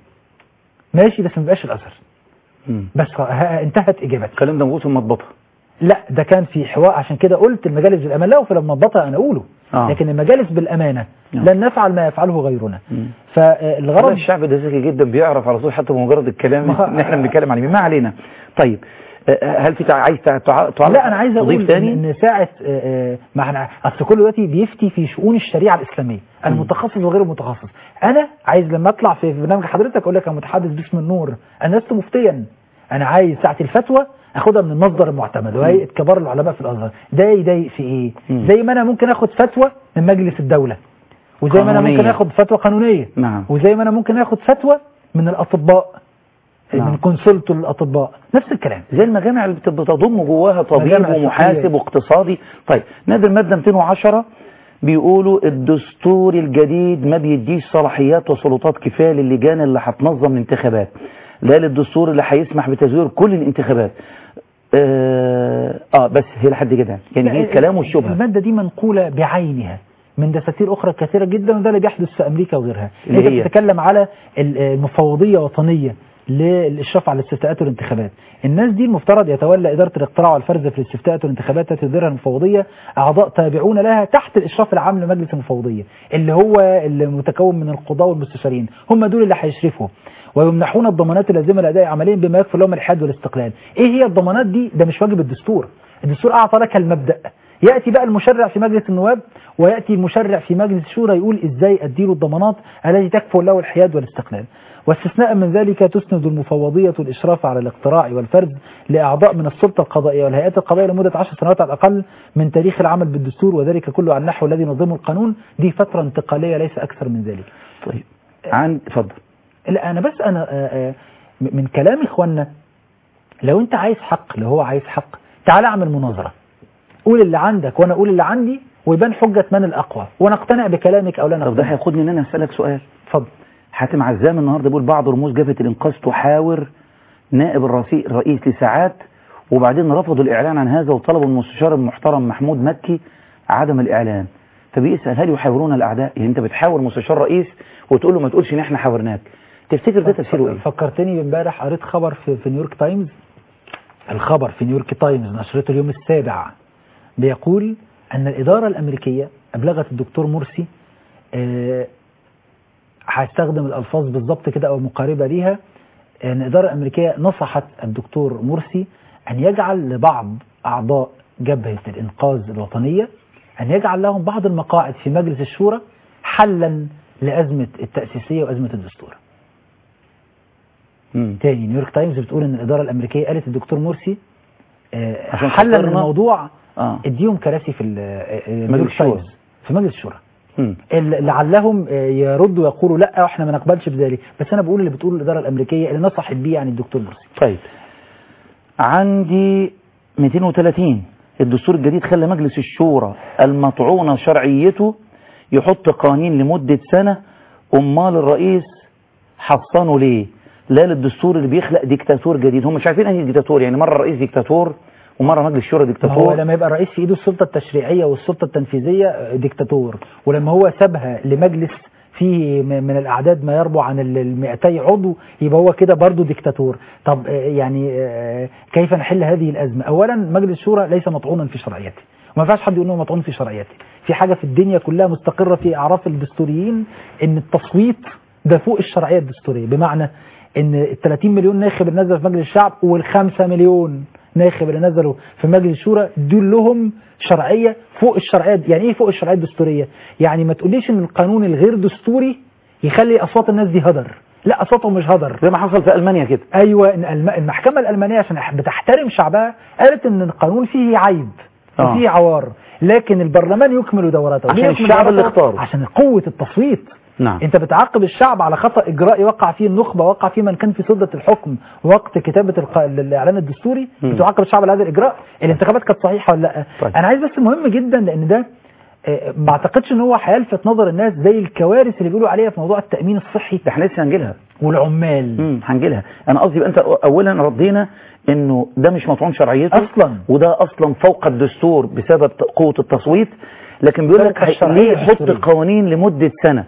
ماشي بس ما يبقاش الازهر مم. بس ها- انتهت اجابته الكلام ده موجود في المضبطة لا ده كان في حوار عشان كده قلت المجالس بالامانه لو فلما بطأ انا اقوله آه. لكن المجالس بالامانه نعم. لن نفعل ما يفعله غيرنا مم. فالغرض غرض الشعب ده ذكي جدا بيعرف على طول حتى بمجرد الكلام ما- ان احنا بنتكلم عليه ما علينا طيب آه، هل في تع- عايز تع- تع- تعلق لا انا عايز تضيف اقول تاني ان إن ساعه آه، آه، ما احنا اصل كل دلوقتي بيفتي في شؤون الشريعه الاسلاميه المتخصص وغير المتخصص انا عايز لما اطلع في في برنامج حضرتك اقول لك انا متحدث باسم النور انا لست مفتيا انا عايز ساعه الفتوى اخدها من المصدر المعتمد وهيئه كبار العلماء في الازهر ده يضايق في ايه مم. زي ما انا ممكن اخد فتوى من مجلس الدوله وزي ما انا قانونية. ممكن اخد فتوى قانونيه نعم وزي ما انا ممكن اخد فتوى من الاطباء نعم. من كونسلت الاطباء نفس الكلام زي المجامع اللي بت- بتضم جواها طبيب مجامع ومحاسب فقهية. واقتصادي طيب نادي المادة 210 بيقولوا الدستور الجديد ما بيديش صلاحيات وسلطات كفاية للجان اللي هتنظم الانتخابات لا للدستور اللي هيسمح بتزوير كل الانتخابات اه, آه بس هي لحد كده يعني لا، هي الكلام والشبهة المادة دي منقولة بعينها من دساتير أخرى كثيرة جدا وده اللي بيحدث في أمريكا وغيرها اللي أنت هي؟ بتتكلم على ال- المفوضية وطنية للإشراف على الاستفتاءات والانتخابات الناس دي المفترض يتولى إدارة الاقتراع والفرز في الاستفتاءات والانتخابات التي تديرها المفوضية أعضاء تابعون لها تحت الإشراف العام لمجلس المفوضية اللي هو اللي متكون من القضاء والمستشارين هم دول اللي هيشرفوا ويمنحون الضمانات اللازمة لأداء عمليا بما يكفي لهم الحد والاستقلال إيه هي الضمانات دي ده مش واجب الدستور الدستور أعطى لك المبدأ يأتي بقى المشرع في مجلس النواب ويأتي المشرع في مجلس الشورى يقول إزاي أديله الضمانات التي تكفل له الحياد والاستقلال واستثناء من ذلك تسند المفوضية الإشراف على الاقتراع والفرز لأعضاء من السلطة القضائية والهيئات القضائية لمدة عشر سنوات على الأقل من تاريخ العمل بالدستور وذلك كله على النحو الذي ينظمه القانون دي فترة انتقالية ليس أكثر من ذلك طيب عن اتفضل لا أنا بس أنا آه، آه، من كلام إخواننا لو أنت عايز حق لو هو عايز حق تعال اعمل مناظرة قول اللي عندك وأنا أقول اللي عندي ويبان حجة من الأقوى ونقتنع بكلامك أو لا طب ده نقتنع هياخدني ان انا اسالك سؤال اتفضل حاتم عزام النهارده بيقول بعض رموز جبهه الانقاذ تحاور نائب الرئيس الرئيس لساعات وبعدين رفضوا الاعلان عن هذا وطلبوا من المستشار المحترم محمود مكي عدم الاعلان فبيسال هل يحاورون الاعداء يعني انت بتحاور مستشار رئيس وتقول له ما تقولش ان احنا حاورناك تفتكر ده تفسيره ايه فكرتني امبارح قريت خبر في, في نيويورك تايمز الخبر في نيويورك تايمز نشرته اليوم السابع بيقول أن الإدارة الأمريكية أبلغت الدكتور مرسي آه، هستخدم الألفاظ بالظبط كده أو مقاربة ليها أن الإدارة الأمريكية نصحت الدكتور مرسي أن يجعل لبعض أعضاء جبهة الإنقاذ الوطنية أن يجعل لهم بعض المقاعد في مجلس الشورى حلا لأزمة التأسيسية وأزمة الدستور مم. تاني نيويورك تايمز بتقول ان الاداره الامريكيه قالت الدكتور مرسي آه، عشان حلا خاطرنا- الموضوع اه اديهم كراسي في ال- آه، النيويورك الشورى. تايمز في مجلس الشورى مم. ال- لعلهم آه، يردوا ويقولوا لا احنا ما نقبلش بذلك بس انا بقول اللي بتقول الاداره الامريكيه اللي نصحت بيه يعني الدكتور مرسي طيب عندي 230 الدستور الجديد خلى مجلس الشورى المطعونة شرعيته يحط قوانين لمدة سنة أمال الرئيس حصنه ليه لا للدستور اللي بيخلق ديكتاتور جديد هم مش عارفين أي ديكتاتور يعني مرة الرئيس ديكتاتور ومرة مجلس الشورى ما هو ديكتاتور لما يبقى الرئيس في ايده السلطه التشريعيه والسلطه التنفيذيه آه، ديكتاتور ولما هو سابها لمجلس فيه م- من الاعداد ما يربو عن ال- ال 200 عضو يبقى هو كده برضه ديكتاتور طب آه، يعني آه، كيف نحل هذه الازمه اولا مجلس الشورى ليس مطعونا في شرعيته وما ينفعش حد يقول انه مطعون في شرعيته في حاجه في الدنيا كلها مستقره في اعراف الدستوريين ان التصويت ده فوق الشرعيه الدستوريه بمعنى ان ال 30 مليون ناخب اللي نزل في مجلس الشعب وال5 مليون ناخب اللي نزلوا في مجلس الشورى دول لهم شرعيه فوق الشرعيه يعني ايه فوق الشرعيه الدستوريه؟ يعني ما تقوليش ان القانون الغير دستوري يخلي اصوات الناس دي هدر لا اصواتهم مش هدر زي ما حصل في ألمانيا كده ايوه إن الم- المحكمه الالمانيه عشان بتحترم شعبها قالت ان القانون فيه عيب آه. وفيه عوار لكن البرلمان يكمل دوراته عشان ليه يكمل الشعب اللي دوراته؟ اختاره. عشان قوه التصويت نعم انت بتعاقب الشعب على خطا اجرائي وقع فيه النخبه وقع فيه من كان في سده الحكم وقت كتابه الق... الاعلان الدستوري مم. بتعاقب الشعب على هذا الاجراء الانتخابات كانت صحيحه ولا لا طيب. انا عايز بس مهم جدا لان ده آه، ما اعتقدش ان هو هيلفت نظر الناس زي الكوارث اللي بيقولوا عليها في موضوع التامين الصحي ده احنا لسه هنجيلها والعمال امم هنجيلها انا قصدي يبقى انت اولا ردينا انه ده مش مطعون شرعيته اصلا وده اصلا فوق الدستور بسبب ت- قوه التصويت لكن بيقول لك فوق هي- الشرعية ليه يحط الدستورية. قوانين لمده سنه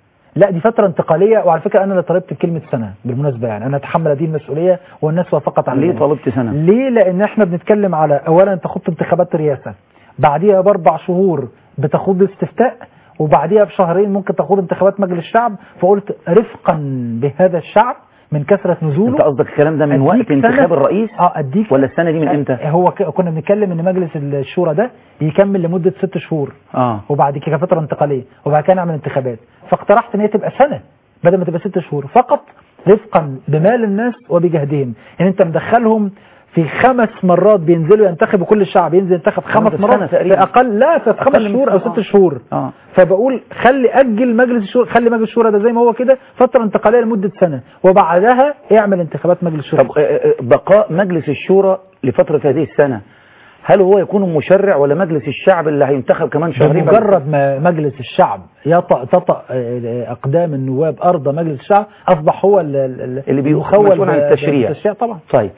لا دي فتره انتقاليه وعلى فكره انا اللي طلبت كلمه سنه بالمناسبه يعني انا اتحمل هذه المسؤوليه والناس وافقت على ليه ذلك. طالبت سنه ليه لان احنا بنتكلم على اولا انت خدت انتخابات رئاسه بعديها باربع شهور بتخوض استفتاء وبعديها بشهرين ممكن تخوض انتخابات مجلس الشعب فقلت رفقا بهذا الشعب من كثره نزوله انت قصدك الكلام ده من أديك وقت سنة- انتخاب الرئيس اه اديك ولا السنه دي من امتى هو ك- كنا بنتكلم ان مجلس الشورى ده يكمل لمده ست شهور اه وبعد كده فتره انتقاليه وبعد كده نعمل انتخابات فاقترحت ان هي تبقى سنه بدل ما تبقى ست شهور فقط رفقا بمال الناس وبجهدهم ان انت مدخلهم في خمس مرات بينزلوا ينتخبوا كل الشعب ينزل ينتخب خمس ده في سنة مرات تقريبا. في اقل لا في خمس أقل من شهور او سنة. ست شهور اه فبقول خلي اجل مجلس الشورى خلي مجلس الشورى ده زي ما هو كده فتره انتقاليه لمده سنه وبعدها اعمل انتخابات مجلس الشورى طب آه، آه، بقاء مجلس الشورى لفتره هذه السنه هل هو يكون مشرع ولا مجلس الشعب اللي هينتخب كمان شهرين بعد- بمجرد ما مجلس الشعب يطأ تطأ آه، أقدام النواب أرض مجلس الشعب أصبح هو ال- ال- اللي بي- المخول مسؤول عن ب- التشريع. بالتشريع طبعا طيب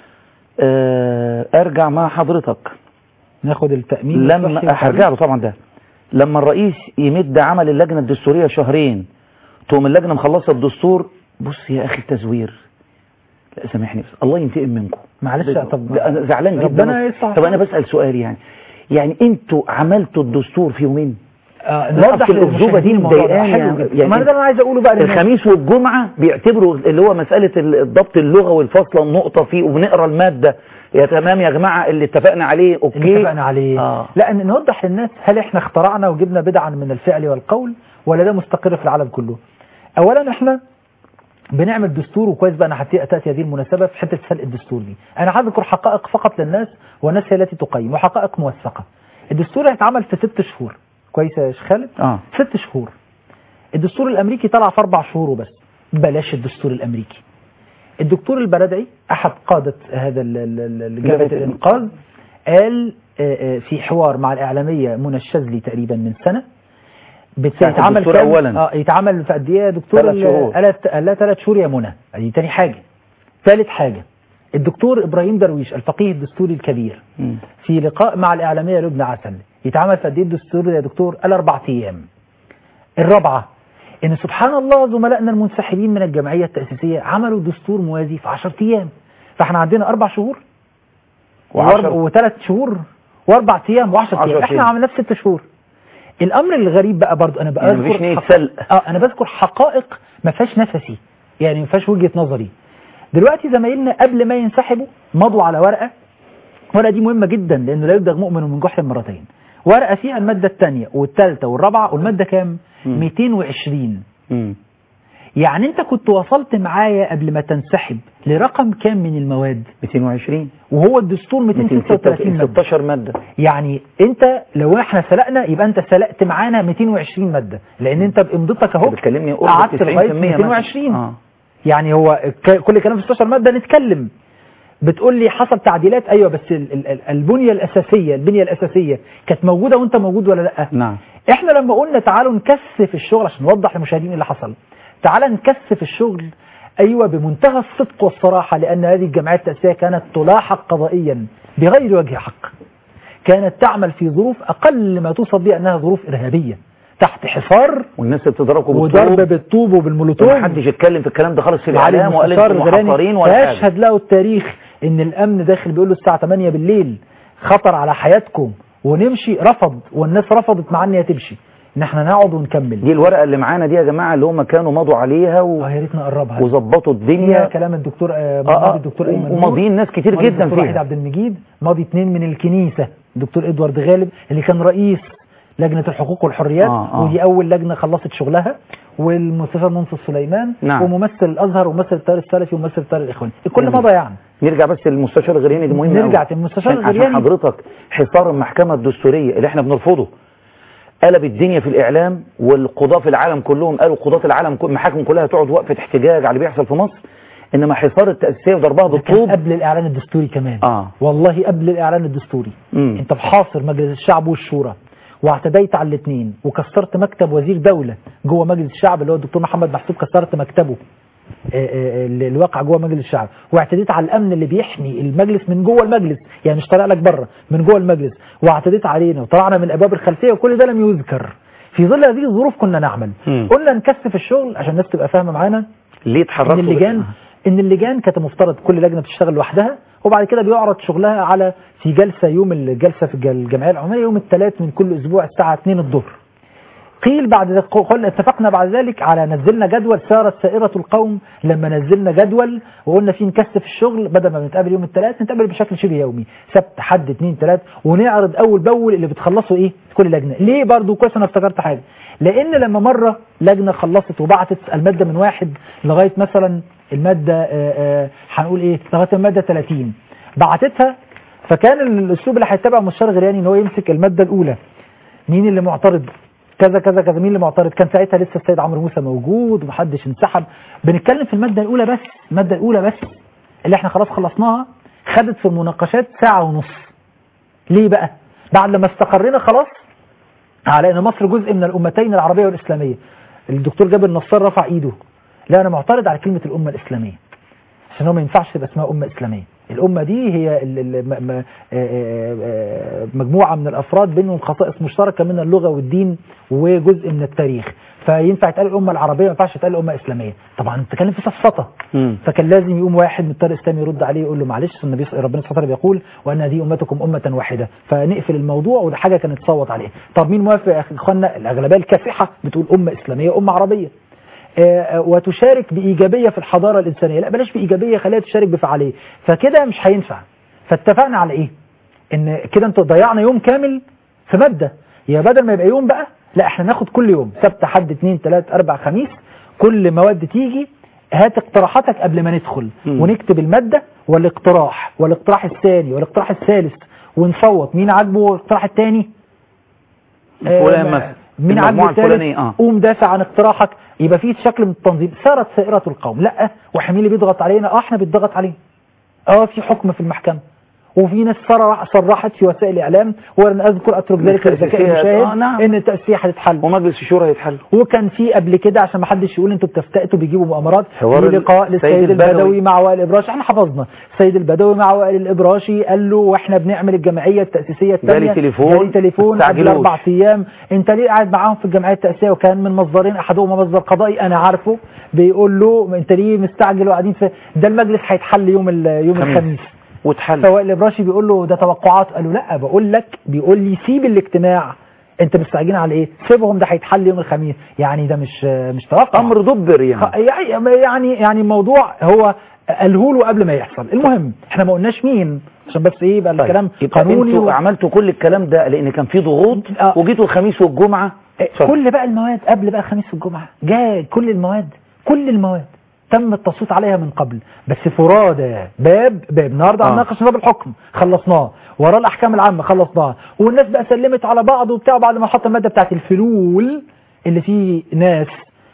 آه، ارجع مع حضرتك ناخد التأمين لما الصحي هرجع له طبعا ده لما الرئيس يمد عمل اللجنه الدستوريه شهرين تقوم اللجنه مخلصه الدستور بص يا اخي التزوير لا سامحني بس الله ينتقم منكم معلش طب لا انا زعلان جدا ربنا بس- يصلح طب انا بسال سؤال يعني يعني انتوا عملتوا الدستور في يومين آه نوضح الأكذوبة دي للمشاهدين الموضوع ده. مضايقاني حلو يعني- جدا. يعني ما أنا ده أنا عايز أقوله بقى للناس. الخميس والجمعة بيعتبروا اللي هو مسألة الضبط اللغوي الفاصلة النقطة فيه وبنقرا المادة يا تمام يا جماعة اللي اتفقنا عليه اوكي اللي اتفقنا عليه آه. لا ان نوضح للناس هل احنا اخترعنا وجبنا بدعا من الفعل والقول ولا ده مستقر في العالم كله اولا احنا بنعمل دستور وكويس بقى انا هتأتي تاتي هذه المناسبه في حته سلق الدستور دي انا هذكر حقائق فقط للناس والناس هي التي تقيم وحقائق موثقه الدستور هيتعمل في ست شهور كويس يا شيخ خالد اه ست شهور الدستور الامريكي طلع في اربع شهور وبس بلاش الدستور الامريكي الدكتور البرادعي احد قاده هذا ال- ال- ال- جبهه جبهة الانقاذ قال آه، آه، في حوار مع الاعلاميه منى الشاذلي تقريبا من سنه بتتعمل الدستور كام- أولاً. اه يتعمل في قد ايه يا دكتور ثلاث ال- شهور. قالت قال لها ثلاث شهور يا منى دي تاني حاجه ثالث حاجه الدكتور ابراهيم درويش الفقيه الدستوري الكبير مم. في لقاء مع الإعلامية لبنى عسل يتعمل في قد ايه الدستور يا دكتور؟ قال أربع أيام. الرابعة إن سبحان الله زملائنا المنسحبين من الجمعية التأسيسية عملوا دستور موازي في 10 أيام. فإحنا عندنا أربع شهور وعشر- وثلاث شهور وأربع أيام و10 عشر أيام. إحنا أيام. عملناه في ست شهور. الأمر الغريب بقى برضو أنا بقى يعني مفيش نية حق- سلق. اه أنا بذكر حقائق ما فيهاش نفسي يعني ما فيهاش وجهة نظري. دلوقتي زمايلنا قبل ما ينسحبوا مضوا على ورقة الورقه دي مهمه جدا لانه لا يبدغ مؤمن من جحر مرتين ورقه فيها الماده الثانيه والثالثه والرابعه والماده كام مم. 220 مم. يعني انت كنت وصلت معايا قبل ما تنسحب لرقم كام من المواد 220 وهو الدستور 236 مادة 16 مادة يعني انت لو احنا سلقنا يبقى انت سلقت معانا 220 مادة لان انت بامضتك اهو بتكلمني قعدت لغايه 220 اه يعني هو ك- كل كلام في 16 ماده نتكلم بتقول لي حصل تعديلات ايوه بس ال- ال- ال- البنيه الاساسيه البنيه الاساسيه كانت موجوده وانت موجود ولا لا نعم احنا لما قلنا تعالوا نكثف الشغل عشان نوضح للمشاهدين اللي حصل تعالى نكثف الشغل ايوه بمنتهى الصدق والصراحه لان هذه الجمعيات التاسيسيه كانت تلاحق قضائيا بغير وجه حق كانت تعمل في ظروف اقل ما توصف بها انها ظروف ارهابيه تحت حصار والناس اللي بتضربكم وضرب بالطوب بالطوب وبالمولوتوف ومحدش يتكلم في الكلام ده خالص في معالي الاعلام ولا المستشار انتوا الغيلاني محقرين ولا حاجه فيشهد له التاريخ ان الامن داخل بيقول له الساعه 8 بالليل خطر على حياتكم ونمشي رفض والناس رفضت مع ان هي تمشي ان احنا نقعد ونكمل دي الورقه اللي معانا دي يا جماعه اللي هم كانوا مضوا عليها و... اه يا ريت نقربها وظبطوا هي الدنيا كلام الدكتور آه آه، ماضي الدكتور ايمن نور. وماضيين ناس كتير ماضي جدا الدكتور وحيد فيها عبد المجيد ماضي اثنين من الكنيسه الدكتور ادوارد غالب اللي كان رئيس لجنه الحقوق والحريات آه، آه. ودي اول لجنه خلصت شغلها والمستشار منصف سليمان نعم. وممثل الازهر وممثل التيار السلفي وممثل التيار الاخواني الكل جميل. مضى يعني نرجع بس للمستشار الغرياني دي مهم نرجع أوي. تاني. المستشار عشان- عشان الغرياني- حضرتك حصار المحكمه الدستوريه اللي احنا بنرفضه قلب الدنيا في الاعلام والقضاه في العالم كلهم قالوا قضاه العالم كل المحاكم كلها تقعد وقفه احتجاج على اللي بيحصل في مصر انما حصار التاسيسيه وضربها ده كان بالطوب قبل الاعلان الدستوري كمان اه والله قبل الاعلان الدستوري مم. انت محاصر مجلس الشعب والشورى واعتديت على الاثنين وكسرت مكتب وزير دولة جوه مجلس الشعب اللي هو الدكتور محمد محسوب كسرت مكتبه آه، آه، اللي اللي واقع جوه مجلس الشعب واعتديت على الامن اللي بيحمي المجلس من جوه المجلس يعني مش طالع لك بره من جوه المجلس واعتديت علينا وطلعنا من الابواب الخلفيه وكل ده لم يذكر في ظل هذه الظروف كنا نعمل مم. قلنا نكثف الشغل عشان الناس تبقى فاهمه معانا ليه اتحركتوا ان اللجان ان اللجان كانت المفترض كل لجنه بتشتغل لوحدها وبعد كده بيعرض شغلها على في جلسه يوم الجلسه في الج- الجمعيه العموميه يوم الثلاث من كل اسبوع الساعه 2 الظهر قيل بعد ذلك قلنا اتفقنا بعد ذلك على نزلنا جدول سارت سائرة القوم لما نزلنا جدول وقلنا فيه نكثف الشغل بدل ما بنتقابل يوم الثلاث نتقابل بشكل شبه يومي سبت حد اثنين ثلاث ونعرض اول باول اللي بتخلصوا ايه كل لجنه ليه برضو كويس انا افتكرت حاجه لان لما مره لجنه خلصت وبعتت الماده من واحد لغايه مثلا الماده آه، آه، هنقول ايه لغايه الماده 30 بعتتها فكان الاسلوب اللي هيتبعه مستشار غرياني ان هو يمسك الماده الاولى مين اللي معترض كذا كذا كذا مين اللي معترض كان ساعتها لسه السيد عمرو موسى موجود ومحدش انسحب بنتكلم في الماده الاولى بس الماده الاولى بس اللي احنا خلاص خلصناها خدت في المناقشات ساعه ونص ليه بقى بعد لما استقرينا خلاص على ان مصر جزء من الامتين العربيه والاسلاميه الدكتور جابر نصار رفع ايده لا انا معترض على كلمه الامه الاسلاميه عشان هو ما ينفعش تبقى اسمها امه اسلاميه الامه دي هي ال- ال- م- م- آه، آه، آه، مجموعه من الافراد بينهم خصائص مشتركه من اللغه والدين وجزء من التاريخ فينفع يتقال الامه العربيه ما ينفعش يتقال الامه الاسلاميه طبعا بتتكلم في سفسطه مم. فكان لازم يقوم واحد من الطريق الاسلامي يرد عليه يقول له معلش النبي ربنا سبحانه وتعالى بيقول وان هذه امتكم امه واحده فنقفل الموضوع وده حاجه كانت تصوت عليها طب مين موافق يا أخي- اخواننا الاغلبيه الكاسحه بتقول امه اسلاميه امه عربيه آه، آه، وتشارك بإيجابية في الحضارة الإنسانية لا بلاش بإيجابية خليها تشارك بفعالية فكده مش هينفع فاتفقنا على إيه إن كده انتوا ضيعنا يوم كامل في مادة يا بدل ما يبقى يوم بقى لا احنا ناخد كل يوم سبت حد اثنين ثلاث أربع خميس كل مواد تيجي هات اقتراحاتك قبل ما ندخل مم. ونكتب المادة والاقتراح والاقتراح الثاني والاقتراح الثالث ونصوت مين عاجبه الاقتراح الثاني فلان آه، مثلا. مين المجموعة عاجبه الثالث الفلانية، آه. قوم دافع عن اقتراحك يبقى في شكل من التنظيم سارت سائرة القوم لا واحنا مين اللي بيضغط علينا اه احنا بيتضغط علينا اه في حكم في المحكمة وفي ناس صرح صرحت في وسائل الاعلام ولن اذكر اترك ذلك للذكاء التأسيسية، المشاهد آه، نعم. ان التاسيس هتتحل ومجلس الشورى هيتحل وكان في قبل كده عشان ما حدش يقول انتوا بتفتئتوا بيجيبوا مؤامرات حوار في ال- لقاء سيد للسيد البدوي. البدوي مع وائل الابراشي احنا حفظنا السيد البدوي مع وائل الابراشي قال له واحنا بنعمل الجمعيه التاسيسيه الثانيه جالي تليفون، جالي تليفون ما قبل تستعجلوش. اربع ايام انت ليه قاعد معاهم في الجمعيه التاسيسيه وكان من مصدرين احدهما مصدر قضائي انا عارفه بيقول له انت ليه مستعجل وقاعدين في ده المجلس هيتحل يوم ال- يوم خميس. الخميس واتحل فوائل الابراشي بيقول له ده توقعات قال له لا بقول لك بيقول لي سيب الاجتماع انت مستعجلين على ايه سيبهم ده هيتحل يوم الخميس يعني ده مش مش توقع امر دبر يعني يعني يعني يعني الموضوع هو قاله له قبل ما يحصل المهم احنا ما قلناش مين عشان بس ايه يبقى الكلام يبقى قانوني انتوا و... عملتوا كل الكلام ده لان كان في ضغوط آه. وجيتوا الخميس والجمعه اتفضل. كل بقى المواد قبل بقى الخميس والجمعه جاء كل المواد كل المواد تم التصويت عليها من قبل بس فرادى باب باب النهارده آه. هنناقش باب الحكم خلصناه وراه الاحكام العامه خلصناها والناس بقى سلمت على بعض وبتاع بعد ما حط الماده بتاعت الفلول اللي فيه ناس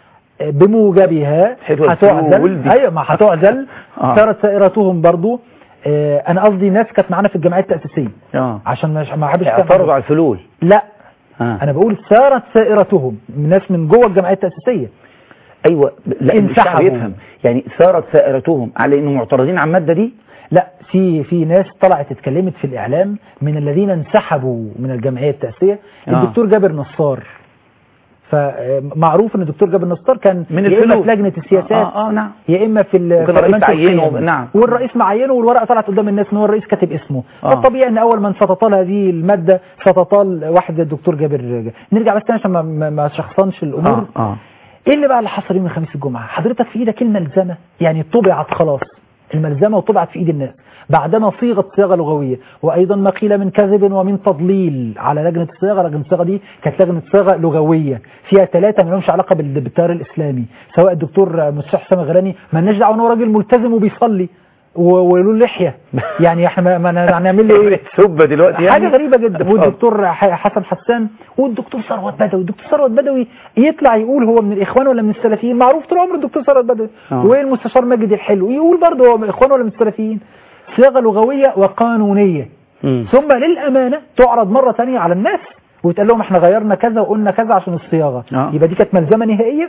بموجبها حلوة هتعزل الفلول دي. ايوه ما هتعزل آه. صارت سائرتهم برضو آه، انا قصدي ناس كانت معانا في الجمعيات التاسيسيه اه عشان مش ما احبش اعترضوا على الفلول لا آه. انا بقول سارت سائرتهم ناس من جوه الجمعيات التاسيسيه ايوه لا الشعب انسحبوا. يفهم يعني ثارت ثائرتهم على انهم معترضين على الماده دي لا في في ناس طلعت اتكلمت في الاعلام من الذين انسحبوا من الجمعيه التاسيسيه آه. الدكتور جابر نصار فمعروف ان الدكتور جابر نصار كان من يا اما الفلول. في لجنه السياسات اه, آه نعم يا اما في ال- وكان في الرئيس أمانة عينه القيم. نعم. والرئيس معينه والورقه طلعت قدام الناس ان هو الرئيس كاتب اسمه آه. فالطبيعي ان اول من ستطال هذه الماده ستطال واحد زي الدكتور جابر نرجع بس تاني عشان ما- ما ما شخصنش الامور اه اه ايه اللي بقى اللي حصل يوم الخميس الجمعه حضرتك في ايدك الملزمه يعني طبعت خلاص الملزمه وطبعت في ايد الناس بعدما صيغت صياغه لغويه وايضا ما قيل من كذب ومن تضليل على لجنه الصياغه لجنه الصياغه دي كانت لجنه صياغه لغويه فيها ثلاثه ما لهمش علاقه بال- بالتيار الاسلامي سواء الدكتور مستشار حسام الغلاني ما لناش دعوه ان هو راجل ملتزم وبيصلي و- وله لحيه يعني احنا ما- ما هنعمل له ايه سبه دلوقتي حاجه يعني غريبه جدا والدكتور ح- حسن حسان والدكتور ثروت بدوي الدكتور ثروت بدوي يطلع يقول هو من الاخوان ولا من السلفيين معروف طول عمر الدكتور ثروت بدوي آه. والمستشار ماجد الحلو يقول برضه هو من الاخوان ولا من السلفيين صياغه لغويه وقانونيه مم. ثم للامانه تعرض مره ثانيه على الناس ويتقال لهم احنا غيرنا كذا وقلنا كذا عشان الصياغه آه. يبقى دي كانت ملزمه نهائيه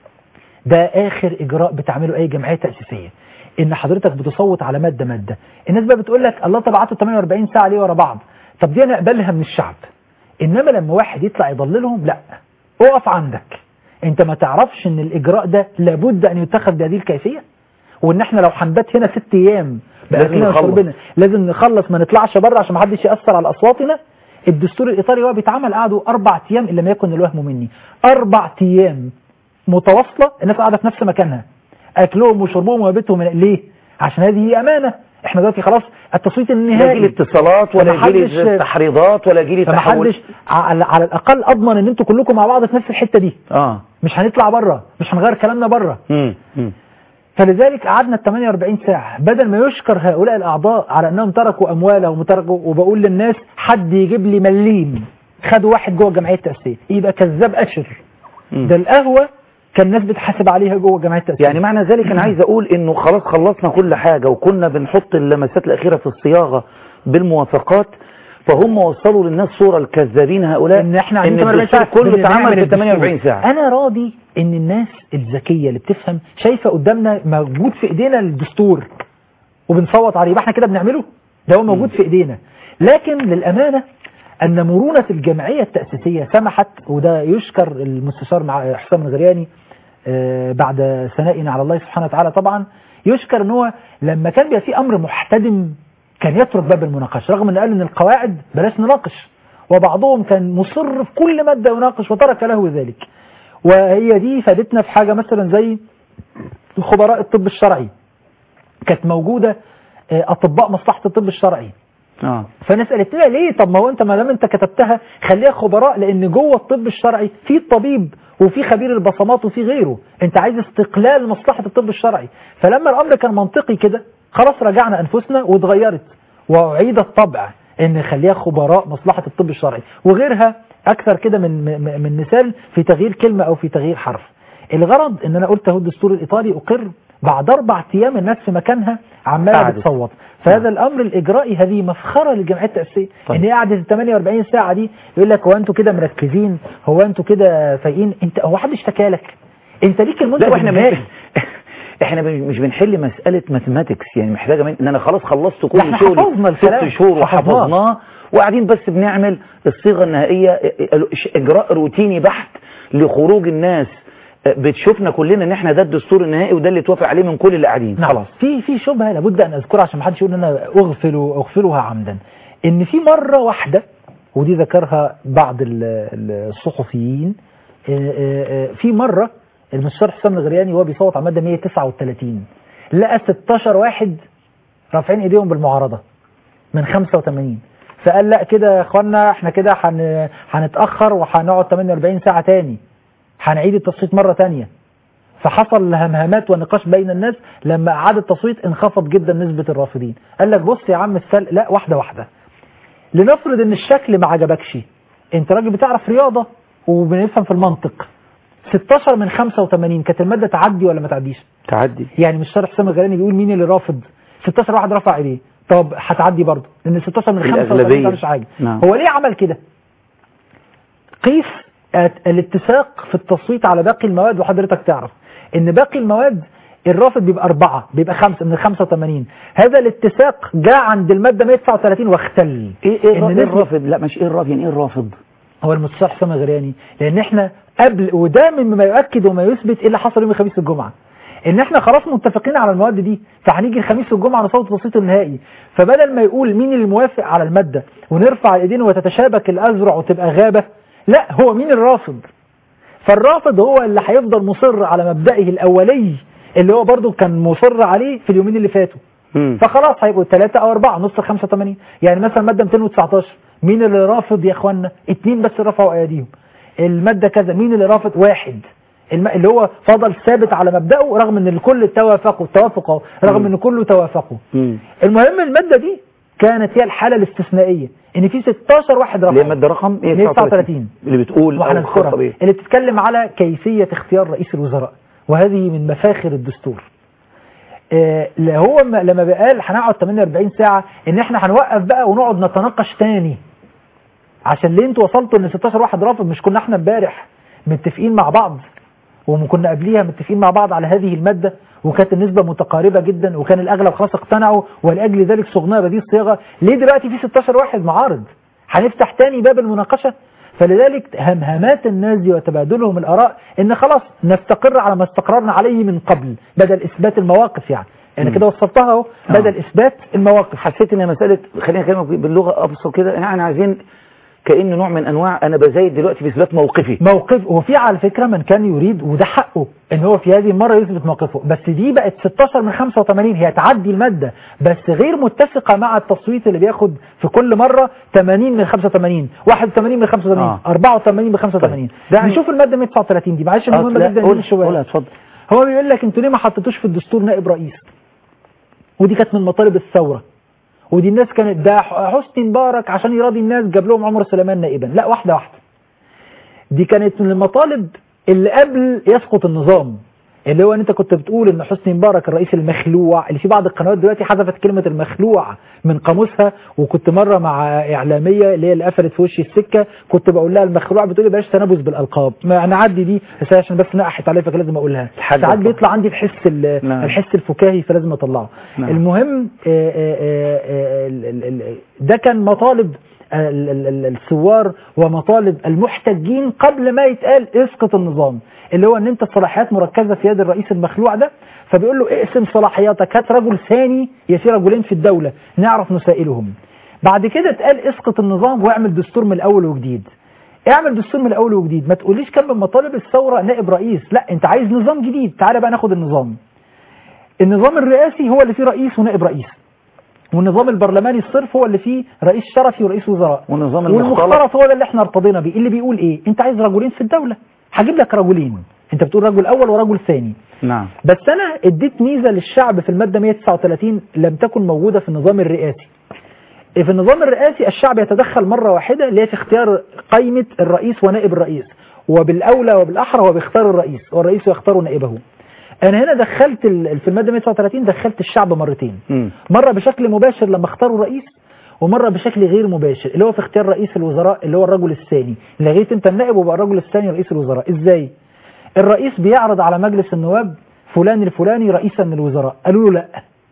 ده اخر اجراء بتعمله اي جمعيه تاسيسيه ان حضرتك بتصوت على ماده ماده الناس بقى بتقول لك الله طب قعدتوا 48 ساعه ليه ورا بعض طب دي انا اقبلها من الشعب انما لما واحد يطلع يضللهم لا اقف عندك انت ما تعرفش ان الاجراء ده لابد ان يتخذ بهذه الكيفيه وان احنا لو هنبات هنا ست ايام لازم باكلنا نخلص. وشربنا لازم نخلص ما نطلعش بره عشان ما حدش ياثر على اصواتنا الدستور الايطالي وهو بيتعمل قعدوا اربع ايام ان لم يكن الوهم مني اربع ايام متواصله الناس قاعده في نفس مكانها اكلهم وشربهم ومبيتهم ليه عشان هذه امانه احنا دلوقتي خلاص التصويت لا يجي النهائي لي اتصالات ولا يجي فمحدش- لي تحريضات ولا يجي لي تحول فمحدش على, على الاقل اضمن ان انتوا كلكم مع بعض في نفس الحته دي اه مش هنطلع بره مش هنغير كلامنا بره مم. مم. فلذلك قعدنا ال 48 ساعة بدل ما يشكر هؤلاء الأعضاء على أنهم تركوا أموالهم وتركوا وبقول للناس حد يجيب لي مليم خدوا واحد جوه جمعية التأسيس يبقى كذاب أشر مم. ده القهوة كان الناس بتحاسب عليها جوه جمعية التأسيس يعني معنى ذلك انا عايز اقول انه خلاص خلصنا كل حاجة وكنا بنحط اللمسات الاخيرة في الصياغة بالموافقات فهم وصلوا للناس صورة الكذابين هؤلاء ان احنا ان عندنا الدستور كله بنعمل اتعمل في الدستور. 48 ساعة انا راضي ان الناس الذكية اللي بتفهم شايفة قدامنا موجود في ايدينا الدستور وبنصوت عليه يبقى احنا كده بنعمله ده هو موجود في ايدينا لكن للامانة ان مرونة الجمعية التأسيسية سمحت وده يشكر المستشار مع حسام الغرياني آه، بعد ثنائنا على الله سبحانه وتعالى طبعا يشكر ان هو لما كان بيبقى في امر محتدم كان يترك باب المناقشه رغم ان قال ان القواعد بلاش نناقش وبعضهم كان مصر في كل ماده يناقش وترك له ذلك وهي دي فادتنا في حاجه مثلا زي خبراء الطب الشرعي كانت موجوده آه، اطباء مصلحه الطب الشرعي اه فالناس قالت لها ليه طب ما هو انت ما دام انت كتبتها خليها خبراء لان جوه الطب الشرعي في الطبيب وفي خبير البصمات وفي غيره انت عايز استقلال مصلحه الطب الشرعي فلما الامر كان منطقي كده خلاص رجعنا انفسنا واتغيرت واعيد الطبع ان نخليها خبراء مصلحه الطب الشرعي وغيرها اكثر كده من من- من مثال في تغيير كلمه او في تغيير حرف الغرض ان انا قلت اهو الدستور الايطالي اقر بعد اربع ايام الناس في مكانها عماله قعدت. بتصوت فهذا الامر الاجرائي هذه مفخره للجمعيه التاسيسيه طيب. ان هي قعدت ال 48 ساعه دي يقول لك هو انتوا كده مركزين هو انتوا كده فايقين انت هو حد اشتكى لك انت ليك المنتج لا واحنا النهائي. بن... احنا بن- مش بنحل مسألة ماثماتكس يعني محتاجة من... ان انا خلاص خلصت كل احنا شغلي حفظنا الكلام. ست شهور حفظناه. وحفظناه وقاعدين بس بنعمل الصيغة النهائية اجراء روتيني بحت لخروج الناس بتشوفنا كلنا ان احنا ده الدستور النهائي وده اللي اتوافق عليه من كل اللي قاعدين نعم خلاص في في شبهه لابد ان اذكرها عشان ما حدش يقول ان انا اغفل اغفلها عمدا ان في مره واحده ودي ذكرها بعض ال- ال- الصحفيين آه، آه، آه، في مره المستشار حسام الغرياني وهو بيصوت على ماده 139 لقى 16 واحد رافعين ايديهم بالمعارضه من 85 فقال لا كده يا اخوانا احنا كده هن- هنتاخر وهنقعد 48 ساعه تاني هنعيد التصويت مره تانية فحصل همهمات ونقاش بين الناس لما اعاد التصويت انخفض جدا نسبه الرافضين قال لك بص يا عم السل لا واحده واحده لنفرض ان الشكل ما عجبكش انت راجل بتعرف رياضه وبنفهم في المنطق 16 من 85 كانت الماده تعدي ولا ما تعديش تعدي يعني مش شرح حسام الغلاني بيقول مين اللي رافض 16 واحد رفع ايديه طب هتعدي برضه لان 16 من 85 الأغلبية. ده مش حاجه نعم. هو ليه عمل كده قيس ات- الاتساق في التصويت على باقي المواد وحضرتك تعرف ان باقي المواد الرافض بيبقى أربعة بيبقى خمسة من ال 85 هذا الاتساق جاء عند المادة 139 واختل ايه ايه, إن إيه نسبة- الرافض لا مش ايه الرافض يعني ايه الرافض هو المستشار حسام الغرياني لان احنا قبل وده مما يؤكد وما يثبت ايه اللي حصل يوم الخميس والجمعه ان احنا خلاص متفقين على المواد دي فهنيجي الخميس والجمعه نصوت التصويت النهائي فبدل ما يقول مين اللي موافق على الماده ونرفع الايدين وتتشابك الازرع وتبقى غابه لا هو مين الرافض فالرافض هو اللي هيفضل مصر على مبدئه الاولي اللي هو برضه كان مصر عليه في اليومين اللي فاتوا مم. فخلاص هيبقوا ثلاثة أو أربعة نص ال 85 يعني مثلا مادة 219 مين اللي رافض يا إخوانا؟ اتنين بس رفعوا أيديهم المادة كذا مين اللي رافض؟ واحد الم... اللي هو فضل ثابت على مبدأه رغم ان الكل توافقوا توافقوا رغم مم. ان كله توافقوا مم. المهم المادة دي كانت هي الحالة الاستثنائية ان في 16 واحد اللي هي رفعوا مادة رقم ايه 39 اللي بتقول او خاصة وهنذكرها بايه اللي بتتكلم على كيفية اختيار رئيس الوزراء وهذه من مفاخر الدستور آه، اللي هو م- لما بقال هنقعد 48 ساعة ان احنا هنوقف بقى ونقعد نتناقش تاني عشان ليه انتوا وصلتوا ان 16 واحد رافض مش كنا احنا امبارح متفقين مع بعض وكنا قبليها متفقين مع بعض على هذه المادة وكانت النسبة متقاربة جدا وكان الأغلب خلاص اقتنعوا ولأجل ذلك صغناها بهذه الصيغة ليه دلوقتي في 16 واحد معارض هنفتح تاني باب المناقشة فلذلك همهمات الناس دي وتبادلهم الآراء إن خلاص نستقر على ما استقررنا عليه من قبل بدل إثبات المواقف يعني أنا مم. كده وصفتها اهو آه. بدل إثبات المواقف حسيت ان مسألة خلينا نكلمك باللغة ابسط كده يعني عايزين كأنه نوع من انواع انا بزايد دلوقتي في اثبات موقفي موقف وفي على فكرة من كان يريد وده حقه ان هو في هذه المرة يثبت موقفه بس دي بقت 16 من 85 هي تعدي المادة بس غير متفقة مع التصويت اللي بياخد في كل مرة 80 من 85 81 من 85 آه. 84 من 85 ده يعني- نشوف المادة 139 دي معلش آه، مهمة لا، جدا قول- دي الشباب. قولها اتفضل هو بيقول لك انتوا ليه ما حطيتوش في الدستور نائب رئيس ودي كانت من مطالب الثورة ودي الناس كانت ده حسني مبارك عشان يراضي الناس جاب لهم عمر سليمان نائبا لا واحدة واحدة دي كانت من المطالب اللي قبل يسقط النظام اللي هو ان انت كنت بتقول ان حسني مبارك الرئيس المخلوع اللي في بعض القنوات دلوقتي حذفت كلمة المخلوع من قاموسها وكنت مرة مع اعلامية اللي هي اللي قفلت في وشي السكة كنت بقول لها المخلوع بتقول لي بلاش تنابز بالالقاب ما انا عدي دي بس عشان بس نقحت عليا فلازم اقولها الحاج ساعات طبعا. بيطلع عندي الحس ال- نعم. الحس الفكاهي فلازم اطلعه نعم. المهم آه، آه، آه، آه، ال- ال- ال- ده كان مطالب ال- ال- ال- الثوار ومطالب المحتجين قبل ما يتقال اسقط النظام اللي هو ان انت الصلاحيات مركزه في يد الرئيس المخلوع ده فبيقول له اقسم صلاحياتك هات رجل ثاني يا في رجلين في الدوله نعرف نسائلهم بعد كده اتقال اسقط النظام واعمل دستور من الاول وجديد اعمل دستور من الاول وجديد ما تقوليش كان من مطالب الثوره نائب رئيس لا انت عايز نظام جديد تعالى بقى ناخد النظام النظام الرئاسي هو اللي فيه رئيس ونائب رئيس والنظام البرلماني الصرف هو اللي فيه رئيس شرفي ورئيس وزراء والنظام المختلط والمختلط هو ده اللي احنا ارتضينا بيه اللي بيقول ايه انت عايز رجلين في الدولة هجيب لك رجلين انت بتقول رجل اول ورجل ثاني نعم بس انا اديت ميزة للشعب في المادة 139 لم تكن موجودة في النظام الرئاسي في النظام الرئاسي الشعب يتدخل مرة واحدة اللي هي في اختيار قائمة الرئيس ونائب الرئيس وبالأولى وبالأحرى هو بيختار الرئيس والرئيس يختار نائبه أنا هنا دخلت ال- في المادة 139 دخلت الشعب مرتين مم. مرة بشكل مباشر لما اختاروا رئيس ومرة بشكل غير مباشر اللي هو في اختيار رئيس الوزراء اللي هو الرجل الثاني لغيت انت النائب وبقى الرجل الثاني رئيس الوزراء ازاي الرئيس بيعرض على مجلس النواب فلان الفلاني رئيسا للوزراء قالوا له لا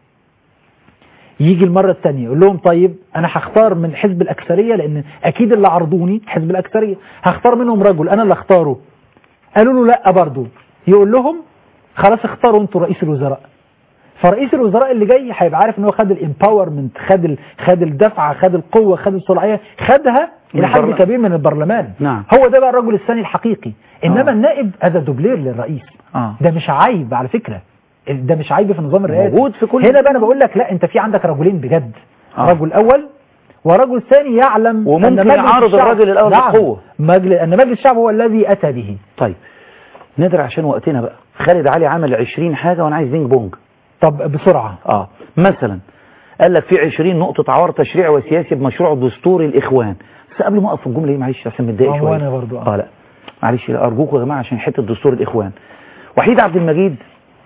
يجي المرة الثانية يقول لهم طيب أنا هختار من حزب الأكثرية لأن أكيد اللي عرضوني حزب الأكثرية هختار منهم رجل أنا اللي اختاره قالوا له لا برضه يقول لهم خلاص اختاروا انتوا رئيس الوزراء فرئيس الوزراء اللي جاي هيبقى عارف ان هو خد الامباورمنت خد ال... خد الدفعه خد القوه خد الصلاحيه خدها من الى حد البرلمان. كبير من البرلمان نعم. هو ده بقى الرجل الثاني الحقيقي انما آه. النائب هذا دوبلير للرئيس اه ده مش عيب على فكرة ده مش عيب في النظام الرئاسي موجود في كل هنا بقى انا بقول لك لا انت في عندك رجلين بجد آه. رجل اول ورجل ثاني يعلم وممكن أن مجلس يعارض الشعب- الرجل الأول نعم. بالقوة. مجلس ان مجلس الشعب هو الذي اتى به طيب نادر عشان وقتنا بقى خالد علي عمل 20 حاجة وانا عايز بينج بونج طب بسرعة اه مثلا قال لك في 20 نقطة عوار تشريعي وسياسي بمشروع دستور الإخوان بس قبل ما أقف في الجملة دي معلش عشان متضايق آه، شوية وأنا برضو، آه. اه لا معلش أرجوكم يا جماعة عشان حتة دستور الإخوان وحيد عبد المجيد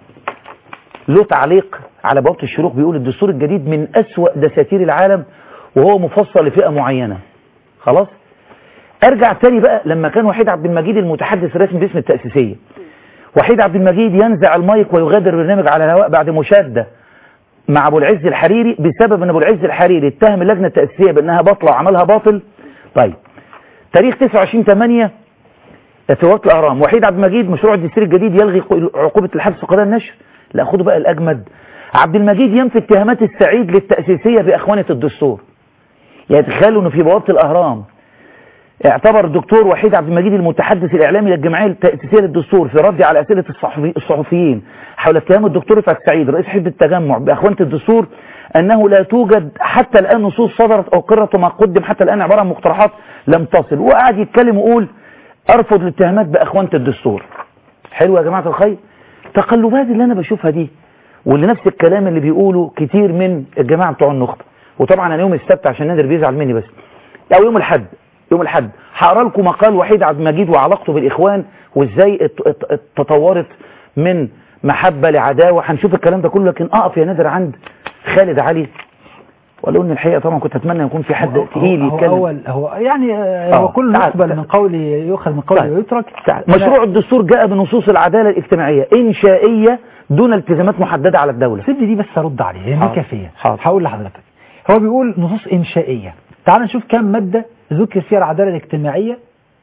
له تعليق على بوابة الشروق بيقول الدستور الجديد من أسوأ دساتير العالم وهو مفصل لفئة معينة خلاص ارجع تاني بقى لما كان وحيد عبد المجيد المتحدث الرسمي باسم التأسيسية وحيد عبد المجيد ينزع المايك ويغادر البرنامج على الهواء بعد مشادة مع ابو العز الحريري بسبب ان ابو العز الحريري اتهم اللجنة التأسيسية بانها باطلة وعملها باطل طيب تاريخ 29 8 في وقت الاهرام وحيد عبد المجيد مشروع الدستور الجديد يلغي عقوبة الحبس وقضاء النشر لا خدوا بقى الاجمد عبد المجيد ينفي اتهامات السعيد للتأسيسية بأخوانة الدستور يعني تخيلوا انه في بوابة الاهرام اعتبر الدكتور وحيد عبد المجيد المتحدث الاعلامي للجمعيه التاسيسيه للدستور في رد على اسئله الصحفي الصحفيين حول اتهام الدكتور رفعت سعيد رئيس حزب التجمع باخوانه الدستور انه لا توجد حتى الان نصوص صدرت او قررت وما قدم حتى الان عباره عن مقترحات لم تصل وقعد يتكلم ويقول ارفض الاتهامات باخوانه الدستور حلو يا جماعه الخير تقلبات اللي انا بشوفها دي واللي نفس الكلام اللي بيقوله كتير من الجماعه بتوع النخبه وطبعا انا يوم السبت عشان نادر بيزعل مني بس او يوم الاحد يوم الحد هقرا لكم مقال وحيد عبد المجيد وعلاقته بالاخوان وازاي ات- ات- ات- تطورت من محبه لعداوه هنشوف الكلام ده كله لكن اقف يا نادر عند خالد علي ولو ان الحقيقه طبعا كنت اتمنى يكون في حد تقيل هو يتكلم أول هو يعني آه، آه، هو كل تعال- يقبل تعال. من قولي يؤخذ من قولي طيب. ويترك تعال. أنا- مشروع الدستور جاء بنصوص العداله الاجتماعيه انشائيه دون التزامات محدده على الدوله سيبني دي بس ارد عليه لان دي حاضر. كافيه حاضر. هقول لحضرتك هو بيقول نصوص انشائيه تعال نشوف كم ماده ذكر فيها العداله الاجتماعيه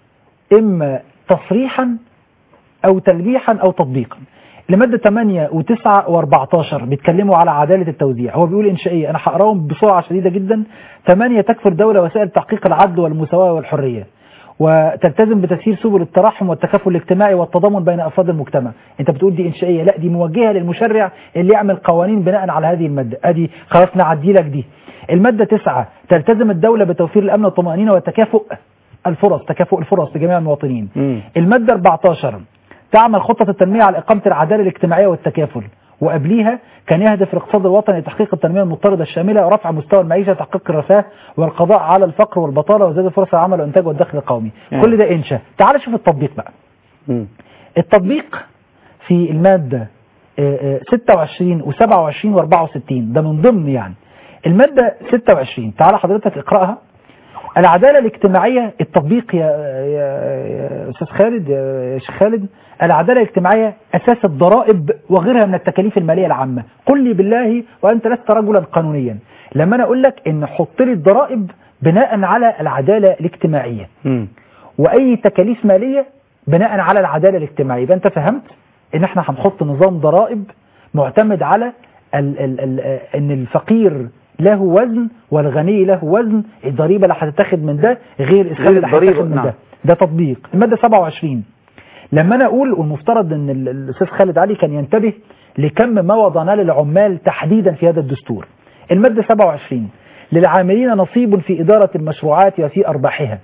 اما تصريحا او تلميحا او تطبيقا لماده 8 و9 و14 بيتكلموا على عداله التوزيع هو بيقول انشائيه انا هقراهم بسرعه شديده جدا 8 تكفر دوله وسائل تحقيق العدل والمساواه والحريه وتلتزم بتسيير سبل الترحم والتكافل الاجتماعي والتضامن بين افراد المجتمع انت بتقول دي انشائيه لا دي موجهه للمشرع اللي يعمل قوانين بناء على هذه الماده ادي خلاص نعدي لك دي الماده 9 تلتزم الدوله بتوفير الامن والطمانينه وتكافؤ الفرص تكافؤ الفرص لجميع المواطنين مم. الماده 14 تعمل خطه التنميه على اقامه العداله الاجتماعيه والتكافل وقبليها كان يهدف الاقتصاد الوطني لتحقيق التنميه المضطرده الشامله ورفع مستوى المعيشه تحقيق الرفاه والقضاء على الفقر والبطاله وزياده فرص العمل والانتاج والدخل القومي مم. كل ده انشاء تعال شوف التطبيق بقى مم. التطبيق في المادة آه، آه، 26 و27 و64 ده من ضمن يعني المادة 26 تعال حضرتك اقرأها العدالة الاجتماعية التطبيق يا يا يا أستاذ خالد يا يا شيخ خالد العدالة الاجتماعية أساس الضرائب وغيرها من التكاليف المالية العامة قل لي بالله وأنت لست رجلا قانونيا لما أنا أقول لك إن حط لي الضرائب بناء على العدالة الاجتماعية مم. واي تكاليف ماليه بناء على العداله الاجتماعيه يبقى انت فهمت ان احنا هنحط نظام ضرائب معتمد على ال ال ال ان الفقير له وزن والغني له وزن الضريبه اللي هتتاخد من ده غير الاسلام غير اللي الضريبة، هتتاخد من نعم. ده ده تطبيق الماده 27 لما انا اقول والمفترض ان ال- الاستاذ خالد علي كان ينتبه لكم ما وضعناه للعمال تحديدا في هذا الدستور الماده 27 للعاملين نصيب في اداره المشروعات وفي ارباحها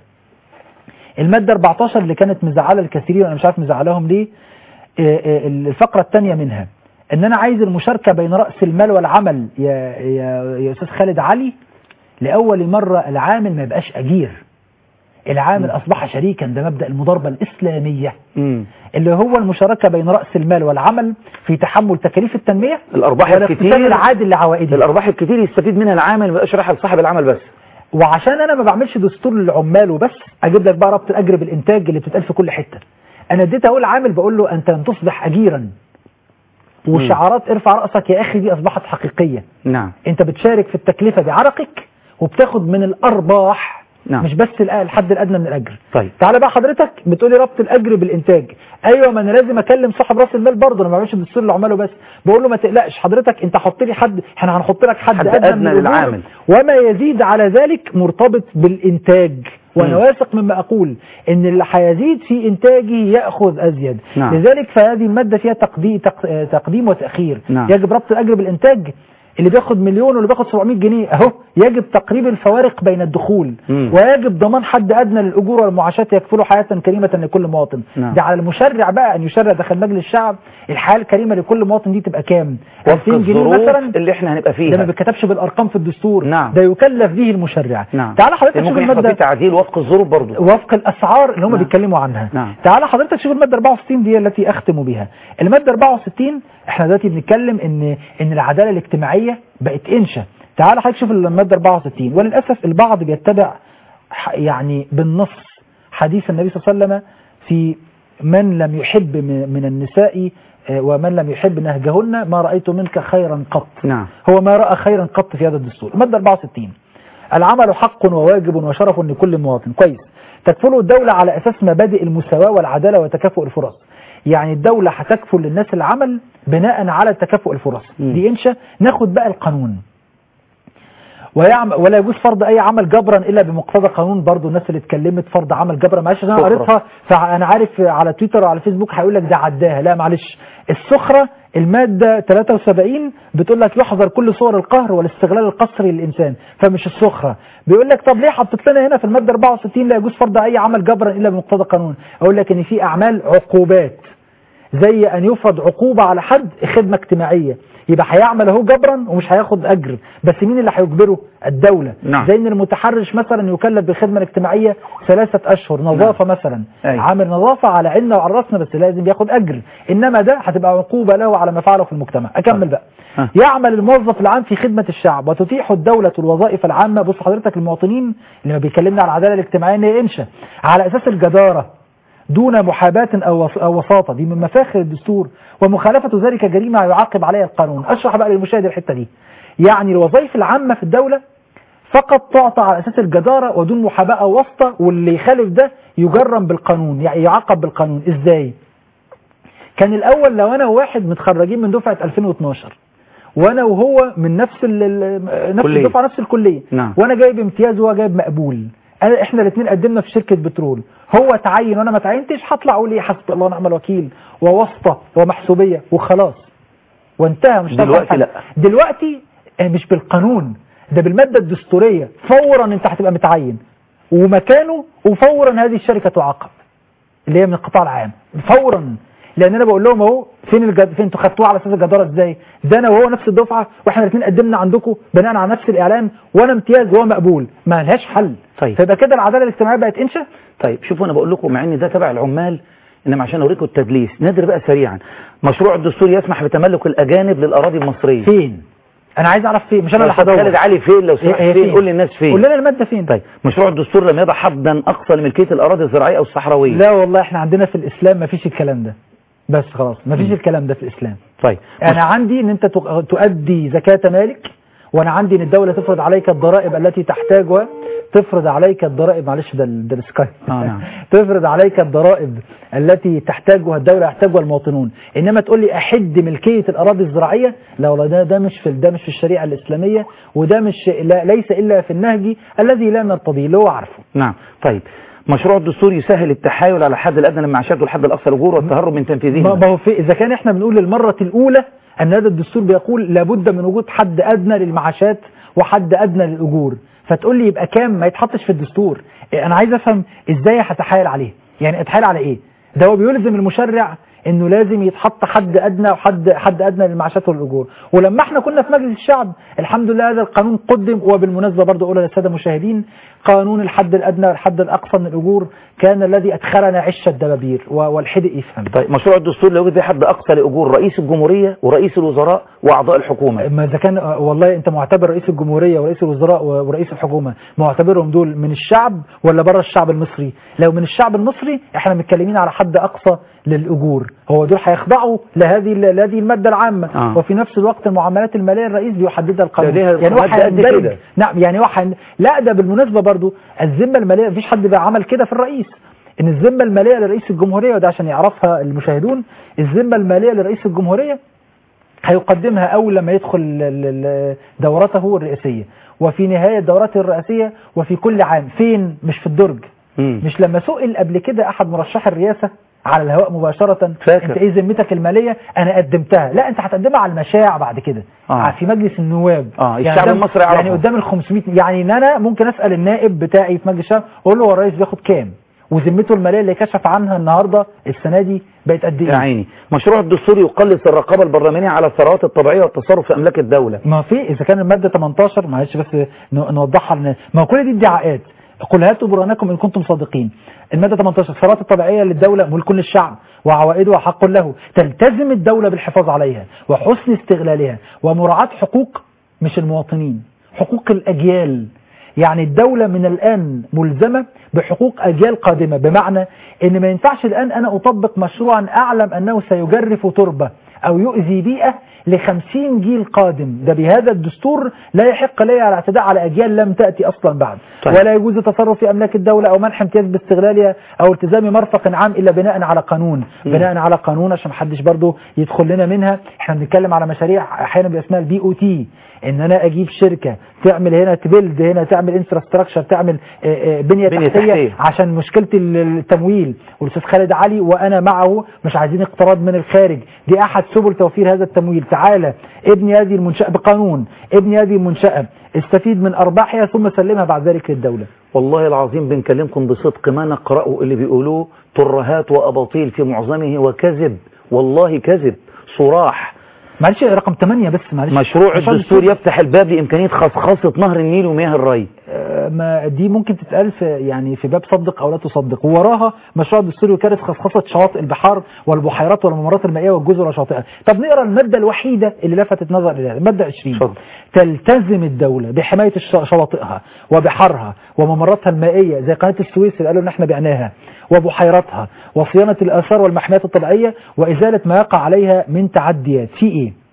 المادة 14 اللي كانت مزعلة الكثيرين وأنا مش عارف مزعلهم ليه آه، آه، الفقرة الثانية منها إن أنا عايز المشاركة بين رأس المال والعمل يا يا يا أستاذ خالد علي لأول مرة العامل ما يبقاش أجير العامل أصبح شريكا ده مبدأ المضاربة الإسلامية مم. اللي هو المشاركة بين رأس المال والعمل في تحمل تكاليف التنمية الأرباح والاقتسام الكتير العادل لعوائده الأرباح الكتير يستفيد منها العامل ما يبقاش رايح لصاحب العمل بس وعشان انا ما بعملش دستور للعمال وبس اجيب لك بقى ربط الاجر بالانتاج اللي بتتقال في كل حته انا اديت اقول عامل بقول له انت لن تصبح اجيرا وشعارات ارفع راسك يا اخي دي اصبحت حقيقيه نعم انت بتشارك في التكلفه بعرقك وبتاخد من الارباح نعم. مش بس الأ- الحد الادنى من الاجر طيب تعالى بقى حضرتك بتقولي ربط الاجر بالانتاج ايوه ما انا لازم اكلم صاحب راس المال برضه انا ما بعملش دستور لعماله بس بقول له ما تقلقش حضرتك انت حط لي حد احنا هنحط لك حد, حد ادنى, أدنى من الأجور للعامل. وما يزيد على ذلك مرتبط بالانتاج وانا مم. واثق مما اقول ان اللي هيزيد في انتاجه ياخذ ازيد نعم. لذلك فهذه الماده فيها تقديم تقديم وتاخير نعم. يجب ربط الاجر بالانتاج اللي بياخد مليون واللي بياخد 700 جنيه اهو يجب تقريب الفوارق بين الدخول مم. ويجب ضمان حد ادنى للاجور والمعاشات يكفله حياه كريمه لكل مواطن نعم. ده على المشرع بقى ان يشرع داخل مجلس الشعب الحياه الكريمه لكل مواطن دي تبقى كام وفق 2000 جنيه الظروف مثلا اللي احنا هنبقى ده ما فيها بيتكتبش بالارقام في الدستور نعم. ده يكلف به المشرع نعم تعال حضرتك شوف ممكن يحصل فيه الماده تعديل وفق الظروف برضه وفق الاسعار اللي هم نعم. بيتكلموا عنها نعم. تعال حضرتك شوف الماده 64 دي التي اختم بها الماده 64 احنا دلوقتي بنتكلم ان ان العداله الاجتماعيه بقت انشا تعال حضرتك شوف الماده 64 وللاسف البعض بيتبع ح- يعني بالنص حديث النبي صلى الله عليه وسلم في من لم يحب من من النساء آه، ومن لم يحب نهجهن ما رأيت منك خيرا قط نعم هو ما رأى خيرا قط في هذا الدستور المادة 64 العمل حق وواجب وشرف لكل مواطن كويس تكفله الدولة على أساس مبادئ المساواة والعدالة وتكافؤ الفرص يعني الدولة هتكفل للناس العمل بناء على تكافؤ الفرص مم. دي إنشاء ناخد بقى القانون ويعمل ولا يجوز فرض اي عمل جبرا الا بمقتضى قانون برضو الناس اللي اتكلمت فرض عمل جبرا معلش انا سخرة. قريتها فانا عارف على تويتر وعلى فيسبوك هيقول لك ده عداها لا معلش السخره الماده 73 بتقول لك يحظر كل صور القهر والاستغلال القسري للانسان فمش السخره بيقول لك طب ليه حطيت لنا هنا في الماده 64 لا يجوز فرض اي عمل جبرا الا بمقتضى قانون اقول لك ان في اعمال عقوبات زي ان يفرض عقوبة على حد خدمة اجتماعية يبقى هيعمل اهو جبرا ومش هياخد اجر بس مين اللي هيجبره الدولة نعم. زي ان المتحرش مثلا يكلف بالخدمة الاجتماعية ثلاثة اشهر نظافة مثلا أي. عامل نظافة على عنا وعلى راسنا بس لازم ياخد اجر انما ده هتبقى عقوبة له على ما فعله في المجتمع اكمل بقى ها. يعمل الموظف العام في خدمة الشعب وتتيح الدولة الوظائف العامة بص حضرتك المواطنين اللي بيكلمنا على العدالة الاجتماعية ان هي انشا على اساس الجدارة دون محاباة أو وس- أو وساطة دي من مفاخر الدستور ومخالفة ذلك جريمة يعاقب عليها القانون أشرح بقى للمشاهد الحتة دي يعني الوظائف العامة في الدولة فقط تعطى على أساس الجدارة ودون محاباة أو واسطة واللي يخالف ده يجرم بالقانون يعني يعاقب بالقانون إزاي كان الأول لو أنا وواحد متخرجين من دفعة 2012 وانا وهو من نفس ال- ال- نفس كلية. الدفعه نفس الكليه نعم. وانا جايب امتياز وهو جايب مقبول أنا احنا الاثنين قدمنا في شركه بترول هو تعين وانا ما تعينتش هطلع اقول ايه حسبي الله ونعم الوكيل وواسطه ومحسوبيه وخلاص وانتهى مش هتعرف دلوقتي حاجة. لا. دلوقتي آه، مش بالقانون ده بالماده الدستوريه فورا انت هتبقى متعين ومكانه وفورا هذه الشركه تعاقب اللي هي من القطاع العام فورا لان انا بقول لهم اهو فين الجد... فين انتوا خدتوه على اساس الجداره ازاي ده انا وهو نفس الدفعه واحنا الاثنين قدمنا عندكم بناء على نفس الاعلان وانا امتياز وهو مقبول ما لهاش حل طيب. فيبقى كده العداله الاجتماعيه بقت انشا طيب شوفوا انا بقول لكم مع ان ده تبع العمال انما عشان اوريكم التدليس نادر بقى سريعا مشروع الدستور يسمح بتملك الاجانب للاراضي المصريه فين انا عايز اعرف فين مش انا اللي أستاذ هدور خالد علي فين لو سمحت هي فين قول للناس فين قول لنا الماده فين طيب مشروع الدستور لم يضع حدا اقصى لملكيه الاراضي الزراعيه او الصحراويه لا والله احنا عندنا في الاسلام ما فيش الكلام ده بس خلاص ما فيش الكلام ده في الاسلام طيب انا عندي ان انت تق- تؤدي زكاة مالك وانا عندي ان الدولة تفرض عليك الضرائب التي تحتاجها تفرض عليك الضرائب معلش ده ال- ده السكاي آه، نعم. تفرض عليك الضرائب التي تحتاجها الدولة يحتاجها المواطنون انما تقول لي احد ملكية الاراضي الزراعية لا والله ده ده مش في ده مش في الشريعة الاسلامية وده مش لا ليس الا في النهج الذي لا نرتضيه اللي هو عارفه نعم طيب مشروع الدستور يسهل التحايل على الحد الادنى للمعاشات والحد الاقصى للاجور والتهرب من ما تنفيذهما ما هو في اذا كان احنا بنقول للمره الاولى ان هذا الدستور بيقول لابد من وجود حد ادنى للمعاشات وحد ادنى للاجور فتقول لي يبقى كام ما يتحطش في الدستور إيه، انا عايز افهم ازاي هتحايل عليه يعني اتحايل على ايه ده هو بيلزم المشرع انه لازم يتحط حد ادنى وحد حد ادنى للمعاشات والاجور ولما احنا كنا في مجلس الشعب الحمد لله هذا القانون قدم وبالمناسبه برضه اقول للساده المشاهدين قانون الحد الادنى والحد الاقصى من الاجور كان الذي ادخلنا عش الدبابير و- والحدق يفهم طيب مشروع الدستور لا يوجد فيه حد اقصى لاجور رئيس الجمهوريه ورئيس الوزراء واعضاء الحكومه ما اذا كان آه، والله انت معتبر رئيس الجمهوريه ورئيس الوزراء و- ورئيس الحكومه معتبرهم دول من الشعب ولا بره الشعب المصري لو من الشعب المصري احنا متكلمين على حد اقصى للاجور هو دول هيخضعوا لهذه لهذه الماده العامه آه. وفي نفس الوقت المعاملات الماليه الرئيس بيحددها القانون ده ليها يعني هو مادة قد هيندرج- كده. نعم يعني هو هين- لا ده بالمناسبه برضو الذمه الماليه مفيش حد بقى عمل كده في الرئيس ان الذمه الماليه لرئيس الجمهوريه وده عشان يعرفها المشاهدون الذمه الماليه لرئيس الجمهوريه هيقدمها أول لما يدخل ال- ال- دورته الرئاسية وفي نهاية دورته الرئاسية وفي كل عام فين مش في الدرج مم. مش لما سئل قبل كده أحد مرشح الرئاسة على الهواء مباشرة فاكر. انت ايه ذمتك المالية انا قدمتها لا انت هتقدمها على المشاع بعد كده آه. في مجلس النواب آه، الشعب قدام- المصري يعرفه. يعني قدام ال 500 يعني ان انا ممكن اسال النائب بتاعي في مجلس الشعب اقول له هو الرئيس بياخد كام وذمته الماليه اللي كشف عنها النهارده السنه دي بقت قد يا ايه عيني مشروع الدستور يقلص الرقابة البرلمانية على الثروات الطبيعية والتصرف في أملاك الدولة ما في اذا كان الماده 18 معلش بس ن- نوضحها للناس ما هو كل دي ادعاءات قل هاتوا برهانكم ان كنتم صادقين الماده 18 الثروات الطبيعيه للدوله ملك للشعب وعوائدها حق له تلتزم الدوله بالحفاظ عليها وحسن استغلالها ومراعاه حقوق مش المواطنين حقوق الاجيال يعني الدولة من الآن ملزمة بحقوق أجيال قادمة بمعنى أن ما ينفعش الآن أنا أطبق مشروعا أعلم أنه سيجرف تربة أو يؤذي بيئة لخمسين جيل قادم ده بهذا الدستور لا يحق لي على اعتداء على أجيال لم تأتي أصلا بعد طيب. ولا يجوز التصرف في أملاك الدولة أو منح امتياز باستغلالها أو التزام مرفق عام إلا بناء على قانون بناء على قانون عشان محدش برضو يدخل لنا منها احنا بنتكلم على مشاريع أحيانا بيبقى اسمها البي او تي ان انا اجيب شركه تعمل هنا تبلد هنا تعمل انفراستراكشر تعمل آه، آه، بنيه بنية تحتيه تحتية. عشان مشكله ال- التمويل والاستاذ خالد علي وانا معه مش عايزين اقتراض من الخارج دي احد سبل توفير هذا التمويل تعالى ابني هذه المنشاه بقانون ابني هذه المنشاه استفيد من ارباحها ثم سلمها بعد ذلك للدوله والله العظيم بنكلمكم بصدق ما نقرأه اللي بيقولوه ترهات وأباطيل في معظمه وكذب والله كذب صراح معلش رقم 8 بس معلش مشروع عشان الدستور يفتح الباب لإمكانية خصخصة نهر النيل ومياه الري آه، ما دي ممكن تتقال في يعني في باب صدق او لا تصدق ووراها مشروع الدستور يكرس خصخصه شواطئ البحار والبحيرات والممرات المائيه والجزر وشاطئها طب نقرا الماده الوحيده اللي لفتت نظر اليها الماده 20 اتفضل. تلتزم الدوله بحمايه الش- شواطئها وبحارها وممراتها المائيه زي قناه السويس اللي قالوا ان احنا بعناها وبحيراتها وصيانه الاثار والمحميات الطبيعيه وازاله ما يقع عليها من تعديات في ايه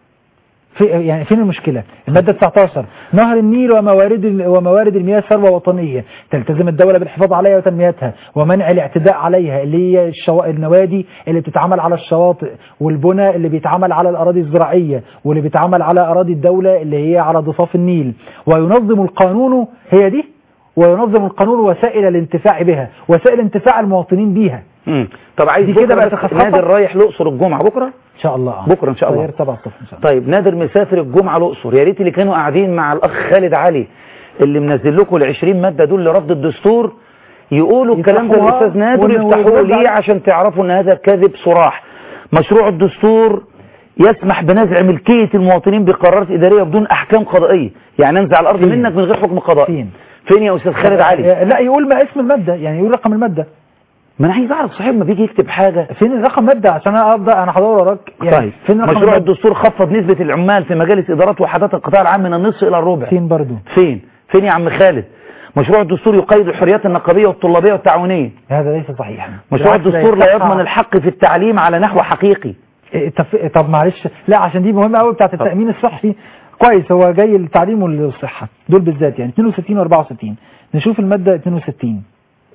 في يعني فين المشكلة؟ المادة 19 نهر النيل وموارد وموارد المياه ثروة وطنية تلتزم الدولة بالحفاظ عليها وتنميتها ومنع الاعتداء عليها اللي هي الشوا... النوادي اللي بتتعمل على الشواطئ والبنى اللي بيتعمل على الأراضي الزراعية واللي بيتعمل على أراضي الدولة اللي هي على ضفاف النيل وينظم القانون هي دي وينظم القانون وسائل الانتفاع بها وسائل انتفاع المواطنين بيها مم. طب عايز دي كده بكرة بقت بس خصخصة؟ نادر رايح الأقصر الجمعة بكرة إن شاء الله آه. بكرة إن شاء الله. طيب 7 الصبح إن شاء الله طيب نادر مسافر الجمعة الأقصر يا ريت اللي كانوا قاعدين مع الأخ خالد علي اللي منزل لكم ال 20 مادة دول لرفض الدستور يقولوا الكلام ده يفتحوها للأستاذ نادر ون- يفتحوه ونرد ليه عليه. عشان تعرفوا إن هذا كذب صراح مشروع الدستور يسمح بنزع ملكية المواطنين بقرارات إدارية بدون أحكام قضائية يعني أنزع الأرض فين؟ منك من غير حكم قضائي فين؟ فين يا أستاذ خالد علي لا يقول ما اسم المادة يعني يقول رقم المادة ما أنا عايز أعرف صاحب ما بيجي يكتب حاجة فين الرقم مادة عشان انا ابدا انا هدور وراك يعني طيب فين رقم مشروع المادة؟ الدستور خفض نسبة العمال في مجالس إدارات وحدات القطاع العام من النصف إلى الربع فين برضو فين فين يا عم خالد مشروع الدستور يقيد الحريات النقابية والطلابية والتعاونية هذا ليس صحيحا مشروع بالعكس الدستور لا يصح- يضمن الحق في التعليم على نحو حقيقي إيه، طب طب معلش لا عشان دي مهمه قوي بتاعت التامين الصحي كويس هو جاي التعليم والصحه دول بالذات يعني 62 و64 نشوف الماده 62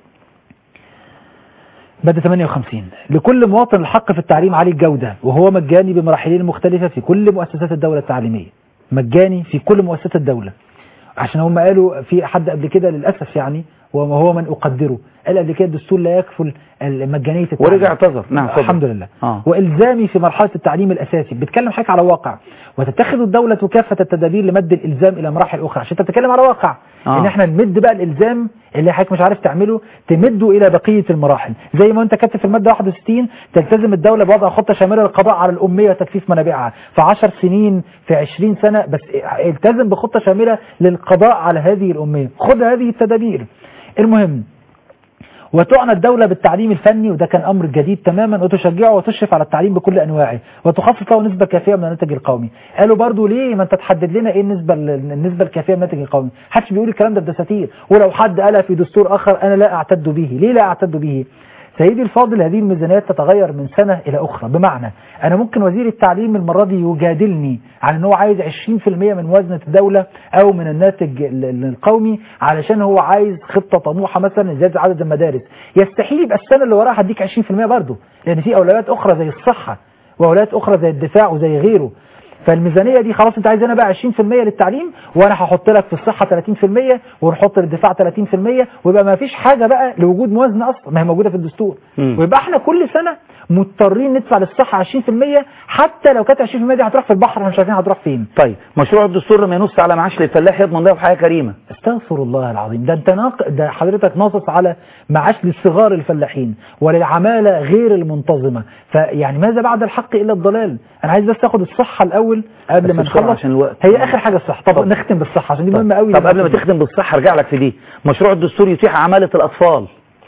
مادة 58 لكل مواطن الحق في التعليم عالي الجودة وهو مجاني بمراحلين مختلفة في كل مؤسسات الدولة التعليمية مجاني في كل مؤسسات الدولة عشان هم قالوا في حد قبل كده للأسف يعني وهو من أقدره قال قبل كده الدستور لا يكفل مجانية التعليم ورجع اعتذر نعم اتفضل. الحمد لله آه. والزامي في مرحله التعليم الاساسي بتكلم حضرتك على واقع وتتخذ الدوله كافه التدابير لمد الالزام الى مراحل اخرى عشان انت بتتكلم على واقع آه. ان احنا نمد بقى الالزام اللي حضرتك مش عارف تعمله تمده الى بقيه المراحل زي ما انت كاتب في الماده 61 تلتزم الدوله بوضع خطه شامله للقضاء على الاميه وتكثيف منابعها في 10 سنين في 20 سنه بس التزم بخطه شامله للقضاء على هذه الاميه خد هذه التدابير المهم وتعنى الدولة بالتعليم الفني وده كان أمر جديد تماما وتشجعه وتشرف على التعليم بكل أنواعه وتخصص له نسبة كافية من الناتج القومي قالوا برضو ليه ما انت تحدد لنا ايه النسبة النسبة الكافية من الناتج القومي محدش بيقول الكلام ده بدساتير ولو حد قالها في دستور آخر أنا لا أعتد به ليه لا أعتد به سيدي الفاضل هذه الميزانيات تتغير من سنة إلى أخرى بمعنى أنا ممكن وزير التعليم المرة دي يجادلني عن أنه عايز 20% من موازنة الدولة أو من الناتج ال- ال- القومي علشان هو عايز خطة طموحة مثلا زيادة عدد المدارس يستحيل يبقى السنة اللي وراها هديك 20% برضه لأن في أولويات أخرى زي الصحة وأولويات أخرى زي الدفاع وزي غيره فالميزانيه دي خلاص انت عايز انا بقى 20% للتعليم وانا هحط لك في الصحه 30% ونحط للدفاع 30% ويبقى ما فيش حاجه بقى لوجود موازنه اصلا ما هي موجوده في الدستور مم. ويبقى احنا كل سنه مضطرين ندفع للصحه 20% حتى لو كانت 20% دي هتروح في البحر احنا مش عارفين هتروح فين طيب مشروع الدستور لما ينص على معاش للفلاح يضمن له حياه كريمه استغفر الله العظيم ده انت ناق... ده حضرتك ناصص على معاش للصغار الفلاحين وللعمالة غير المنتظمة فيعني ماذا بعد الحق إلا الضلال أنا عايز بس أخد الصحة الأول قبل بس ما بسرعة نخلص عشان الوقت. هي آخر حاجة الصحة طب, طب. نختم بالصحة عشان دي طب, مهمة قوي طب قبل ما تختم بالصحه ارجع لك في دي مشروع الدستور يتيح عماله الاطفال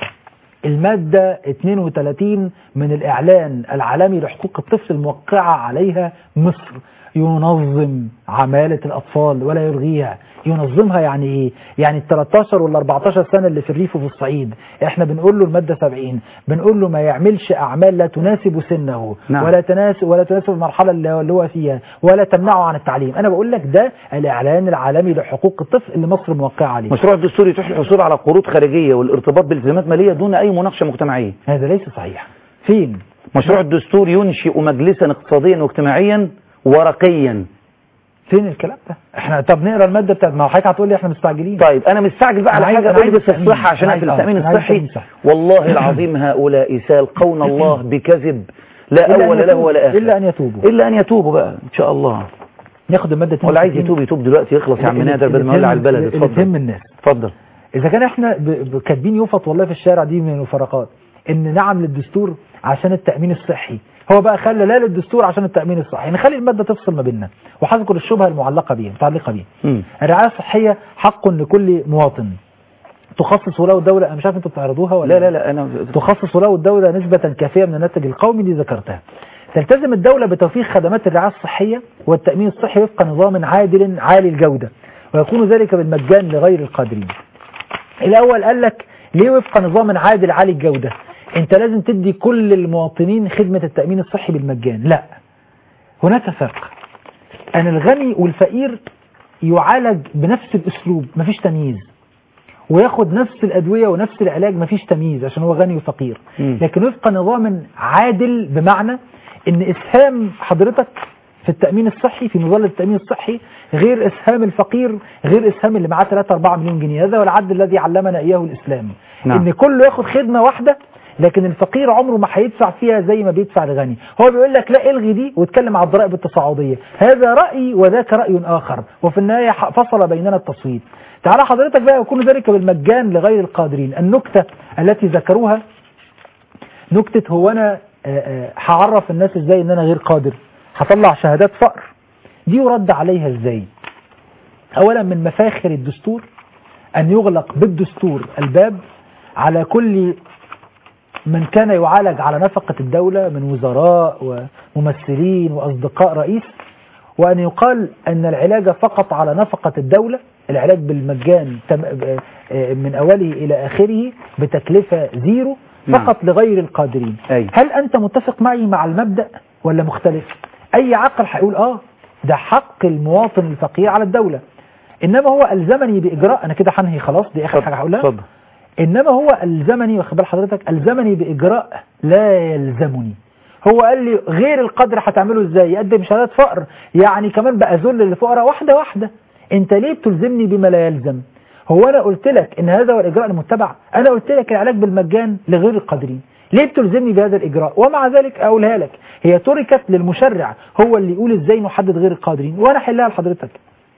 المادة 32 من الإعلان العالمي لحقوق الطفل الموقعة عليها مصر ينظم عمالة الأطفال ولا يلغيها ينظمها يعني إيه؟ يعني ال 13 ولا 14 سنة اللي في الريف وفي الصعيد إحنا بنقول له المادة 70 بنقول له ما يعملش أعمال لا تناسب سنه نعم. ولا تناسب ولا تناسب المرحلة اللي اللي هو فيها ولا تمنعه عن التعليم أنا بقول لك ده الإعلان العالمي لحقوق الطفل اللي مصر موقعة عليه مشروع الدستور يتيح الحصول على قروض خارجيه والارتباط بالتزامات ماليه دون اي مناقشه مجتمعيه هذا ليس صحيح فين؟ مشروع الدستور ينشئ مجلسا اقتصاديا واجتماعيا ورقيا فين الكلام ده احنا طب نقرا الماده بتاعت ما هو حضرتك هتقول لي احنا مستعجلين طيب انا مستعجل بقى أنا على عايز- حاجه أنا عايز قول بس التأمين. الصحه عشان أنا اقفل عايز- التامين أنا عايز الصحي التأمين الصحي. والله العظيم هؤلاء سيلقون الله بكذب لا إلا أن اول له يتوبوا. ولا اخر إلا أن يتوبوا. الا ان يتوبوا بقى ان شاء الله ناخد الماده 32 ولا عايز يتوب يتوب دلوقتي يخلص يا عم اللي- نادر بدل ما اللي يولع تهم- البلد اللي تهم اتفضل الناس اتفضل اذا كان احنا ب- ب- كاتبين يفط والله في الشارع دي من المفارقات ان نعم للدستور عشان التامين الصحي هو بقى خلى لا للدستور عشان التامين الصحي نخلي الماده تفصل ما بيننا وهذكر الشبهه المعلقه بيها متعلقه بيها مم. الرعايه الصحيه حق لكل مواطن تخصص له الدوله انا مش عارف انتوا بتعرضوها ولا لا لا لا انا تخصص له الدولة نسبة كافية من الناتج القومي دي ذكرتها تلتزم الدولة بتوفير خدمات الرعاية الصحية والتأمين الصحي وفق نظام عادل عالي الجودة ويكون ذلك بالمجان لغير القادرين الأول قال لك ليه وفق نظام عادل عالي الجودة انت لازم تدي كل المواطنين خدمة التأمين الصحي بالمجان لا هناك فرق أن الغني والفقير يعالج بنفس الأسلوب مفيش تمييز وياخد نفس الأدوية ونفس العلاج مفيش تمييز عشان هو غني وفقير مم. لكن وفق نظام عادل بمعنى ان اسهام حضرتك في التأمين الصحي في مظلة التأمين الصحي غير اسهام الفقير غير اسهام اللي معاه 3 4 مليون جنيه هذا هو العدل الذي علمنا اياه الاسلام نعم. ان كله ياخد خدمة واحدة لكن الفقير عمره ما هيدفع فيها زي ما بيدفع الغني هو بيقول لك لا الغي دي واتكلم على الضرائب التصاعدية هذا رأي وذاك رأي آخر وفي النهاية ح- فصل بيننا التصويت تعالى حضرتك بقى يكون ذلك بالمجان لغير القادرين النكتة التي ذكروها نكتة هو أنا آه، آه، هعرف الناس إزاي إن أنا غير قادر هطلع شهادات فقر دي يرد عليها إزاي أولا من مفاخر الدستور أن يغلق بالدستور الباب على كل من كان يعالج على نفقة الدولة من وزراء وممثلين وأصدقاء رئيس وأن يقال أن العلاج فقط على نفقة الدولة العلاج بالمجان تم- آه، من أوله إلى آخره بتكلفة زيرو نعم. فقط لغير القادرين أي. هل أنت متفق معي مع المبدأ ولا مختلف أي عقل هيقول آه ده حق المواطن الفقير على الدولة إنما هو ألزمني بإجراء أنا كده هنهي خلاص دي آخر حاجة هقولها اتفضل انما هو الزمني واخد بال حضرتك الزمني باجراء لا يلزمني هو قال لي غير القدر هتعمله ازاي يقدم شهادات فقر يعني كمان بقى ذل للفقراء واحده واحده انت ليه بتلزمني بما لا يلزم هو انا قلت لك ان هذا هو الاجراء المتبع انا قلت لك العلاج بالمجان لغير القادرين ليه بتلزمني بهذا الاجراء ومع ذلك اقولها لك هي تركت للمشرع هو اللي يقول ازاي نحدد غير القادرين وانا احلها لحضرتك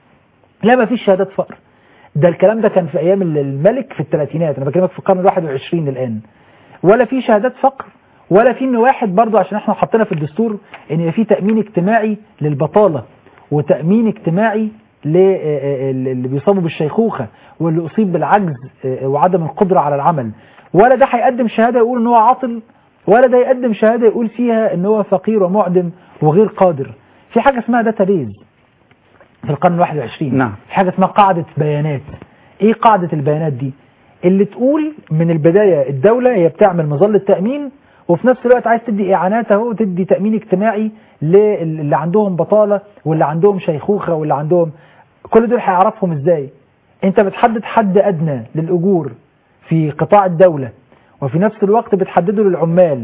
لا ما فيش شهادات فقر ده الكلام ده كان في ايام الملك في الثلاثينات انا بكلمك في القرن الواحد والعشرين الان ولا في شهادات فقر ولا في ان واحد برضو عشان احنا حطينا في الدستور ان يبقى في تامين اجتماعي للبطاله وتامين اجتماعي اللي بيصابوا بالشيخوخه واللي اصيب بالعجز آه، وعدم القدره على العمل ولا ده هيقدم شهاده يقول ان هو عاطل ولا ده يقدم شهاده يقول فيها ان هو فقير ومعدم وغير قادر في حاجه اسمها داتابيز في القرن الواحد والعشرين نعم. في حاجة اسمها قاعدة بيانات ايه قاعدة البيانات دي اللي تقول من البداية الدولة هي بتعمل مظلة تأمين وفي نفس الوقت عايز تدي إعانات اهو تدي تأمين اجتماعي للي عندهم بطالة واللي عندهم شيخوخة واللي عندهم كل دول هيعرفهم ازاي انت بتحدد حد أدنى للأجور في قطاع الدولة وفي نفس الوقت بتحدده للعمال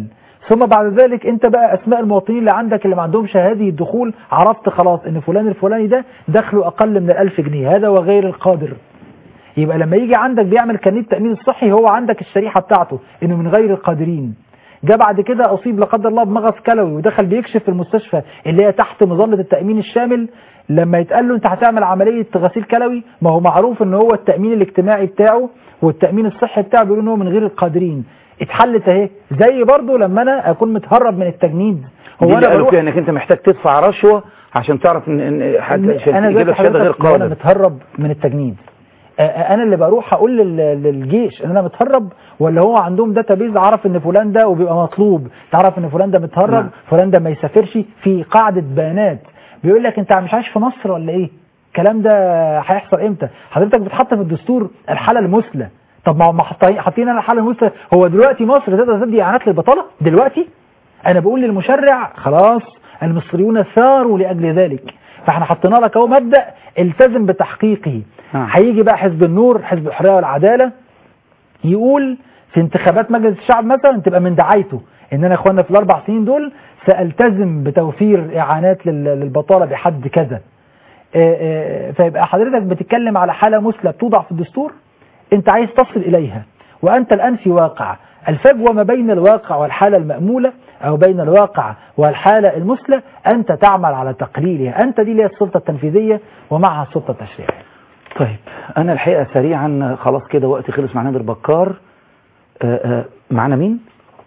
ثم بعد ذلك انت بقى اسماء المواطنين اللي عندك اللي ما عندهمش هذه الدخول عرفت خلاص ان فلان الفلاني ده دخله اقل من الألف جنيه هذا وغير القادر يبقى لما يجي عندك بيعمل كارنيه التأمين الصحي هو عندك الشريحة بتاعته انه من غير القادرين جاء بعد كده اصيب لا قدر الله بمغص كلوي ودخل بيكشف في المستشفى اللي هي تحت مظله التامين الشامل لما يتقال له انت هتعمل عمليه غسيل كلوي ما هو معروف ان هو التامين الاجتماعي بتاعه والتامين الصحي بتاعه بيقولوا ان هو من غير القادرين اتحلت اهي زي برضه لما انا اكون متهرب من التجنيد هو هو انا انا قالوا بروح فيها انك انت محتاج تدفع رشوة عشان تعرف ان ان حد عشان انا يجيب دلوقتي لك شهاده غير حضرتك لو انا قادر متهرب من التجنيد آه، آه، انا اللي بروح اقول لل- للجيش ان انا متهرب ولا هو عندهم داتابيز عرف ان فلان ده وبيبقى مطلوب تعرف ان فلان ده متهرب نعم. فلان ده ما يسافرش في قاعده بيانات بيقول لك انت مش عايش في مصر ولا ايه الكلام ده هيحصل امتى حضرتك بتحط في الدستور الحاله المثلى طب ما هم حاطين حاطين انا الحاله المثلى هو دلوقتي مصر تقدر تدي اعانات للبطاله دلوقتي انا بقول للمشرع خلاص المصريون ثاروا لاجل ذلك فاحنا حطينا لك اهو مبدا التزم بتحقيقه نعم. هيجي بقى حزب النور حزب الحريه والعداله يقول في انتخابات مجلس الشعب مثلا تبقى من دعايته ان انا يا اخوانا في الاربع سنين دول سالتزم بتوفير اعانات لل- للبطاله بحد كذا آه، آه، فيبقى حضرتك بتتكلم على حاله مثلى بتوضع في الدستور انت عايز تصل اليها وانت الان في واقع الفجوه ما بين الواقع والحاله الماموله او بين الواقع والحاله المثلى انت تعمل على تقليلها انت دي اللي هي السلطه التنفيذيه ومعها السلطه التشريعيه طيب انا الحقيقه سريعا خلاص كده وقتي خلص مع نادر بكار آه، آه، معانا مين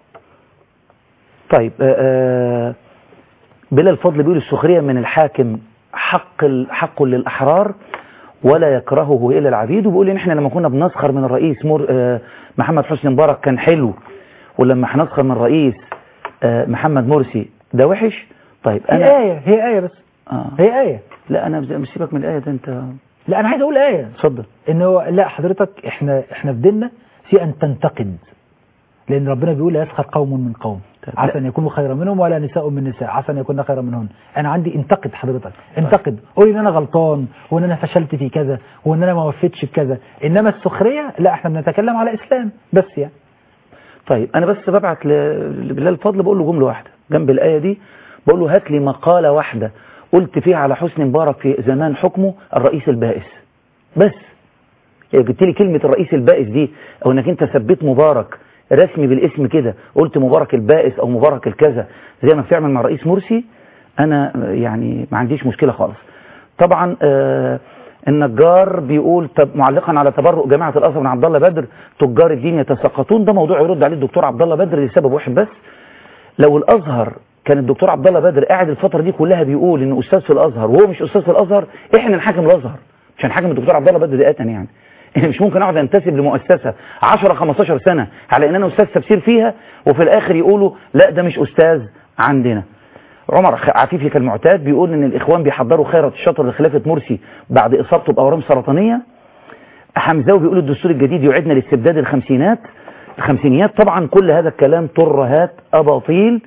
طيب آه، آه، بلال الفضل بيقول السخريه من الحاكم حق ال- حق للاحرار ولا يكرهه الا العبيد وبيقول ان احنا لما كنا بنسخر من الرئيس مر آه، محمد حسني مبارك كان حلو ولما هنسخر من الرئيس آه، محمد مرسي ده وحش طيب هي انا ايه هي ايه بس آه. هي ايه لا انا مش سيبك من الايه ده انت لا انا عايز اقول ايه اتفضل ان هو لا حضرتك احنا احنا في ديننا في ان تنتقد لان ربنا بيقول لا يسخر قوم من قوم طيب، عسى لا. ان يكونوا خيرا منهم ولا نساء من نساء عسى ان يكون خيرا منهن انا عندي انتقد حضرتك انتقد قول ان انا غلطان وان انا فشلت في كذا وان انا ما وفيتش بكذا انما السخريه لا احنا بنتكلم على اسلام بس يعني طيب انا بس ببعت ل- لبلال الفضل بقول له جمله واحده جنب الايه دي بقول له هات لي مقاله واحده قلت فيها على حسني مبارك في زمان حكمه الرئيس البائس بس يعني جبت لي كلمه الرئيس البائس دي او انك انت ثبت مبارك رسمي بالاسم كده قلت مبارك البائس او مبارك الكذا زي ما بتعمل مع رئيس مرسي انا يعني ما عنديش مشكله خالص طبعا آه النجار بيقول طب معلقا على تبرؤ جماعه الازهر من عبد الله بدر تجار الدين يتساقطون ده موضوع يرد عليه الدكتور عبد الله بدر لسبب واحد بس لو الازهر كان الدكتور عبد الله بدر قاعد الفتره دي كلها بيقول انه استاذ في الازهر وهو مش استاذ في الازهر احنا نحاكم الازهر مش هنحاكم الدكتور عبد الله بدر ذاتا يعني انا مش ممكن اقعد انتسب لمؤسسه 10 15 سنه على ان انا استاذ تفسير فيها وفي الاخر يقولوا لا ده مش استاذ عندنا عمر خ- عفيفي كالمعتاد بيقول ان الاخوان بيحضروا خيرة الشطر لخلافه مرسي بعد اصابته باورام سرطانيه حمزاوي بيقول الدستور الجديد يعيدنا لاستبداد الخمسينات الخمسينيات طبعا كل هذا الكلام ترهات اباطيل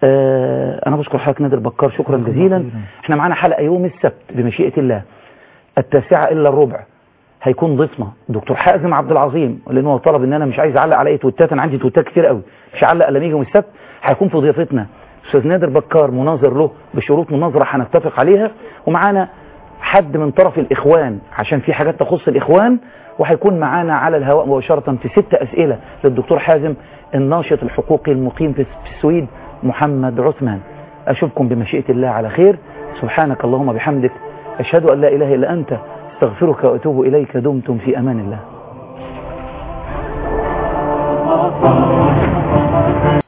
آه انا بشكر حضرتك نادر بكار شكرا جزيلا احنا معانا حلقه يوم السبت بمشيئه الله التاسعه الا الربع هيكون ضيفنا دكتور حازم عبد العظيم لان هو طلب ان انا مش عايز اعلق على اي توتات انا عندي توتات كتير قوي مش هعلق الا لما يجي يوم السبت هيكون في ضيافتنا استاذ نادر بكار مناظر له بشروط مناظره هنتفق عليها ومعانا حد من طرف الاخوان عشان في حاجات تخص الاخوان وهيكون معانا على الهواء مباشره في ست اسئله للدكتور حازم الناشط الحقوقي المقيم في في السويد محمد عثمان اشوفكم بمشيئه الله على خير سبحانك اللهم بحمدك اشهد ان لا اله الا انت استغفرك واتوب اليك دمتم في امان الله